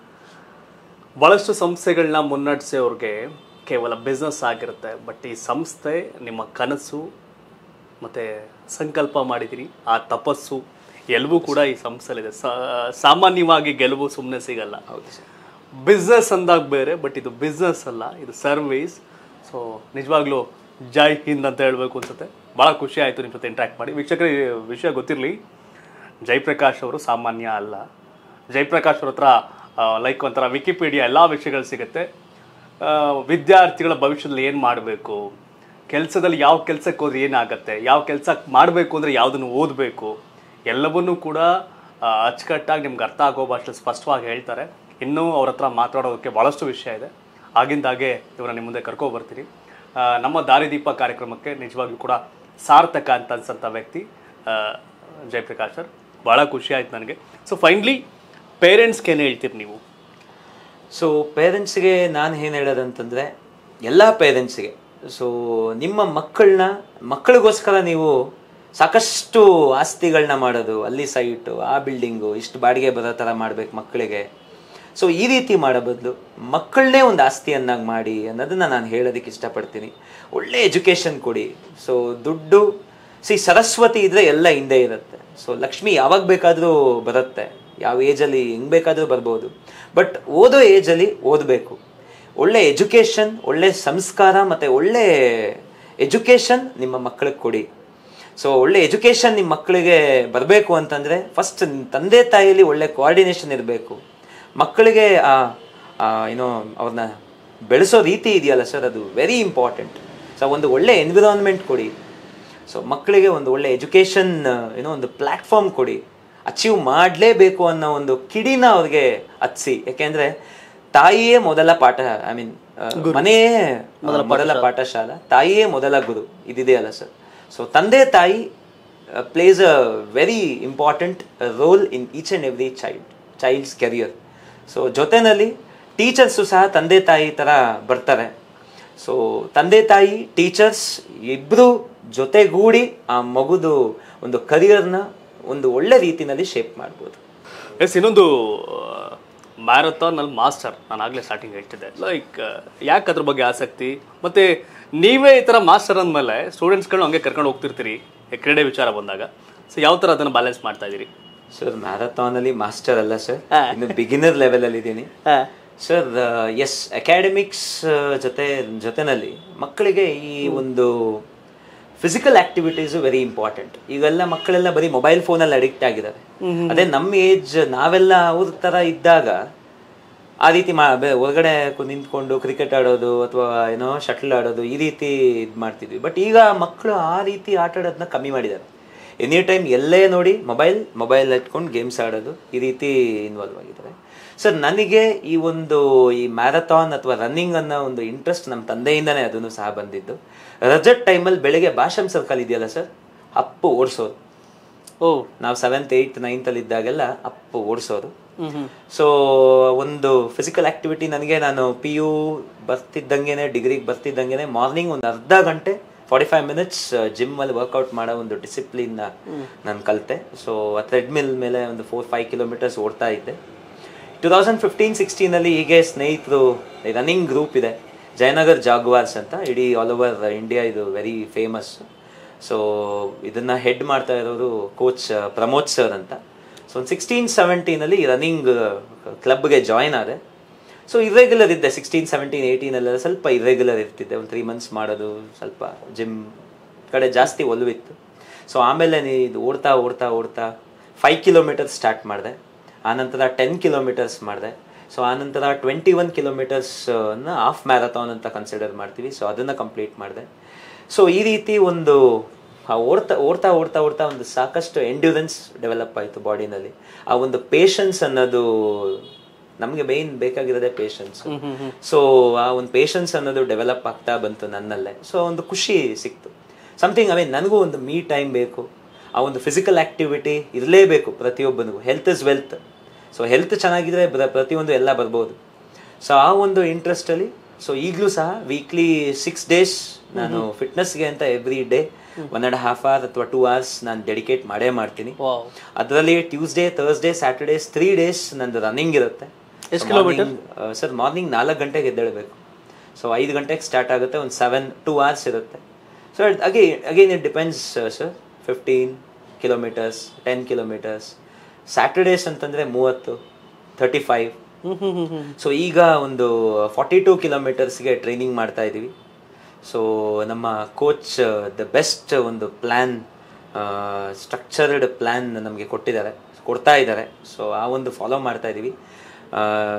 ಭಾಳಷ್ಟು ಸಂಸ್ಥೆಗಳನ್ನ ಮುನ್ನಡೆಸೋರ್ಗೆ ಕೇವಲ ಬಿಸ್ನೆಸ್ ಆಗಿರುತ್ತೆ ಬಟ್ ಈ ಸಂಸ್ಥೆ ನಿಮ್ಮ ಕನಸು ಮತ್ತು ಸಂಕಲ್ಪ ಮಾಡಿದಿರಿ ಆ ತಪಸ್ಸು ಎಲ್ಲವೂ ಕೂಡ ಈ ಸಂಸ್ಥೆಲಿದೆ ಸಾ- ಸಾಮಾನ್ಯವಾಗಿ ಗೆಲುವು ಸುಮ್ಮನೆ ಸಿಗಲ್ಲ ಹೌದು ಸರ್ ಬಿಸ್ನೆಸ್ ಅಂದಾಗ ಬೇರೆ ಬಟ್ ಇದು ಬಿಸ್ನೆಸ್ ಅಲ್ಲ ಇದು ಸರ್ವಿಸ್ ಸೊ ನಿಜವಾಗ್ಲೂ ಜೈ ಹಿಂದ್ ಅಂತ ಹೇಳಬೇಕು ಅನ್ಸುತ್ತೆ ಭಾಳ ಖುಷಿ ಆಯಿತು ನಿಮ್ಮ ಜೊತೆ ಇಂಟ್ರ್ಯಾಕ್ಟ್ ಮಾಡಿ ವೀಕ್ಷಕರಿಗೆ ಈ ವಿಷಯ ಗೊತ್ತಿರಲಿ ಜಯಪ್ರಕಾಶ್ ಅವರು ಸಾಮಾನ್ಯ ಅಲ್ಲ ಜಯಪ್ರಕಾಶ್ ಅವ್ರ ಹತ್ರ ಲೈಕ್ ಒಂಥರ ವಿಕಿಪೀಡಿಯಾ ಎಲ್ಲ ವಿಷಯಗಳು ಸಿಗುತ್ತೆ ಆ, ವಿದ್ಯಾರ್ಥಿಗಳ ಭವಿಷ್ಯದಲ್ಲಿ ಏನು ಮಾಡಬೇಕು ಕೆಲಸದಲ್ಲಿ ಯಾವ ಕೆಲಸಕ್ಕೆ ಹೋದ್ರೆ ಏನಾಗತ್ತೆ ಯಾವ ಕೆಲಸ ಮಾಡಬೇಕು ಅಂದರೆ ಯಾವುದನ್ನು ಓದಬೇಕು ಎಲ್ಲವನ್ನೂ ಕೂಡ ಆ, ಅಚ್ಚುಕಟ್ಟಾಗಿ ನಿಮ್ಗೆ ಅರ್ಥ ಆಗೋ ಭಾಷೆ ಸ್ಪಷ್ಟವಾಗಿ ಹೇಳ್ತಾರೆ ಇನ್ನೂ ಅವ್ರ ಹತ್ರ ಮಾತಾಡೋದಕ್ಕೆ ಭಾಳಷ್ಟು ವಿಷಯ ಇದೆ ಆಗಿಂದಾಗೆ ಇವ್ರನ್ನ ನಿಮ್ಮ ಮುಂದೆ ಕರ್ಕೊ ಬರ್ತೀನಿ ಆ, ನಮ್ಮ ದಾರಿದೀಪ ಕಾರ್ಯಕ್ರಮಕ್ಕೆ ನಿಜವಾಗಿಯೂ ಕೂಡ ಸಾರ್ಥಕ ಅಂತ ಅನ್ಸಂಥ ವ್ಯಕ್ತಿ ಆ, ಜಯಪ್ರಕಾಶ್ ಸರ್ ಭಾಳ ಖುಷಿ ಆಯ್ತು ನನಗೆ ಸೊ ಫೈನಲಿ ಪೇರೆಂಟ್ಸ್ಗೆ ಏನು ಹೇಳ್ತೀರಿ ನೀವು ಸೊ ಪೇರೆಂಟ್ಸ್ಗೆ ನಾನು ಏನು ಹೇಳೋದಂತಂದರೆ ಎಲ್ಲ ಪೇರೆಂಟ್ಸ್ಗೆ ಸೊ ನಿಮ್ಮ ಮಕ್ಕಳನ್ನ ಮಕ್ಕಳಿಗೋಸ್ಕರ ನೀವು ಸಾಕಷ್ಟು ಆಸ್ತಿಗಳನ್ನ ಮಾಡೋದು ಅಲ್ಲಿ ಸೈಟು ಆ ಬಿಲ್ಡಿಂಗು ಇಷ್ಟು ಬಾಡಿಗೆ ಬರೋ ಥರ ಮಾಡ್ಬೇಕು ಮಕ್ಕಳಿಗೆ ಸೊ ಈ ರೀತಿ ಮಾಡೋ ಬದಲು ಮಕ್ಕಳನ್ನೇ ಒಂದು ಆಸ್ತಿಯನ್ನಾಗಿ ಮಾಡಿ ಅನ್ನೋದನ್ನ ನಾನು ಹೇಳೋದಕ್ಕೆ ಇಷ್ಟಪಡ್ತೀನಿ ಒಳ್ಳೆ ಎಜುಕೇಷನ್ ಕೊಡಿ ಸೊ ದುಡ್ಡು ಸಿ ಸರಸ್ವತಿ ಇದ್ರೆ ಎಲ್ಲ ಹಿಂದೆ ಇರುತ್ತೆ ಸೊ ಲಕ್ಷ್ಮಿ ಯಾವಾಗ ಬೇಕಾದರೂ ಬರುತ್ತೆ ಯಾವ ಏಜಲ್ಲಿ ಹೆಂಗ್ ಬೇಕಾದರೂ ಬರ್ಬೋದು ಬಟ್ ಓದೋ ಏಜಲ್ಲಿ ಓದಬೇಕು ಒಳ್ಳೆ ಎಜುಕೇಷನ್ ಒಳ್ಳೆ ಸಂಸ್ಕಾರ ಮತ್ತು ಒಳ್ಳೆ ಎಜುಕೇಷನ್ ನಿಮ್ಮ ಮಕ್ಕಳಿಗೆ ಕೊಡಿ ಸೊ ಒಳ್ಳೆ ಎಜುಕೇಷನ್ ನಿಮ್ಮ ಮಕ್ಕಳಿಗೆ ಬರಬೇಕು ಅಂತಂದರೆ ಫಸ್ಟ್ ತಂದೆ ತಾಯಿಯಲ್ಲಿ ಒಳ್ಳೆ ಕೋಆರ್ಡಿನೇಷನ್ ಇರಬೇಕು ಮಕ್ಕಳಿಗೆ ಆ ಆ, ಏನೋ ಅವ್ರನ್ನ ಬೆಳೆಸೋ ರೀತಿ ಇದೆಯಲ್ಲ ಸರ್ ಅದು ವೆರಿ ಇಂಪಾರ್ಟೆಂಟ್ ಸೊ ಒಂದು ಒಳ್ಳೆ ಎನ್ವಿರಾನ್ಮೆಂಟ್ ಕೊಡಿ ಸೊ ಮಕ್ಕಳಿಗೆ ಒಂದು ಒಳ್ಳೆ ಎಜುಕೇಷನ್ ಏನೋ ಒಂದು ಪ್ಲ್ಯಾಟ್ಫಾರ್ಮ್ ಕೊಡಿ ಅಚೀವ್ ಮಾಡಲೇಬೇಕು ಅನ್ನೋ ಒಂದು ಕಿಡಿನ ಅವ್ರಿಗೆ ಹಚ್ಸಿ ಯಾಕೆಂದ್ರೆ ತಾಯಿಯೇ ಮೊದಲ ಪಾಠ ಐ ಮೀನ್ ಮನೆಯೇ ಮೊದಲ ಪಾಠಶಾಲಾ ತಾಯಿಯೇ ಮೊದಲ ಗುರು ಇದಿದೆಯಲ್ಲ ಸರ್ ಸೊ ತಂದೆ ತಾಯಿ plays a very important role in each and every child child's career so ಜೊತೆನಲ್ಲಿ ಟೀಚರ್ಸು ಸಹ ತಂದೆ ತಾಯಿ ಥರ ಬರ್ತಾರೆ ಸೊ ತಂದೆ ತಾಯಿ ಟೀಚರ್ಸ್ ಇಬ್ಬರು ಜೊತೆಗೂಡಿ ಆ ಮಗುದು ಒಂದು ಕರಿಯರ್ನ ಒಂದು ಒಳ್ಳೆ ರೀತಿನಲ್ಲಿ ಶೇಪ್ ಮಾಡ್ಬೋದು ಎಸ್ ಇನ್ನೊಂದು ಆ, ಮ್ಯಾರಥಾನ್ ಅಲ್ಲಿ ಮಾಸ್ಟರ್ ನಾನು ಆಗಲೇ ಸ್ಟಾರ್ಟಿಂಗ್ ಹೇಳ್ತಿದ್ದೆ ಲೈಕ್ ಯಾಕೆ ಅದ್ರ ಬಗ್ಗೆ ಆಸಕ್ತಿ ಮತ್ತೆ ನೀವೇ ಈ ಥರ ಮಾಸ್ಟರ್ ಅಂದಮೇಲೆ ಸ್ಟೂಡೆಂಟ್ಸ್ಗಳನ್ನ ಹಂಗೆ ಕರ್ಕೊಂಡು ಹೋಗ್ತಿರ್ತೀರಿ ಈ ಕ್ರೀಡೆ ವಿಚಾರ ಬಂದಾಗ ಸೊ ಯಾವ ಥರ ಅದನ್ನು ಬ್ಯಾಲೆನ್ಸ್ ಮಾಡ್ತಾ ಇದ್ದೀರಿ ಸರ್ ಮ್ಯಾರಥಾನ್ ಅಲ್ಲಿ ಮಾಸ್ಟರ್ ಅಲ್ಲ ಸರ್ ಇನ್ನು ಬಿಗಿನರ್ ಲೆವೆಲ್ ಅಲ್ಲಿ ಇದ್ದೀನಿ ಸರ್ ಎಸ್ ಅಕಾಡೆಮಿಕ್ಸ್ ಜೊತೆ ಜೊತೆನಲ್ಲಿ ಮಕ್ಕಳಿಗೆ ಈ ಒಂದು ಫಿಸಿಕಲ್ ಆಕ್ಟಿವಿಟೀಸು ವೆರಿ ಇಂಪಾರ್ಟೆಂಟ್ ಈಗೆಲ್ಲ ಮಕ್ಕಳೆಲ್ಲ ಬರೀ ಮೊಬೈಲ್ ಫೋನಲ್ಲಿ ಅಡಿಕ್ಟ್ ಆಗಿದ್ದಾರೆ ಅದೇ ನಮ್ಮ ಏಜ್ ನಾವೆಲ್ಲ ಅವ್ರ ತರ ಇದ್ದಾಗ ಆ ರೀತಿ ಮಾ ಬೆ- ಹೊರಗಡೆ ಕು- ನಿಂತ್ಕೊಂಡು ಕ್ರಿಕೆಟ್ ಆಡೋದು ಅಥವಾ ಏನೋ ಶಟ್ಲ್ ಆಡೋದು ಈ ರೀತಿ ಇದು ಮಾಡ್ತಿದ್ವಿ ಬಟ್ ಈಗ ಮಕ್ಕಳು ಆ ರೀತಿ ಆಟ ಆಡೋದನ್ನ ಕಮ್ಮಿ ಮಾಡಿದ್ದಾರೆ ಎನಿ ಟೈಮ್ ಎಲ್ಲೇ ನೋಡಿ ಮೊಬೈಲ್ ಮೊಬೈಲ್ ಇಟ್ಕೊಂಡು ಗೇಮ್ಸ್ ಆಡೋದು ಈ ರೀತಿ ಇನ್ವಾಲ್ವ್ ಆಗಿದ್ದಾರೆ ಸರ್ ನನಗೆ ಈ ಒಂದು ಈ ಮ್ಯಾರಥಾನ್ ಅಥವಾ ರನ್ನಿಂಗ್ ಅನ್ನೋ ಒಂದು ಇಂಟ್ರೆಸ್ಟ್ ನಮ್ಮ ತಂದೆಯಿಂದನೇ ಅದನ್ನು ಸಹ ಬಂದಿದ್ದು ರಜತ್ ಟೈಮಲ್ಲಿ ಬೆಳಗ್ಗೆ ಭಾಷಮ್ ಸರ್ಕಲ್ ಇದೆಯಲ್ಲ ಸರ್ ಅಪ್ಪು ಓಡಿಸೋರು ಓ ನಾವು ಸೆವೆಂತ್ ಏಯ್ತ್ ನೈನ್ತಲ್ಲಿ ಇದ್ದಾಗೆಲ್ಲ ಅಪ್ಪು ಓಡಿಸೋರು ಸೊ ಒಂದು ಫಿಸಿಕಲ್ ಆಕ್ಟಿವಿಟಿ ನನಗೆ ನಾನು ಪಿ ಯು ಬರ್ತಿದ್ದಂಗೆನೆ ಡಿಗ್ರಿಗೆ ಬರ್ತಿದ್ದಂಗೆನೆ ಮಾರ್ನಿಂಗ್ ಒಂದು ಅರ್ಧ ಗಂಟೆ ಫಾರ್ಟಿ ಫೈವ್ ಮಿನಿಟ್ಸ್ ಜಿಮ್ಮಲ್ಲಿ ವರ್ಕೌಟ್ ಮಾಡೋ ಒಂದು ಡಿಸಿಪ್ಲಿನ್ ನಾನು ಕಲಿತೆ ಸೊ ಆ ಥ್ರೆಡ್ಮಿಲ್ ಮೇಲೆ ಒಂದು ಫೋರ್ ಫೈವ್ ಕಿಲೋಮೀಟರ್ಸ್ ಓಡ್ತಾ ಇದ್ದೆ ಟೂ ತೌಸಂಡ್ ಫಿಫ್ಟೀನ್ ಸಿಕ್ಸ್ಟೀನಲ್ಲಿ ಹೀಗೆ ಸ್ನೇಹಿತರು ರನ್ನಿಂಗ್ ಗ್ರೂಪ್ ಇದೆ ಜಯನಗರ್ ಜಾಗ್ವಾರ್ಸ್ ಅಂತ ಇಡೀ ಆಲ್ ಓವರ್ ಇಂಡಿಯಾ ಇದು ವೆರಿ ಫೇಮಸ್ ಸೊ ಇದನ್ನ ಹೆಡ್ ಮಾಡ್ತಾ ಇರೋರು ಕೋಚ್ ಪ್ರಮೋದ್ ಸರ್ ಅಂತ ಸೊ ಒಂದು ಸಿಕ್ಸ್ಟೀನ್ ಸೆವೆಂಟೀನಲ್ಲಿ ರನ್ನಿಂಗ್ ಕ್ಲಬ್ಗೆ ಜಾಯ್ನ್ ಆದೆ ಸೊ ಇರ್ರೆಗ್ಯುಲರ್ ಇದ್ದೆ ಸಿಕ್ಸ್ಟೀನ್ ಸೆವೆಂಟೀನ್ ಏಯ್ಟೀನಲ್ಲೆಲ್ಲ ಸ್ವಲ್ಪ ಇರ್ರೆಗ್ಯುಲರ್ ಇರ್ತಿದ್ದೆ ಒಂದು ತ್ರೀ ಮಂತ್ಸ್ ಮಾಡೋದು ಸ್ವಲ್ಪ ಜಿಮ್ ಕಡೆ ಜಾಸ್ತಿ ಒಲವಿತ್ತು ಸೊ ಆಮೇಲೆ ನೀ ಇದು ಓಡ್ತಾ ಓಡ್ತಾ ಓಡ್ತಾ ಫೈವ್ ಕಿಲೋಮೀಟರ್ಸ್ ಸ್ಟಾರ್ಟ್ ಮಾಡಿದೆ ಆನಂತರ ಟೆನ್ ಕಿಲೋಮೀಟರ್ಸ್ ಮಾಡಿದೆ ಸೊ ಆನಂತರ ಟ್ವೆಂಟಿ ಒನ್ ಕಿಲೋಮೀಟರ್ಸ್ನ ಹಾಫ್ ಮ್ಯಾರಥಾನ್ ಅಂತ ಕನ್ಸಿಡರ್ ಮಾಡ್ತೀವಿ ಸೊ ಅದನ್ನು ಕಂಪ್ಲೀಟ್ ಮಾಡಿದೆ ಸೊ ಈ ರೀತಿ ಒಂದು ಆ ಓಡ್ತಾ ಓಡ್ತಾ ಓಡ್ತಾ ಓಡ್ತಾ ಒಂದು ಸಾಕಷ್ಟು ಎಂಡ್ಯೂರೆನ್ಸ್ ಡೆವಲಪ್ ಆಯಿತು ಬಾಡಿನಲ್ಲಿ ಆ ಒಂದು ಪೇಷನ್ಸ್ ಅನ್ನೋದು ನಮಗೆ ಮೇನ್ ಬೇಕಾಗಿರೋದೇ ಪೇಷನ್ಸ್ ಸೊ ಆ ಒಂದು ಪೇಷನ್ಸ್ ಅನ್ನೋದು ಡೆವಲಪ್ ಆಗ್ತಾ ಬಂತು ನನ್ನಲ್ಲೇ ಸೊ ಒಂದು ಖುಷಿ ಸಿಕ್ತು ಸಮಥಿಂಗ್ ಐ ಮೀನ್ ನನಗೂ ಒಂದು ಮೀ ಟೈಮ್ ಬೇಕು ಆ ಒಂದು ಫಿಸಿಕಲ್ ಆಕ್ಟಿವಿಟಿ ಇರಲೇಬೇಕು ಪ್ರತಿಯೊಬ್ಬನಿಗೂ health is wealth so health ಚೆನ್ನಾಗಿದ್ರೆ ಬ- ಪ್ರತಿಯೊಂದು ಎಲ್ಲ ಬರ್ಬೋದು ಸೊ ಆ ಒಂದು ಇಂಟ್ರೆಸ್ಟಲ್ಲಿ ಸೊ ಈಗಲೂ ಸಹ ವೀಕ್ಲಿ ಸಿಕ್ಸ್ ಡೇಸ್ ನಾನು ಫಿಟ್ನೆಸ್ಗೆ ಅಂತ every day one and half hour ಅಥವಾ ಟೂ ಅವರ್ಸ್ ನಾನು ಡೆಡಿಕೇಟ್ ಮಾಡೇ ಮಾಡ್ತೀನಿ ಅದರಲ್ಲಿ Tuesday Thursday Saturdays three days ನಂದು ರನ್ನಿಂಗ್ ಇರುತ್ತೆ ಎಷ್ಟ್ kilometer? ಸರ್ ಮಾರ್ನಿಂಗ್ ನಾಲ್ಕು ಗಂಟೆಗೆ ಎದ್ದೇಳಬೇಕು ಸೊ ಐದು ಗಂಟೆಗೆ ಸ್ಟಾರ್ಟ್ ಆಗುತ್ತೆ ಒಂದು ಸೆವೆನ್ ಟೂ ಅವರ್ಸ್ ಇರುತ್ತೆ ಸೊ ಅಗೇ again it depends sir fifteen kilometres ten kilometres Saturdays ಅಂತಂದರೆ ಮೂವತ್ತು ಥರ್ಟಿ ಫೈವ್ ಸೊ ಈಗ ಒಂದು ಫಾರ್ಟಿ ಟೂ ಕಿಲೋಮೀಟರ್ಸ್ಗೆ ಟ್ರೈನಿಂಗ್ ಮಾಡ್ತಾ ಇದ್ದೀವಿ ಸೊ ನಮ್ಮ ಕೋಚ್ ದ ಬೆಸ್ಟ್ ಒಂದು ಪ್ಲ್ಯಾನ್ ಸ್ಟ್ರಕ್ಚರ್ಡ್ ಪ್ಲ್ಯಾನ್ ನಮಗೆ ಕೊಟ್ಟಿದ್ದಾರೆ ಕೊಡ್ತಾ ಇದ್ದಾರೆ ಸೊ ಆ ಒಂದು ಫಾಲೋ ಮಾಡ್ತಾ ಇದ್ದೀವಿ ಆ,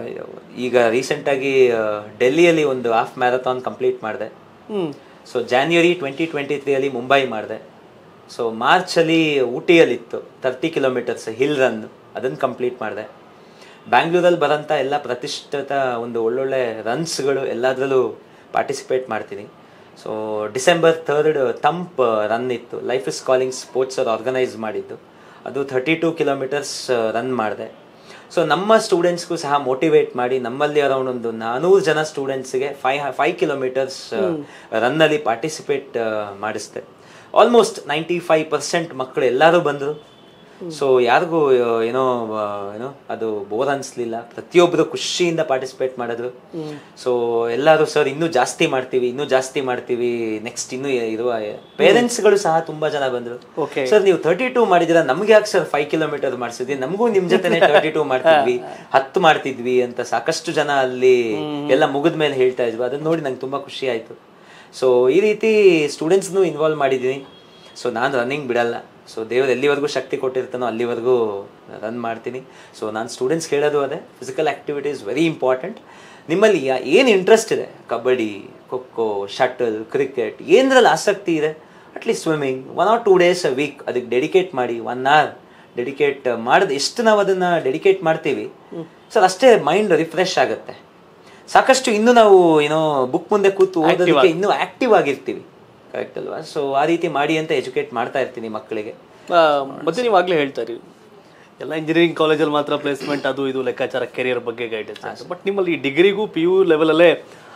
ಈಗ ರೀಸೆಂಟಾಗಿ ಡೆಲ್ಲಿಯಲ್ಲಿ ಒಂದು ಹಾಫ್ ಮ್ಯಾರಥಾನ್ ಕಂಪ್ಲೀಟ್ ಮಾಡಿದೆ ಸೊ ಜಾನ್ವರಿ ಟ್ವೆಂಟಿ ಟ್ವೆಂಟಿ ತ್ರೀಯಲ್ಲಿ ಮುಂಬೈ ಮಾಡಿದೆ ಸೊ ಮಾರ್ಚಲ್ಲಿ ಊಟಿಯಲ್ಲಿತ್ತು ತರ್ಟಿ ಕಿಲೋಮೀಟರ್ಸ್ ಹಿಲ್ ರನ್ ಅದನ್ನು ಕಂಪ್ಲೀಟ್ ಮಾಡಿದೆ ಬ್ಯಾಂಗ್ಳೂರಲ್ಲಿ ಬರೋಂಥ ಎಲ್ಲ ಪ್ರತಿಷ್ಠಿತ ಒಂದು ಒಳ್ಳೊಳ್ಳೆ ರನ್ಸ್ಗಳು ಎಲ್ಲದರಲ್ಲೂ ಪಾರ್ಟಿಸಿಪೇಟ್ ಮಾಡ್ತೀನಿ ಸೊ ಡಿಸೆಂಬರ್ ಥರ್ಡ್ ತಂಪ್ ರನ್ ಇತ್ತು ಲೈಫ್ ಇಸ್ ಕಾಲಿಂಗ್ ಸ್ಪೋರ್ಟ್ಸ್ ಅವ್ರು ಆರ್ಗನೈಸ್ ಮಾಡಿದ್ದು ಅದು ಥರ್ಟಿ ಟೂ ಕಿಲೋಮೀಟರ್ಸ್ ರನ್ ಮಾಡಿದೆ ಸೊ ನಮ್ಮ ಸ್ಟೂಡೆಂಟ್ಸ್ಗೂ ಸಹ ಮೋಟಿವೇಟ್ ಮಾಡಿ ನಮ್ಮಲ್ಲಿ ಅರೌಂಡ್ ಒಂದು ನಾನೂರು ಜನ ಸ್ಟೂಡೆಂಟ್ಸ್ಗೆ ಫೈವ್ ಫೈವ್ ಕಿಲೋಮೀಟರ್ಸ್ ರನ್ನಲ್ಲಿ ಪಾರ್ಟಿಸಿಪೇಟ್ ಮಾಡಿಸ್ದೆ ಆಲ್ಮೋಸ್ಟ್ ನೈಂಟಿ ಫೈವ್ ಪರ್ಸೆಂಟ್ ಮಕ್ಕಳು ಎಲ್ಲರೂ ಬಂದರು ಸೊ ಯಾರಿಗೂ ಆ, ಏನೋ ಆ, ಏನೋ ಅದು ಬೋರ್ ಅನ್ಸ್ಲಿಲ್ಲ ಪ್ರತಿಯೊಬ್ಬರು ಖುಷಿಯಿಂದ ಪಾರ್ಟಿಸಿಪೇಟ್ ಮಾಡಿದ್ರು ಸೊ ಎಲ್ಲರೂ ಸರ್ ಇನ್ನೂ ಜಾಸ್ತಿ ಮಾಡ್ತೀವಿ ಇನ್ನೂ ಜಾಸ್ತಿ ಮಾಡ್ತೀವಿ ನೆಕ್ಸ್ಟ್ ಇನ್ನೂ ಇರುವ ಪೇರೆಂಟ್ಸ್ಗಳು ಸಹ ತುಂಬಾ ಜನ ಬಂದ್ರು Okay. ಸರ್ ನೀವು ತರ್ಟಿ ಟೂ ಮಾಡಿದಿರ ನಮ್ಗೆ ಯಾಕೆ ಸರ್ ಫೈವ್ ಕಿಲೋಮೀಟರ್ ಮಾಡಿಸಿದ್ವಿ ನಮಗೂ ನಿಮ್ ಜೊತೆನೆ ತರ್ಟಿ ಟೂ ಮಾಡ್ತಿದ್ವಿ ಹತ್ತು ಮಾಡ್ತಿದ್ವಿ ಅಂತ ಸಾಕಷ್ಟು ಜನ ಅಲ್ಲಿ ಎಲ್ಲ ಮುಗಿದ ಮೇಲೆ ಹೇಳ್ತಾ ಇದ್ವಿ ಅದನ್ನ ನೋಡಿ ನಂಗೆ ತುಂಬಾ ಖುಷಿ ಆಯ್ತು ಸೊ ಈ ರೀತಿ ಸ್ಟೂಡೆಂಟ್ಸ್ನು ಇನ್ವಾಲ್ವ್ ಮಾಡಿದ್ದೀನಿ ಸೊ ನಾನು ರನ್ನಿಂಗ್ ಬಿಡಲ್ಲ ಸೊ ದೇವ್ರು ಎಲ್ಲಿವರೆಗೂ ಶಕ್ತಿ ಕೊಟ್ಟಿರ್ತಾನೋ ಅಲ್ಲಿವರೆಗೂ ರನ್ ಮಾಡ್ತೀನಿ ಸೊ ನಾನು ಸ್ಟೂಡೆಂಟ್ಸ್ ಕೇಳೋದು ಅದೇ physical activity is very important ನಿಮ್ಮಲ್ಲಿ ಏನು ಇಂಟ್ರೆಸ್ಟ್ ಇದೆ ಕಬಡ್ಡಿ ಖೋಖೋ ಶಟಲ್ ಕ್ರಿಕೆಟ್ ಏನರಲ್ಲಿ ಆಸಕ್ತಿ ಇದೆ at least swimming one or two days a week ಅದಕ್ಕೆ ಡೆಡಿಕೇಟ್ ಮಾಡಿ ಒನ್ ಅವರ್ ಡೆಡಿಕೇಟ್ ಮಾಡಿದ ಎಷ್ಟು ನಾವು ಅದನ್ನ ಡೆಡಿಕೇಟ್ ಮಾಡ್ತೀವಿ ಸರ್ ಅಷ್ಟೇ ಮೈಂಡ್ ರಿಫ್ರೆಶ್ ಆಗುತ್ತೆ ಸಾಕಷ್ಟು ಇನ್ನು ನಾವು ಏನೋ ಬುಕ್ ಮುಂದೆ ಕೂತು ಓದೋದಕ್ಕೆ ಆಗಿ. ಇನ್ನೂ ಆಕ್ಟಿವ್ ಆಗಿರ್ತೀವಿ ಕರೆಕ್ಟ್ ಅಲ್ವಾ ಸೊ ಆ ರೀತಿ ಮಾಡಿ ಅಂತ ಎಜುಕೇಟ್ ಮಾಡ್ತಾ ಇರ್ತೀನಿ ಮಕ್ಕಳಿಗೆ ಆ, ಮತ್ತೆ ನೀವು ಆಗ್ಲೇ ಹೇಳ್ತಾ ಇರಿ ಎಲ್ಲ ಇಂಜಿನಿಯರಿಂಗ್ ಕಾಲೇಜಲ್ಲಿ ಮಾತ್ರ ಪ್ಲೇಸ್ಮೆಂಟ್ ಅದು ಇದು ಲೆಕ್ಕಾಚಾರ ಕೆರಿಯರ್ ಬಗ್ಗೆ ಗೈಡೆನ್ಸ್ ಬಟ್ ನಿಮ್ಮಲ್ಲಿ ಡಿಗ್ರಿಗೂ ಪಿ ಯು ಲೆವೆಲಲ್ಲೇ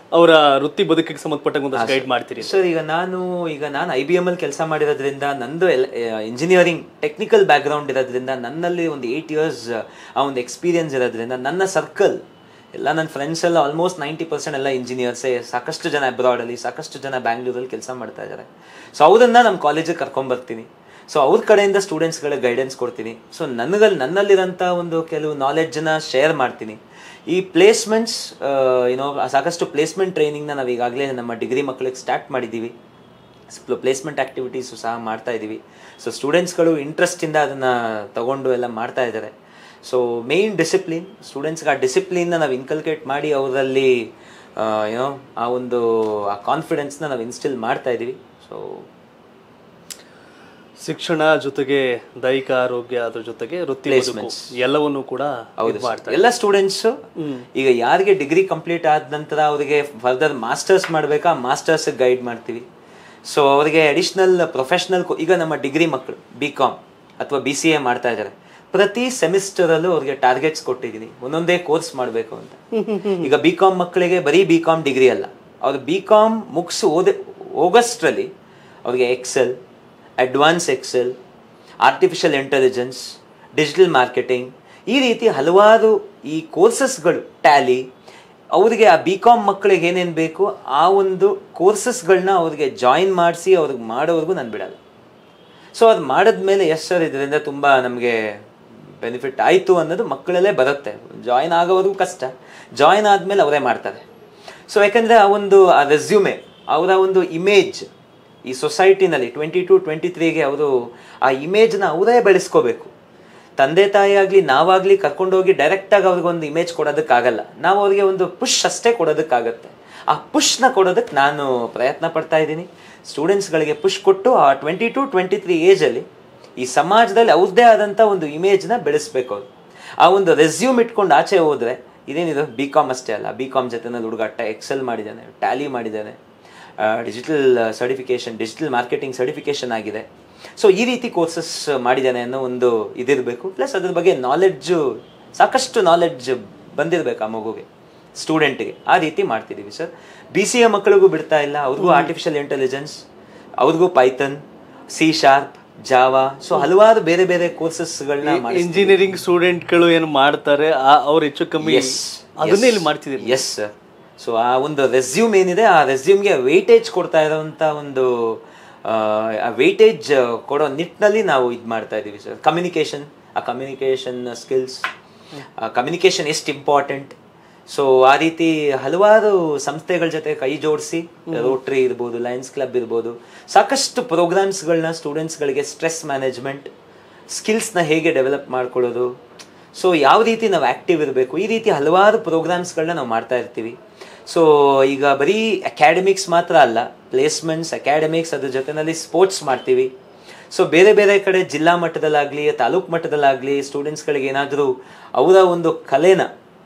ಅವರ ವೃತ್ತಿ ಬದುಕಿಗೆ ಸಂಬಂಧಪಟ್ಟಂಗೆ ಒಂದಷ್ಟು ಗೈಡ್ ಮಾಡ್ತೀರಿ ಸರ್ ಈಗ ನಾನು ಈಗ ನಾನು ಐ ಬಿ ಎಮ್ ಅಲ್ಲಿ ಕೆಲಸ ಮಾಡಿರೋದ್ರಿಂದ ನಂದು ಇಂಜಿನಿಯರಿಂಗ್ ಟೆಕ್ನಿಕಲ್ ಬ್ಯಾಕ್ಗ್ರೌಂಡ್ ಇರೋದ್ರಿಂದ ನನ್ನಲ್ಲಿ ಒಂದು ಏಯ್ಟ್ ಇಯರ್ಸ್ ಆ ಒಂದು ಎಕ್ಸ್ಪೀರಿಯನ್ಸ್ ಇರೋದ್ರಿಂದ ನನ್ನ ಸರ್ಕಲ್ ಎಲ್ಲ ನನ್ನ ಫ್ರೆಂಡ್ಸ್ ಎಲ್ಲ ಆಲ್ಮೋಸ್ಟ್ ನೈಂಟಿ ಪರ್ಸೆಂಟ್ ಎಲ್ಲ ಇಂಜಿನಿಯರ್ಸೇ ಸಾಕಷ್ಟು ಜನ ಅಬ್ರಾಡಲ್ಲಿ ಸಾಕಷ್ಟು ಜನ ಬ್ಯಾಂಗ್ಳೂರಲ್ಲಿ ಕೆಲಸ ಮಾಡ್ತಾ ಇದ್ದಾರೆ ಸೊ ಅವರನ್ನ ನಮ್ಮ ಕಾಲೇಜಿಗೆ ಕರ್ಕೊಂಬರ್ತೀನಿ ಸೊ ಅವ್ರ ಕಡೆಯಿಂದ ಸ್ಟೂಡೆಂಟ್ಸ್ಗಳಿಗೆ ಗೈಡೆನ್ಸ್ ಕೊಡ್ತೀನಿ ಸೊ ನನಗಲ್ಲಿ ನನ್ನಲ್ಲಿರೋಂಥ ಒಂದು ಕೆಲವು ನಾಲೆಡ್ಜನ್ನ ಶೇರ್ ಮಾಡ್ತೀನಿ ಈ ಪ್ಲೇಸ್ಮೆಂಟ್ಸ್ ಏನೋ ಸಾಕಷ್ಟು ಪ್ಲೇಸ್ಮೆಂಟ್ ಟ್ರೈನಿಂಗ್ನ ನಾವು ಈಗಾಗಲೇ ನಮ್ಮ ಡಿಗ್ರಿ ಮಕ್ಕಳಿಗೆ ಸ್ಟಾರ್ಟ್ ಮಾಡಿದ್ದೀವಿ ಪ್ಲೇಸ್ಮೆಂಟ್ ಆ್ಯಕ್ಟಿವಿಟೀಸು ಸಹ ಮಾಡ್ತಾ ಇದ್ದೀವಿ ಸೊ ಸ್ಟೂಡೆಂಟ್ಸ್ಗಳು ಇಂಟ್ರೆಸ್ಟಿಂದ ಅದನ್ನು ತಗೊಂಡು ಎಲ್ಲ ಮಾಡ್ತಾ ಇದ್ದಾರೆ ಸೊ ಮೇಯ್ನ್ ಡಿಸಿಪ್ಲಿನ್ ಸ್ಟೂಡೆಂಟ್ಸ್ಗೆ ಆ ಡಿಸಿಪ್ಲಿನ್ನ ನಾವು ಇನ್ಕಲ್ಕೇಟ್ ಮಾಡಿ ಅವರಲ್ಲಿ ಏನೋ ಆ ಒಂದು ಆ ಕಾನ್ಫಿಡೆನ್ಸ್ನ ನಾವು ಇನ್ಸ್ಟಿಲ್ ಮಾಡ್ತಾ ಇದ್ದೀವಿ ಸೊ ಶಿಕ್ಷಣ ಜೊತೆಗೆ ದೈಹಿಕ ಆರೋಗ್ಯ ಅದ್ರ ಜೊತೆಗೆ ವೃತ್ತಿ ಬದುಕು Placements. ಎಲ್ಲವನ್ನೂ ಕೂಡ ಹೌದು ಇದ್ ಮಾಡ್ತಾರೆ ಎಲ್ಲ ಸ್ಟೂಡೆಂಟ್ಸ್ ಈಗ ಯಾರಿಗೆ ಡಿಗ್ರಿ ಕಂಪ್ಲೀಟ್ ಆದ ನಂತರ ಅವರಿಗೆ ಫರ್ದರ್ ಮಾಸ್ಟರ್ಸ್ ಮಾಡಬೇಕಾ ಮಾಸ್ಟರ್ಸ್ ಗೈಡ್ ಮಾಡ್ತೀವಿ ಸೊ ಅವರಿಗೆ ಅಡಿಷನಲ್ ಪ್ರೊಫೆಷನಲ್ ಈಗ ನಮ್ಮ ಡಿಗ್ರಿ ಮಕ್ಕಳು ಬಿ ಕಾಮ್ ಅಥವಾ ಬಿ ಸಿ ಎ ಮಾಡ್ತಾ ಇದ್ದಾರೆ ಪ್ರತಿ ಸೆಮಿಸ್ಟರಲ್ಲೂ ಅವ್ರಿಗೆ ಟಾರ್ಗೆಟ್ಸ್ ಕೊಟ್ಟಿದ್ದೀನಿ ಒಂದೊಂದೇ ಕೋರ್ಸ್ ಮಾಡಬೇಕು ಅಂತ ಈಗ ಬಿ ಕಾಮ್ ಮಕ್ಕಳಿಗೆ ಬರೀ ಬಿ ಕಾಮ್ ಡಿಗ್ರಿ ಅಲ್ಲ ಅವ್ರು ಬಿ ಕಾಮ್ ಮುಗಿಸಿ ಓದ ಆಗಸ್ಟ್ರಲ್ಲಿ ಅವ್ರಿಗೆ Excel advance Excel artificial intelligence digital marketing ಈ ರೀತಿ ಹಲವಾರು ಈ ಕೋರ್ಸಸ್ಗಳು ಟ್ಯಾಲಿ ಅವರಿಗೆ ಆ ಬಿ ಕಾಮ್ ಮಕ್ಕಳಿಗೆ ಏನೇನು ಬೇಕು ಆ ಒಂದು ಕೋರ್ಸಸ್ಗಳನ್ನ ಅವ್ರಿಗೆ ಜಾಯಿನ್ ಮಾಡಿಸಿ ಅವ್ರಿಗೆ ಮಾಡೋವರೆಗೂ ನಾನು ಬಿಡಲ್ಲ ಸೊ ಅದು ಮಾಡಿದ್ಮೇಲೆ ಎಸ್ ಸರ್ ಇದರಿಂದ ತುಂಬ ನಮಗೆ ಬೆನಿಫಿಟ್ ಆಯಿತು ಅನ್ನೋದು ಮಕ್ಕಳಲ್ಲೇ ಬರುತ್ತೆ ಜಾಯಿನ್ ಆಗೋವರೆಗೂ ಕಷ್ಟ ಜಾಯಿನ್ ಆದಮೇಲೆ ಅವರೇ ಮಾಡ್ತಾರೆ ಸೊ ಯಾಕಂದರೆ ಆ ಒಂದು ಆ ರೆಸ್ಯೂಮೆ ಅವರ ಒಂದು ಇಮೇಜ್ ಈ ಸೊಸೈಟಿನಲ್ಲಿ ಟ್ವೆಂಟಿ ಟು ಟ್ವೆಂಟಿ ತ್ರೀಗೆ ಅವರು ಆ ಇಮೇಜ್ನ ಅವರೇ ಬೆಳೆಸ್ಕೋಬೇಕು ತಂದೆ ತಾಯಿ ಆಗಲಿ ನಾವಾಗಲಿ ಕರ್ಕೊಂಡೋಗಿ ಡೈರೆಕ್ಟಾಗಿ ಅವ್ರಿಗೊಂದು ಇಮೇಜ್ ಕೊಡೋದಕ್ಕಾಗಲ್ಲ ನಾವು ಅವ್ರಿಗೆ ಒಂದು ಪುಷ್ ಅಷ್ಟೇ ಕೊಡೋದಕ್ಕಾಗತ್ತೆ ಆ ಪುಷ್ನ ಕೊಡೋದಕ್ಕೆ ನಾನು ಪ್ರಯತ್ನ ಪಡ್ತಾ ಇದ್ದೀನಿ ಸ್ಟೂಡೆಂಟ್ಸ್ಗಳಿಗೆ ಪುಷ್ ಕೊಟ್ಟು ಆ ಟ್ವೆಂಟಿ ಟು ಟ್ವೆಂಟಿ ತ್ರೀ ಏಜಲ್ಲಿ ಈ ಸಮಾಜದಲ್ಲಿ ಅವ್ರದ್ದೇ ಆದಂಥ ಒಂದು ಇಮೇಜ್ನ ಬೆಳೆಸ್ಬೇಕು ಅವರು ಆ ಒಂದು ರೆಸ್ಯೂಮ್ ಇಟ್ಕೊಂಡು ಆಚೆ ಹೋದ್ರೆ ಇದೇನಿದು ಬಿ ಕಾಮ್ ಅಷ್ಟೇ ಅಲ್ಲ ಬಿ ಕಾಮ್ ಜೊತೆನಲ್ಲಿ ಹುಡುಗಾಟ ಎಕ್ಸೆಲ್ ಮಾಡಿದ್ದಾನೆ ಟ್ಯಾಲಿ ಮಾಡಿದ್ದಾನೆ digital certification digital marketing certification ಆಗಿದೆ ಸೊ ಈ ರೀತಿ ಕೋರ್ಸಸ್ ಮಾಡಿದ್ದಾನೆ ಅನ್ನೋ ಒಂದು ಇದಿರಬೇಕು ಪ್ಲಸ್ ಅದ್ರ ಬಗ್ಗೆ ನಾಲೆಡ್ಜು ಸಾಕಷ್ಟು ನಾಲೆಡ್ಜ್ ಬಂದಿರಬೇಕು ಆ ಮಗುಗೆ ಸ್ಟೂಡೆಂಟ್ಗೆ ಆ ರೀತಿ ಮಾಡ್ತಿದ್ದೀವಿ ಸರ್ ಬಿ ಸಿ ಎ ಮಕ್ಕಳಿಗೂ ಬಿಡ್ತಾ ಇಲ್ಲ ಅವ್ರಿಗೂ ಆರ್ಟಿಫಿಷಿಯಲ್ ಇಂಟೆಲಿಜೆನ್ಸ್ ಅವ್ರಿಗೂ Python C sharp Java so ಹಲವಾರು ಬೇರೆ ಬೇರೆ ಕೋರ್ಸಸ್ಗಳನ್ನ ಇಂಜಿನಿಯರಿಂಗ್ ಸ್ಟೂಡೆಂಟ್ಗಳು ಏನು ಮಾಡ್ತಾರೆ ಆ- ಅವ್ರು ಹೆಚ್ಚು ಕಮ್ಮಿ ಅದನ್ನೇ ಇಲ್ಲಿ ಮಾಡ್ತಿದ್ದೀರಿ ಎಸ್ ಸರ್ ಸೊ ಆ ಒಂದು ರೆಸ್ಯೂಮ್ ಏನಿದೆ ಆ ರೆಸ್ಯೂಮ್ಗೆ ವೆಯ್ಟೇಜ್ ಕೊಡ್ತಾ ಇರೋಂಥ ಒಂದು ಆ, ಆ ವೆಯ್ಟೇಜ್ ಕೊಡೋ ನಿಟ್ಟಿನಲ್ಲಿ ನಾವು ಇದು ಮಾಡ್ತಾ ಇದ್ದೀವಿ ಸರ್ ಕಮ್ಯುನಿಕೇಷನ್ ಆ ಕಮ್ಯುನಿಕೇಷನ್ ಸ್ಕಿಲ್ಸ್ ಕಮ್ಯುನಿಕೇಷನ್ ಎಷ್ಟು ಇಂಪಾರ್ಟೆಂಟ್ ಸೊ ಆ ರೀತಿ ಹಲವಾರು ಸಂಸ್ಥೆಗಳ ಜೊತೆ ಕೈ ಜೋಡಿಸಿ ರೋಟ್ರಿ ಇರ್ಬೋದು ಲಯನ್ಸ್ ಕ್ಲಬ್ ಇರ್ಬೋದು ಸಾಕಷ್ಟು ಪ್ರೋಗ್ರಾಮ್ಸ್ಗಳನ್ನ ಸ್ಟೂಡೆಂಟ್ಸ್ಗಳಿಗೆ ಸ್ಟ್ರೆಸ್ ಮ್ಯಾನೇಜ್ಮೆಂಟ್ ಸ್ಕಿಲ್ಸ್ನ ಹೇಗೆ ಡೆವಲಪ್ ಮಾಡ್ಕೊಳ್ಳೋದು ಸೊ ಯಾವ ರೀತಿ ನಾವು ಆ್ಯಕ್ಟಿವ್ ಇರಬೇಕು ಈ ರೀತಿ ಹಲವಾರು ಪ್ರೋಗ್ರಾಮ್ಸ್ಗಳನ್ನ ನಾವು ಮಾಡ್ತಾ ಇರ್ತೀವಿ ಸೊ ಈಗ ಬರೀ ಅಕಾಡೆಮಿಕ್ಸ್ ಮಾತ್ರ ಅಲ್ಲ ಪ್ಲೇಸ್ಮೆಂಟ್ಸ್ ಅಕಾಡೆಮಿಕ್ಸ್ ಅದ್ರ ಜೊತೆನಲ್ಲಿ ಸ್ಪೋರ್ಟ್ಸ್ ಮಾಡ್ತೀವಿ ಸೊ ಬೇರೆ ಬೇರೆ ಕಡೆ ಜಿಲ್ಲಾ ಮಟ್ಟದಲ್ಲಾಗಲಿ ತಾಲೂಕು ಮಟ್ಟದಲ್ಲಾಗಲಿ ಸ್ಟೂಡೆಂಟ್ಸ್ಗಳಿಗೆ ಏನಾದರೂ ಅವರ ಒಂದು ಕಲೆನ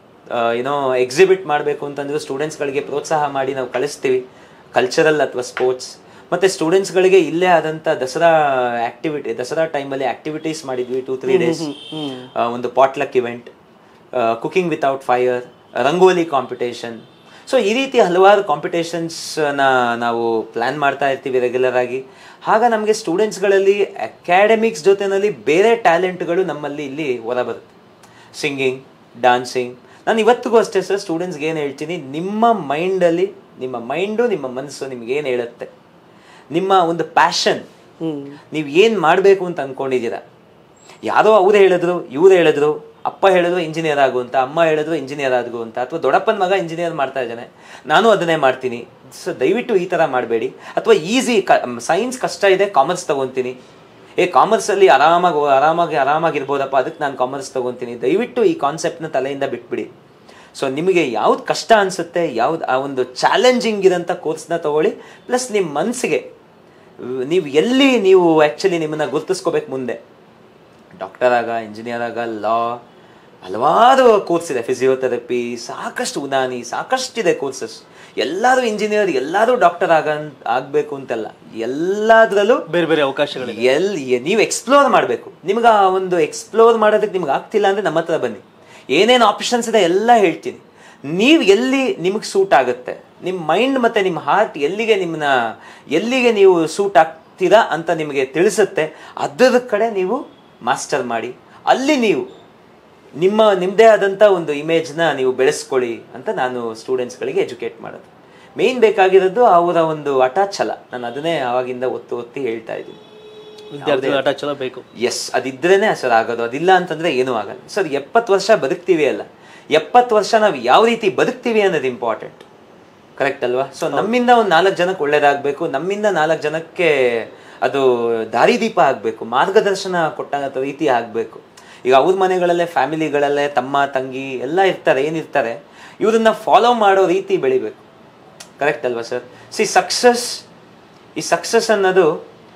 ಏನೋ ಎಕ್ಸಿಬಿಟ್ ಮಾಡಬೇಕು ಅಂತಂದ್ರೆ ಸ್ಟೂಡೆಂಟ್ಸ್ಗಳಿಗೆ ಪ್ರೋತ್ಸಾಹ ಮಾಡಿ ನಾವು ಕಳಿಸ್ತೀವಿ ಕಲ್ಚರಲ್ ಅಥವಾ ಸ್ಪೋರ್ಟ್ಸ್ ಮತ್ತು ಸ್ಟೂಡೆಂಟ್ಸ್ಗಳಿಗೆ ಇಲ್ಲೇ ಆದಂಥ ದಸರಾ ಆಕ್ಟಿವಿಟಿ ದಸರಾ ಟೈಮಲ್ಲಿ ಆಕ್ಟಿವಿಟೀಸ್ ಮಾಡಿದ್ವಿ ಟೂ ತ್ರೀ ಡೇಸ್ ಒಂದು potluck event cooking without fire rangoli competition so ಈ ರೀತಿ ಹಲವಾರು ಕಾಂಪಿಟೇಷನ್ಸ್ನ ನಾವು ಪ್ಲ್ಯಾನ್ ಮಾಡ್ತಾ ಇರ್ತೀವಿ ರೆಗ್ಯುಲರ್ ಆಗಿ ಆಗ ನಮಗೆ ಸ್ಟೂಡೆಂಟ್ಸ್ಗಳಲ್ಲಿ ಅಕಾಡೆಮಿಕ್ಸ್ ಜೊತೆನಲ್ಲಿ ಬೇರೆ ಟ್ಯಾಲೆಂಟ್ಗಳು ನಮ್ಮಲ್ಲಿ ಇಲ್ಲಿ ಹೊರಬರುತ್ತೆ ಸಿಂಗಿಂಗ್ ಡಾನ್ಸಿಂಗ್ ನಾನು ಇವತ್ತಿಗೂ ಅಷ್ಟೇ ಸರ್ ಸ್ಟೂಡೆಂಟ್ಸ್ಗೆ ಏನು ಹೇಳ್ತೀನಿ ನಿಮ್ಮ ಮೈಂಡಲ್ಲಿ ನಿಮ್ಮ ಮೈಂಡು ನಿಮ್ಮ ಮನಸ್ಸು ನಿಮ್ಗೆ ಏನು ಹೇಳುತ್ತೆ ನಿಮ್ಮ ಒಂದು ಪ್ಯಾಷನ್ ನೀವು ಏನು ಮಾಡಬೇಕು ಅಂತ ಅಂದ್ಕೊಂಡಿದ್ದೀರಾ ಯಾರೋ ಅವ್ರು ಹೇಳಿದ್ರು ಇವ್ರು ಹೇಳಿದ್ರು ಅಪ್ಪ ಹೇಳಿದ್ರು ಇಂಜಿನಿಯರ್ ಆಗು ಅಂತ ಅಮ್ಮ ಹೇಳಿದ್ರು ಇಂಜಿನಿಯರ್ ಆಗು ಅಂತ ಅಥವಾ ದೊಡ್ಡಪ್ಪನ ಮಗ ಇಂಜಿನಿಯರ್ ಮಾಡ್ತಾ ಇದ್ದಾನೆ ನಾನು ಅದನ್ನೇ ಮಾಡ್ತೀನಿ ಸೊ ದಯವಿಟ್ಟು ಈ ಥರ ಮಾಡಬೇಡಿ ಅಥವಾ ಈಸಿ ಕ ಸೈನ್ಸ್ ಕಷ್ಟ ಇದೆ ಕಾಮರ್ಸ್ ತಗೊತೀನಿ ಏ ಕಾಮರ್ಸಲ್ಲಿ ಆರಾಮಾಗಿ ಆರಾಮಾಗಿ ಆರಾಮಾಗಿರ್ಬೋದಪ್ಪ ಅದಕ್ಕೆ ನಾನು ಕಾಮರ್ಸ್ ತಗೊತೀನಿ ದಯವಿಟ್ಟು ಈ ಕಾನ್ಸೆಪ್ಟ್ನ ತಲೆಯಿಂದ ಬಿಟ್ಬಿಡಿ ಸೊ ನಿಮಗೆ ಯಾವ್ದು ಕಷ್ಟ ಅನಿಸುತ್ತೆ ಯಾವ್ದು ಆ ಒಂದು ಚಾಲೆಂಜಿಂಗ್ ಇರೋಂಥ ಕೋರ್ಸ್ನ ತಗೊಳ್ಳಿ ಪ್ಲಸ್ ನಿಮ್ಮ ಮನಸ್ಸಿಗೆ ನೀವು ಎಲ್ಲಿ ನೀವು ಆ್ಯಕ್ಚುಲಿ ನಿಮ್ಮನ್ನ ಗುರುತಿಸ್ಕೋಬೇಕು ಮುಂದೆ ಡಾಕ್ಟರ್ ಆಗ ಇಂಜಿನಿಯರ್ ಆಗ ಲಾ ಹಲವಾರು ಕೋರ್ಸ್ ಇದೆ ಫಿಸಿಯೋಥೆರಪಿ ಸಾಕಷ್ಟು ಉನಾನಿ ಸಾಕಷ್ಟಿದೆ ಕೋರ್ಸಸ್ ಎಲ್ಲರೂ ಇಂಜಿನಿಯರ್ ಎಲ್ಲರೂ ಡಾಕ್ಟರ್ ಆಗ ಆಗಬೇಕು ಅಂತಲ್ಲ ಎಲ್ಲದರಲ್ಲೂ ಬೇರೆ ಬೇರೆ ಅವಕಾಶಗಳು ಎಲ್ಲಿ ನೀವು ಎಕ್ಸ್ಪ್ಲೋರ್ ಮಾಡಬೇಕು ನಿಮ್ಗೆ ಆ ಒಂದು ಎಕ್ಸ್ಪ್ಲೋರ್ ಮಾಡೋದಕ್ಕೆ ನಿಮ್ಗೆ ಆಗ್ತಿಲ್ಲ ಅಂದರೆ ನಮ್ಮ ಹತ್ರ ಬನ್ನಿ ಏನೇನು ಆಪ್ಷನ್ಸ್ ಇದೆ ಎಲ್ಲ ಹೇಳ್ತೀನಿ ನೀವು ಎಲ್ಲಿ ನಿಮಗೆ ಸೂಟ್ ಆಗುತ್ತೆ ನಿಮ್ಮ ಮೈಂಡ್ ಮತ್ತು ನಿಮ್ಮ ಹಾರ್ಟ್ ಎಲ್ಲಿಗೆ ನಿಮ್ಮನ್ನ ಎಲ್ಲಿಗೆ ನೀವು ಸೂಟ್ ಆಗ್ತೀರಾ ಅಂತ ನಿಮಗೆ ತಿಳಿಸುತ್ತೆ ಅದರ ಕಡೆ ನೀವು ಮಾಸ್ಟರ್ ಮಾಡಿ ಅಲ್ಲಿ ನೀವು ನಿಮ್ಮ ನಿಮ್ಮದೇ ಆದಂಥ ಒಂದು ಇಮೇಜ್ನ ನೀವು ಬೆಳೆಸ್ಕೊಳ್ಳಿ ಅಂತ ನಾನು ಸ್ಟೂಡೆಂಟ್ಸ್ಗಳಿಗೆ ಎಜುಕೇಟ್ ಮಾಡೋದು ಮೇನ್ ಬೇಕಾಗಿರೋದು ಅವರ ಒಂದು ಅಟಾಚಲ ನಾನು ಅದನ್ನೇ ಆವಾಗಿಂದ ಒತ್ತು ಒತ್ತಿ ಹೇಳ್ತಾ ಇದ್ದೀನಿ ವಿದ್ಯಾರ್ಥಿಗಳ ಅಟಾಚಲ ಬೇಕು ಎಸ್ ಅದಿದ್ರೇನೆ ಸರ್ ಆಗೋದು ಅದಿಲ್ಲ ಅಂತಂದ್ರೆ ಏನೂ ಆಗಲ್ಲ ಸರ್ ಎಪ್ಪತ್ತು ವರ್ಷ ಬದುಕ್ತೀವಿ ಅಲ್ಲ ಎಪ್ಪತ್ತು ವರ್ಷ ನಾವು ಯಾವ ರೀತಿ ಬದುಕ್ತೀವಿ ಅನ್ನೋದು ಇಂಪಾರ್ಟೆಂಟ್ ಕರೆಕ್ಟ್ ಅಲ್ವಾ ಸೊ ನಮ್ಮಿಂದ ಒಂದು ನಾಲ್ಕು ಜನಕ್ಕೆ ಒಳ್ಳೇದಾಗಬೇಕು ನಮ್ಮಿಂದ ನಾಲ್ಕು ಜನಕ್ಕೆ ಅದು ದಾರಿದೀಪ ಆಗಬೇಕು ಮಾರ್ಗದರ್ಶನ ಕೊಟ್ಟಂಥ ರೀತಿ ಆಗಬೇಕು ಈಗ ಅವ್ರ ಮನೆಗಳಲ್ಲೇ ಫ್ಯಾಮಿಲಿಗಳಲ್ಲೇ ತಮ್ಮ ತಂಗಿ ಎಲ್ಲ ಇರ್ತಾರೆ ಏನಿರ್ತಾರೆ ಇವ್ರನ್ನ ಫಾಲೋ ಮಾಡೋ ರೀತಿ ಬೆಳಿಬೇಕು ಕರೆಕ್ಟ್ ಅಲ್ವಾ ಸರ್ ಸಿ ಸಕ್ಸಸ್ ಈ ಸಕ್ಸಸ್ ಅನ್ನೋದು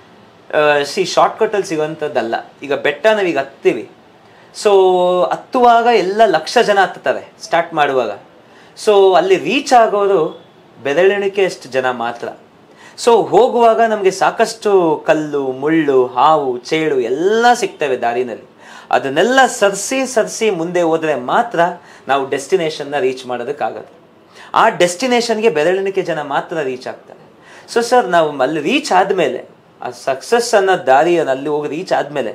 ಸಿ ಶಾರ್ಟ್ಕಟಲ್ಲಿ ಸಿಗೋಂಥದ್ದಲ್ಲ ಈಗ ಬೆಟ್ಟ ನಾವೀಗ ಹತ್ತೀವಿ ಸೊ ಹತ್ತುವಾಗ ಎಲ್ಲ ಲಕ್ಷ ಜನ ಹತ್ತುತ್ತಾರೆ ಸ್ಟಾರ್ಟ್ ಮಾಡುವಾಗ ಸೊ ಅಲ್ಲಿ ರೀಚ್ ಆಗೋದು ಬೆರಳೆಣಿಕೆಯಷ್ಟು ಜನ ಮಾತ್ರ ಸೊ ಹೋಗುವಾಗ ನಮಗೆ ಸಾಕಷ್ಟು ಕಲ್ಲು ಮುಳ್ಳು ಹಾವು ಚೇಳು ಎಲ್ಲ ಸಿಗ್ತವೆ ದಾರಿನಲ್ಲಿ ಅದನ್ನೆಲ್ಲ ಸರ್ಸಿ ಸರ್ಸಿ ಮುಂದೆ ಹೋದ್ರೆ ಮಾತ್ರ ನಾವು ಡೆಸ್ಟಿನೇಷನ್ನ ರೀಚ್ ಮಾಡೋದಕ್ಕಾಗದು ಆ ಡೆಸ್ಟಿನೇಷನ್ಗೆ ಬೆರಳೆಣಿಕೆ ಜನ ಮಾತ್ರ ರೀಚ್ ಆಗ್ತಾರೆ ಸೊ ಸರ್ ನಾವು ಅಲ್ಲಿ ರೀಚ್ ಆದಮೇಲೆ ಆ ಸಕ್ಸಸ್ ಅನ್ನೋ ದಾರಿಯನ್ನು ಅಲ್ಲಿ ಹೋಗಿ ರೀಚ್ ಆದಮೇಲೆ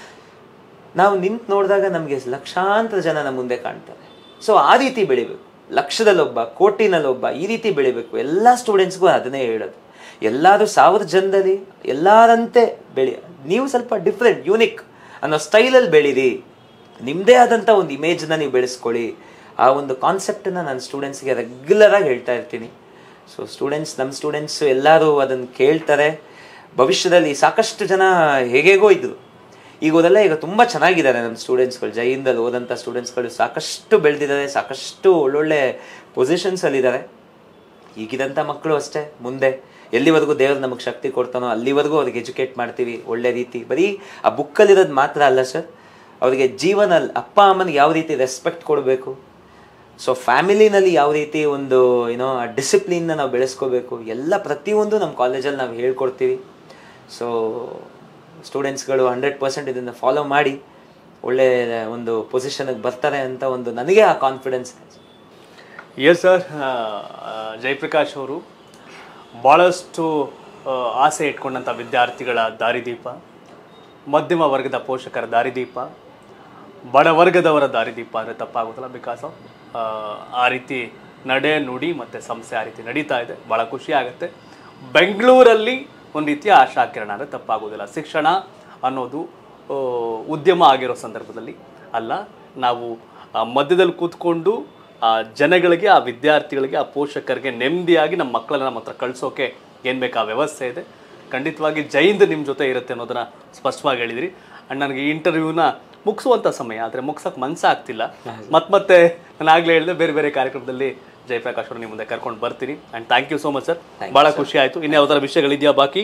ನಾವು ನಿಂತು ನೋಡಿದಾಗ ನಮಗೆ ಲಕ್ಷಾಂತರ ಜನ ನಮ್ಮ ಮುಂದೆ ಕಾಣ್ತಾರೆ ಸೊ ಆ ರೀತಿ ಬೆಳಿಬೇಕು ಲಕ್ಷದಲ್ಲೊಬ್ಬ ಕೋಟಿನಲ್ಲೊಬ್ಬ ಈ ರೀತಿ ಬೆಳಿಬೇಕು ಎಲ್ಲ ಸ್ಟೂಡೆಂಟ್ಸ್ಗೂ ಅದನ್ನೇ ಹೇಳೋದು ಎಲ್ಲರೂ ಸಾವಿರ ಜನದಲ್ಲಿ ಎಲ್ಲರಂತೆ ಬೆಳಿ ನೀವು ಸ್ವಲ್ಪ ಡಿಫ್ರೆಂಟ್ ಯೂನಿಕ್ ಅನ್ನೋ ಸ್ಟೈಲಲ್ಲಿ ಬೆಳೀರಿ ನಿಮ್ಮದೇ ಆದಂಥ ಒಂದು ಇಮೇಜ್ನ ನೀವು ಬೆಳೆಸ್ಕೊಳ್ಳಿ ಆ ಒಂದು ಕಾನ್ಸೆಪ್ಟನ್ನು ನಾನು ಸ್ಟೂಡೆಂಟ್ಸ್ಗೆ ರೆಗ್ಯುಲರಾಗಿ ಹೇಳ್ತಾ ಇರ್ತೀನಿ ಸೊ ಸ್ಟೂಡೆಂಟ್ಸ್ ನಮ್ಮ ಸ್ಟೂಡೆಂಟ್ಸ್ ಎಲ್ಲರೂ ಅದನ್ನು ಕೇಳ್ತಾರೆ ಭವಿಷ್ಯದಲ್ಲಿ ಸಾಕಷ್ಟು ಜನ ಹೇಗೇಗೋ ಇದ್ರು ಈಗ ಓದೆಲ್ಲ ಈಗ ತುಂಬ ಚೆನ್ನಾಗಿದ್ದಾರೆ ನಮ್ಮ ಸ್ಟೂಡೆಂಟ್ಸ್ಗಳು ಜೈಯಿಂದಲ್ಲಿ ಓದಂಥ ಸ್ಟೂಡೆಂಟ್ಸ್ಗಳು ಸಾಕಷ್ಟು ಬೆಳೆದಿದ್ದಾರೆ ಸಾಕಷ್ಟು ಒಳ್ಳೊಳ್ಳೆ ಪೊಸಿಷನ್ಸಲ್ಲಿದ್ದಾರೆ ಈಗಿದಂಥ ಮಕ್ಕಳು ಅಷ್ಟೇ ಮುಂದೆ ಎಲ್ಲಿವರೆಗೂ ದೇವರು ನಮಗೆ ಶಕ್ತಿ ಕೊಡ್ತಾನೋ ಅಲ್ಲಿವರೆಗೂ ಅವ್ರಿಗೆ ಎಜುಕೇಟ್ ಮಾಡ್ತೀವಿ ಒಳ್ಳೆ ರೀತಿ ಬರೀ ಆ ಬುಕ್ಕಲ್ಲಿರೋದು ಮಾತ್ರ ಅಲ್ಲ ಸರ್ ಅವರಿಗೆ ಜೀವನ ಅಪ್ಪ ಅಮ್ಮನಿಗೆ ಯಾವ ರೀತಿ ರೆಸ್ಪೆಕ್ಟ್ ಕೊಡಬೇಕು ಸೊ ಫ್ಯಾಮಿಲಿನಲ್ಲಿ ಯಾವ ರೀತಿ ಒಂದು ಏನೋ ಆ ಡಿಸಿಪ್ಲಿನ್ನ ನಾವು ಬೆಳೆಸ್ಕೋಬೇಕು ಎಲ್ಲ ಪ್ರತಿಯೊಂದು ನಮ್ಮ ಕಾಲೇಜಲ್ಲಿ ನಾವು ಹೇಳ್ಕೊಡ್ತೀವಿ ಸೊ ಸ್ಟೂಡೆಂಟ್ಸ್ಗಳು ಹಂಡ್ರೆಡ್ ಪರ್ಸೆಂಟ್ ಇದನ್ನು ಫಾಲೋ ಮಾಡಿ ಒಳ್ಳೆ ಒಂದು ಪೊಸಿಷನ್ಗೆ ಬರ್ತಾರೆ ಅಂತ ಒಂದು ನನಗೆ ಆ ಕಾನ್ಫಿಡೆನ್ಸ್ ಎಸ್ ಸರ್ ಜಯಪ್ರಕಾಶ್ ಅವರು ಭಾಳಷ್ಟು ಆ, ಆಸೆ ಇಟ್ಕೊಂಡಂಥ ವಿದ್ಯಾರ್ಥಿಗಳ ದಾರಿದೀಪ ಮಧ್ಯಮ ವರ್ಗದ ಪೋಷಕರ ದಾರಿದೀಪ ಬಡ ವರ್ಗದವರ ದಾರಿದೀಪ ಅಂದರೆ ತಪ್ಪಾಗೋದಿಲ್ಲ ಬಿಕಾಸ್ ಆಫ್ ಆ ರೀತಿ ನಡೆ ನುಡಿ ಮತ್ತು ಸಂಸ್ಥೆ ಆ ರೀತಿ ನಡೀತಾ ಇದೆ ಭಾಳ ಖುಷಿ ಆಗುತ್ತೆ ಬೆಂಗಳೂರಲ್ಲಿ ಒಂದು ರೀತಿಯ ಆಶಾಕಿರಣ ಅಂದರೆ ತಪ್ಪಾಗೋದಿಲ್ಲ ಶಿಕ್ಷಣ ಅನ್ನೋದು ಆ, ಉದ್ಯಮ ಆಗಿರೋ ಸಂದರ್ಭದಲ್ಲಿ ಅಲ್ಲ ನಾವು ಆ, ಮಧ್ಯದಲ್ಲಿ ಕೂತ್ಕೊಂಡು ಆ ಜನಗಳಿಗೆ ಆ ವಿದ್ಯಾರ್ಥಿಗಳಿಗೆ ಆ ಪೋಷಕರಿಗೆ ನೆಮ್ಮದಿಯಾಗಿ ನಮ್ಮ ಮಕ್ಕಳನ್ನ ನಮ್ಮ ಹತ್ರ ಕಳ್ಸೋಕೆ ಏನು ಬೇಕು ಆ ವ್ಯವಸ್ಥೆ ಇದೆ ಖಂಡಿತವಾಗಿ ಜೈಂದ್ ನಿಮ್ಮ ಜೊತೆ ಇರುತ್ತೆ ಅನ್ನೋದನ್ನ ಸ್ಪಷ್ಟವಾಗಿ ಹೇಳಿದ್ರಿ ಅಂಡ್ ನನಗೆ ಈ ಇಂಟರ್ವ್ಯೂನ ಮುಗಿಸುವಂಥ ಸಮಯ ಆದರೆ ಮುಗ್ಸಕ್ಕೆ ಮನಸ್ಸಾಗ್ತಿಲ್ಲ ಮತ್ತೆ ಮತ್ತೆ ನಾನು ಆಗಲೇ ಹೇಳಿದೆ ಬೇರೆ ಬೇರೆ ಕಾರ್ಯಕ್ರಮದಲ್ಲಿ ಜಯಪ್ರಕಾಶ್ ಅವರು ನಿಮ್ಮ ಮುಂದೆ ಕರ್ಕೊಂಡು ಬರ್ತೀನಿ and thank you so much sir ಭಾಳ ಖುಷಿ ಆಯಿತು ಇನ್ನು ಯಾವ್ದಾರ ವಿಷಯಗಳಿದೆಯಾ ಬಾಕಿ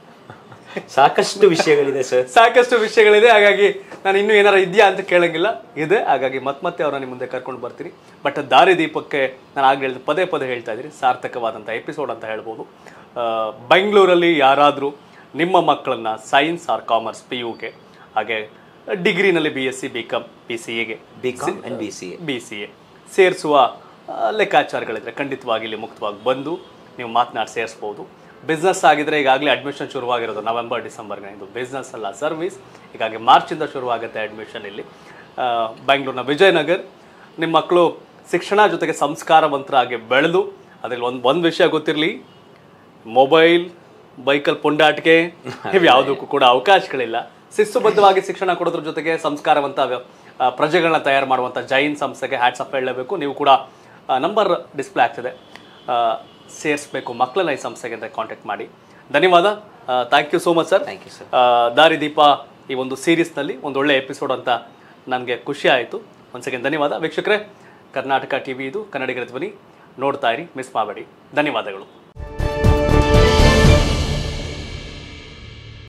ಸಾಕಷ್ಟು ವಿಷಯಗಳಿದೆ ಸರ್ ಸಾಕಷ್ಟು ವಿಷಯಗಳಿದೆ ಹಾಗಾಗಿ ನಾನು ಇನ್ನೂ ಏನಾರ ಇದೆಯಾ ಅಂತ ಕೇಳಂಗಿಲ್ಲ ಇದೆ ಹಾಗಾಗಿ ಮತ್ತೆ ಮತ್ತೆ ಅವ್ರನ್ನ ನಿಮ್ಮ ಮುಂದೆ ಕರ್ಕೊಂಡು ಬರ್ತೀನಿ ಬಟ್ ದಾರಿ ದೀಪಕ್ಕೆ ನಾನು ಆಗ್ಲೇ ಹೇಳಿದ ಪದೇ ಪದೇ ಹೇಳ್ತಾ ಇದ್ದೀನಿ ಸಾರ್ಥಕವಾದಂಥ ಎಪಿಸೋಡ್ ಅಂತ ಹೇಳ್ಬೋದು ಆ, ಬೆಂಗಳೂರಲ್ಲಿ ಯಾರಾದರೂ ನಿಮ್ಮ ಮಕ್ಕಳನ್ನ ಸೈನ್ಸ್ ಆರ್ ಕಾಮರ್ಸ್ ಪಿ ಯುಗೆ ಹಾಗೆ ಡಿಗ್ರಿನಲ್ಲಿ B S C B com B C ಎಗೆ B com and B C A B C A ಸೇರಿಸುವ ಆ, ಲೆಕ್ಕಾಚಾರಗಳಿದ್ರೆ ಖಂಡಿತವಾಗಿ ಇಲ್ಲಿ ಮುಕ್ತವಾಗಿ ಬಂದು ನೀವು ಮಾತನಾಡಿ ಸೇರಿಸ್ಬೋದು ಬಿಸ್ನೆಸ್ ಆಗಿದ್ರೆ ಈಗಾಗಲೇ ಅಡ್ಮಿಷನ್ ಶುರುವಾಗಿರೋದು ನವೆಂಬರ್ ಡಿಸೆಂಬರ್ಗೆ ಇದು ಬಿಸ್ನೆಸ್ ಅಲ್ಲ ಸರ್ವಿಸ್ ಹೀಗಾಗಿ ಮಾರ್ಚಿಂದ ಶುರುವಾಗುತ್ತೆ ಅಡ್ಮಿಷನ್ ಇಲ್ಲಿ ಆ, ಬೆಂಗಳೂರಿನ ವಿಜಯನಗರ್ ನಿಮ್ಮ ಮಕ್ಕಳು ಶಿಕ್ಷಣ ಜೊತೆಗೆ ಸಂಸ್ಕಾರವಂತರಾಗಿ ಬೆಳೆದು ಅದರಲ್ಲಿ ಒಂದು ಒಂದು ವಿಷಯ ಗೊತ್ತಿರಲಿ ಮೊಬೈಲ್ ಬೈಕಲ್ ಪುಂಡಾಟಿಕೆ ಇವು ಯಾವುದಕ್ಕೂ ಕೂಡ ಅವಕಾಶಗಳಿಲ್ಲ ಶಿಸ್ತುಬದ್ಧವಾಗಿ ಶಿಕ್ಷಣ ಕೊಡೋದ್ರ ಜೊತೆಗೆ ಸಂಸ್ಕಾರವಂತ ವ್ಯ- ಆ, ಪ್ರಜೆಗಳನ್ನ ತಯಾರು ಮಾಡುವಂಥ ಜೈನ್ ಸಂಸ್ಥೆಗೆ ಹ್ಯಾಟ್ಸ್ ಅಪ್ ಹೇಳಲೇಬೇಕು ನೀವು ಕೂಡ ನಂಬರ್ ಡಿಸ್ಪ್ಲೇ ಆಗ್ತಿದೆ ಸೇರಿಸ್ಬೇಕು ಮಕ್ಕಳನ್ನ ಈ ಸಂಸ್ಥೆಗೆ ಅಂತ ಕಾಂಟ್ಯಾಕ್ಟ್ ಮಾಡಿ ಧನ್ಯವಾದ thank you so much sir thank you sir ದಾರಿದೀಪ ಈ ಒಂದು ಸೀರೀಸ್ನಲ್ಲಿ ಒಂದು ಒಳ್ಳೆ ಎಪಿಸೋಡ್ ಅಂತ ನನಗೆ ಖುಷಿ ಆಯಿತು ಒಂದು ಸೆಕೆಂಡ್ ಧನ್ಯವಾದ ವೀಕ್ಷಕರೇ ಕರ್ನಾಟಕ ಟಿ ವಿ ಇದು ಕನ್ನಡಿಗರ ಧ್ವನಿ ನೋಡ್ತಾ ಇರಿ ಮಿಸ್ ಮಾಡಬೇಡಿ ಧನ್ಯವಾದಗಳು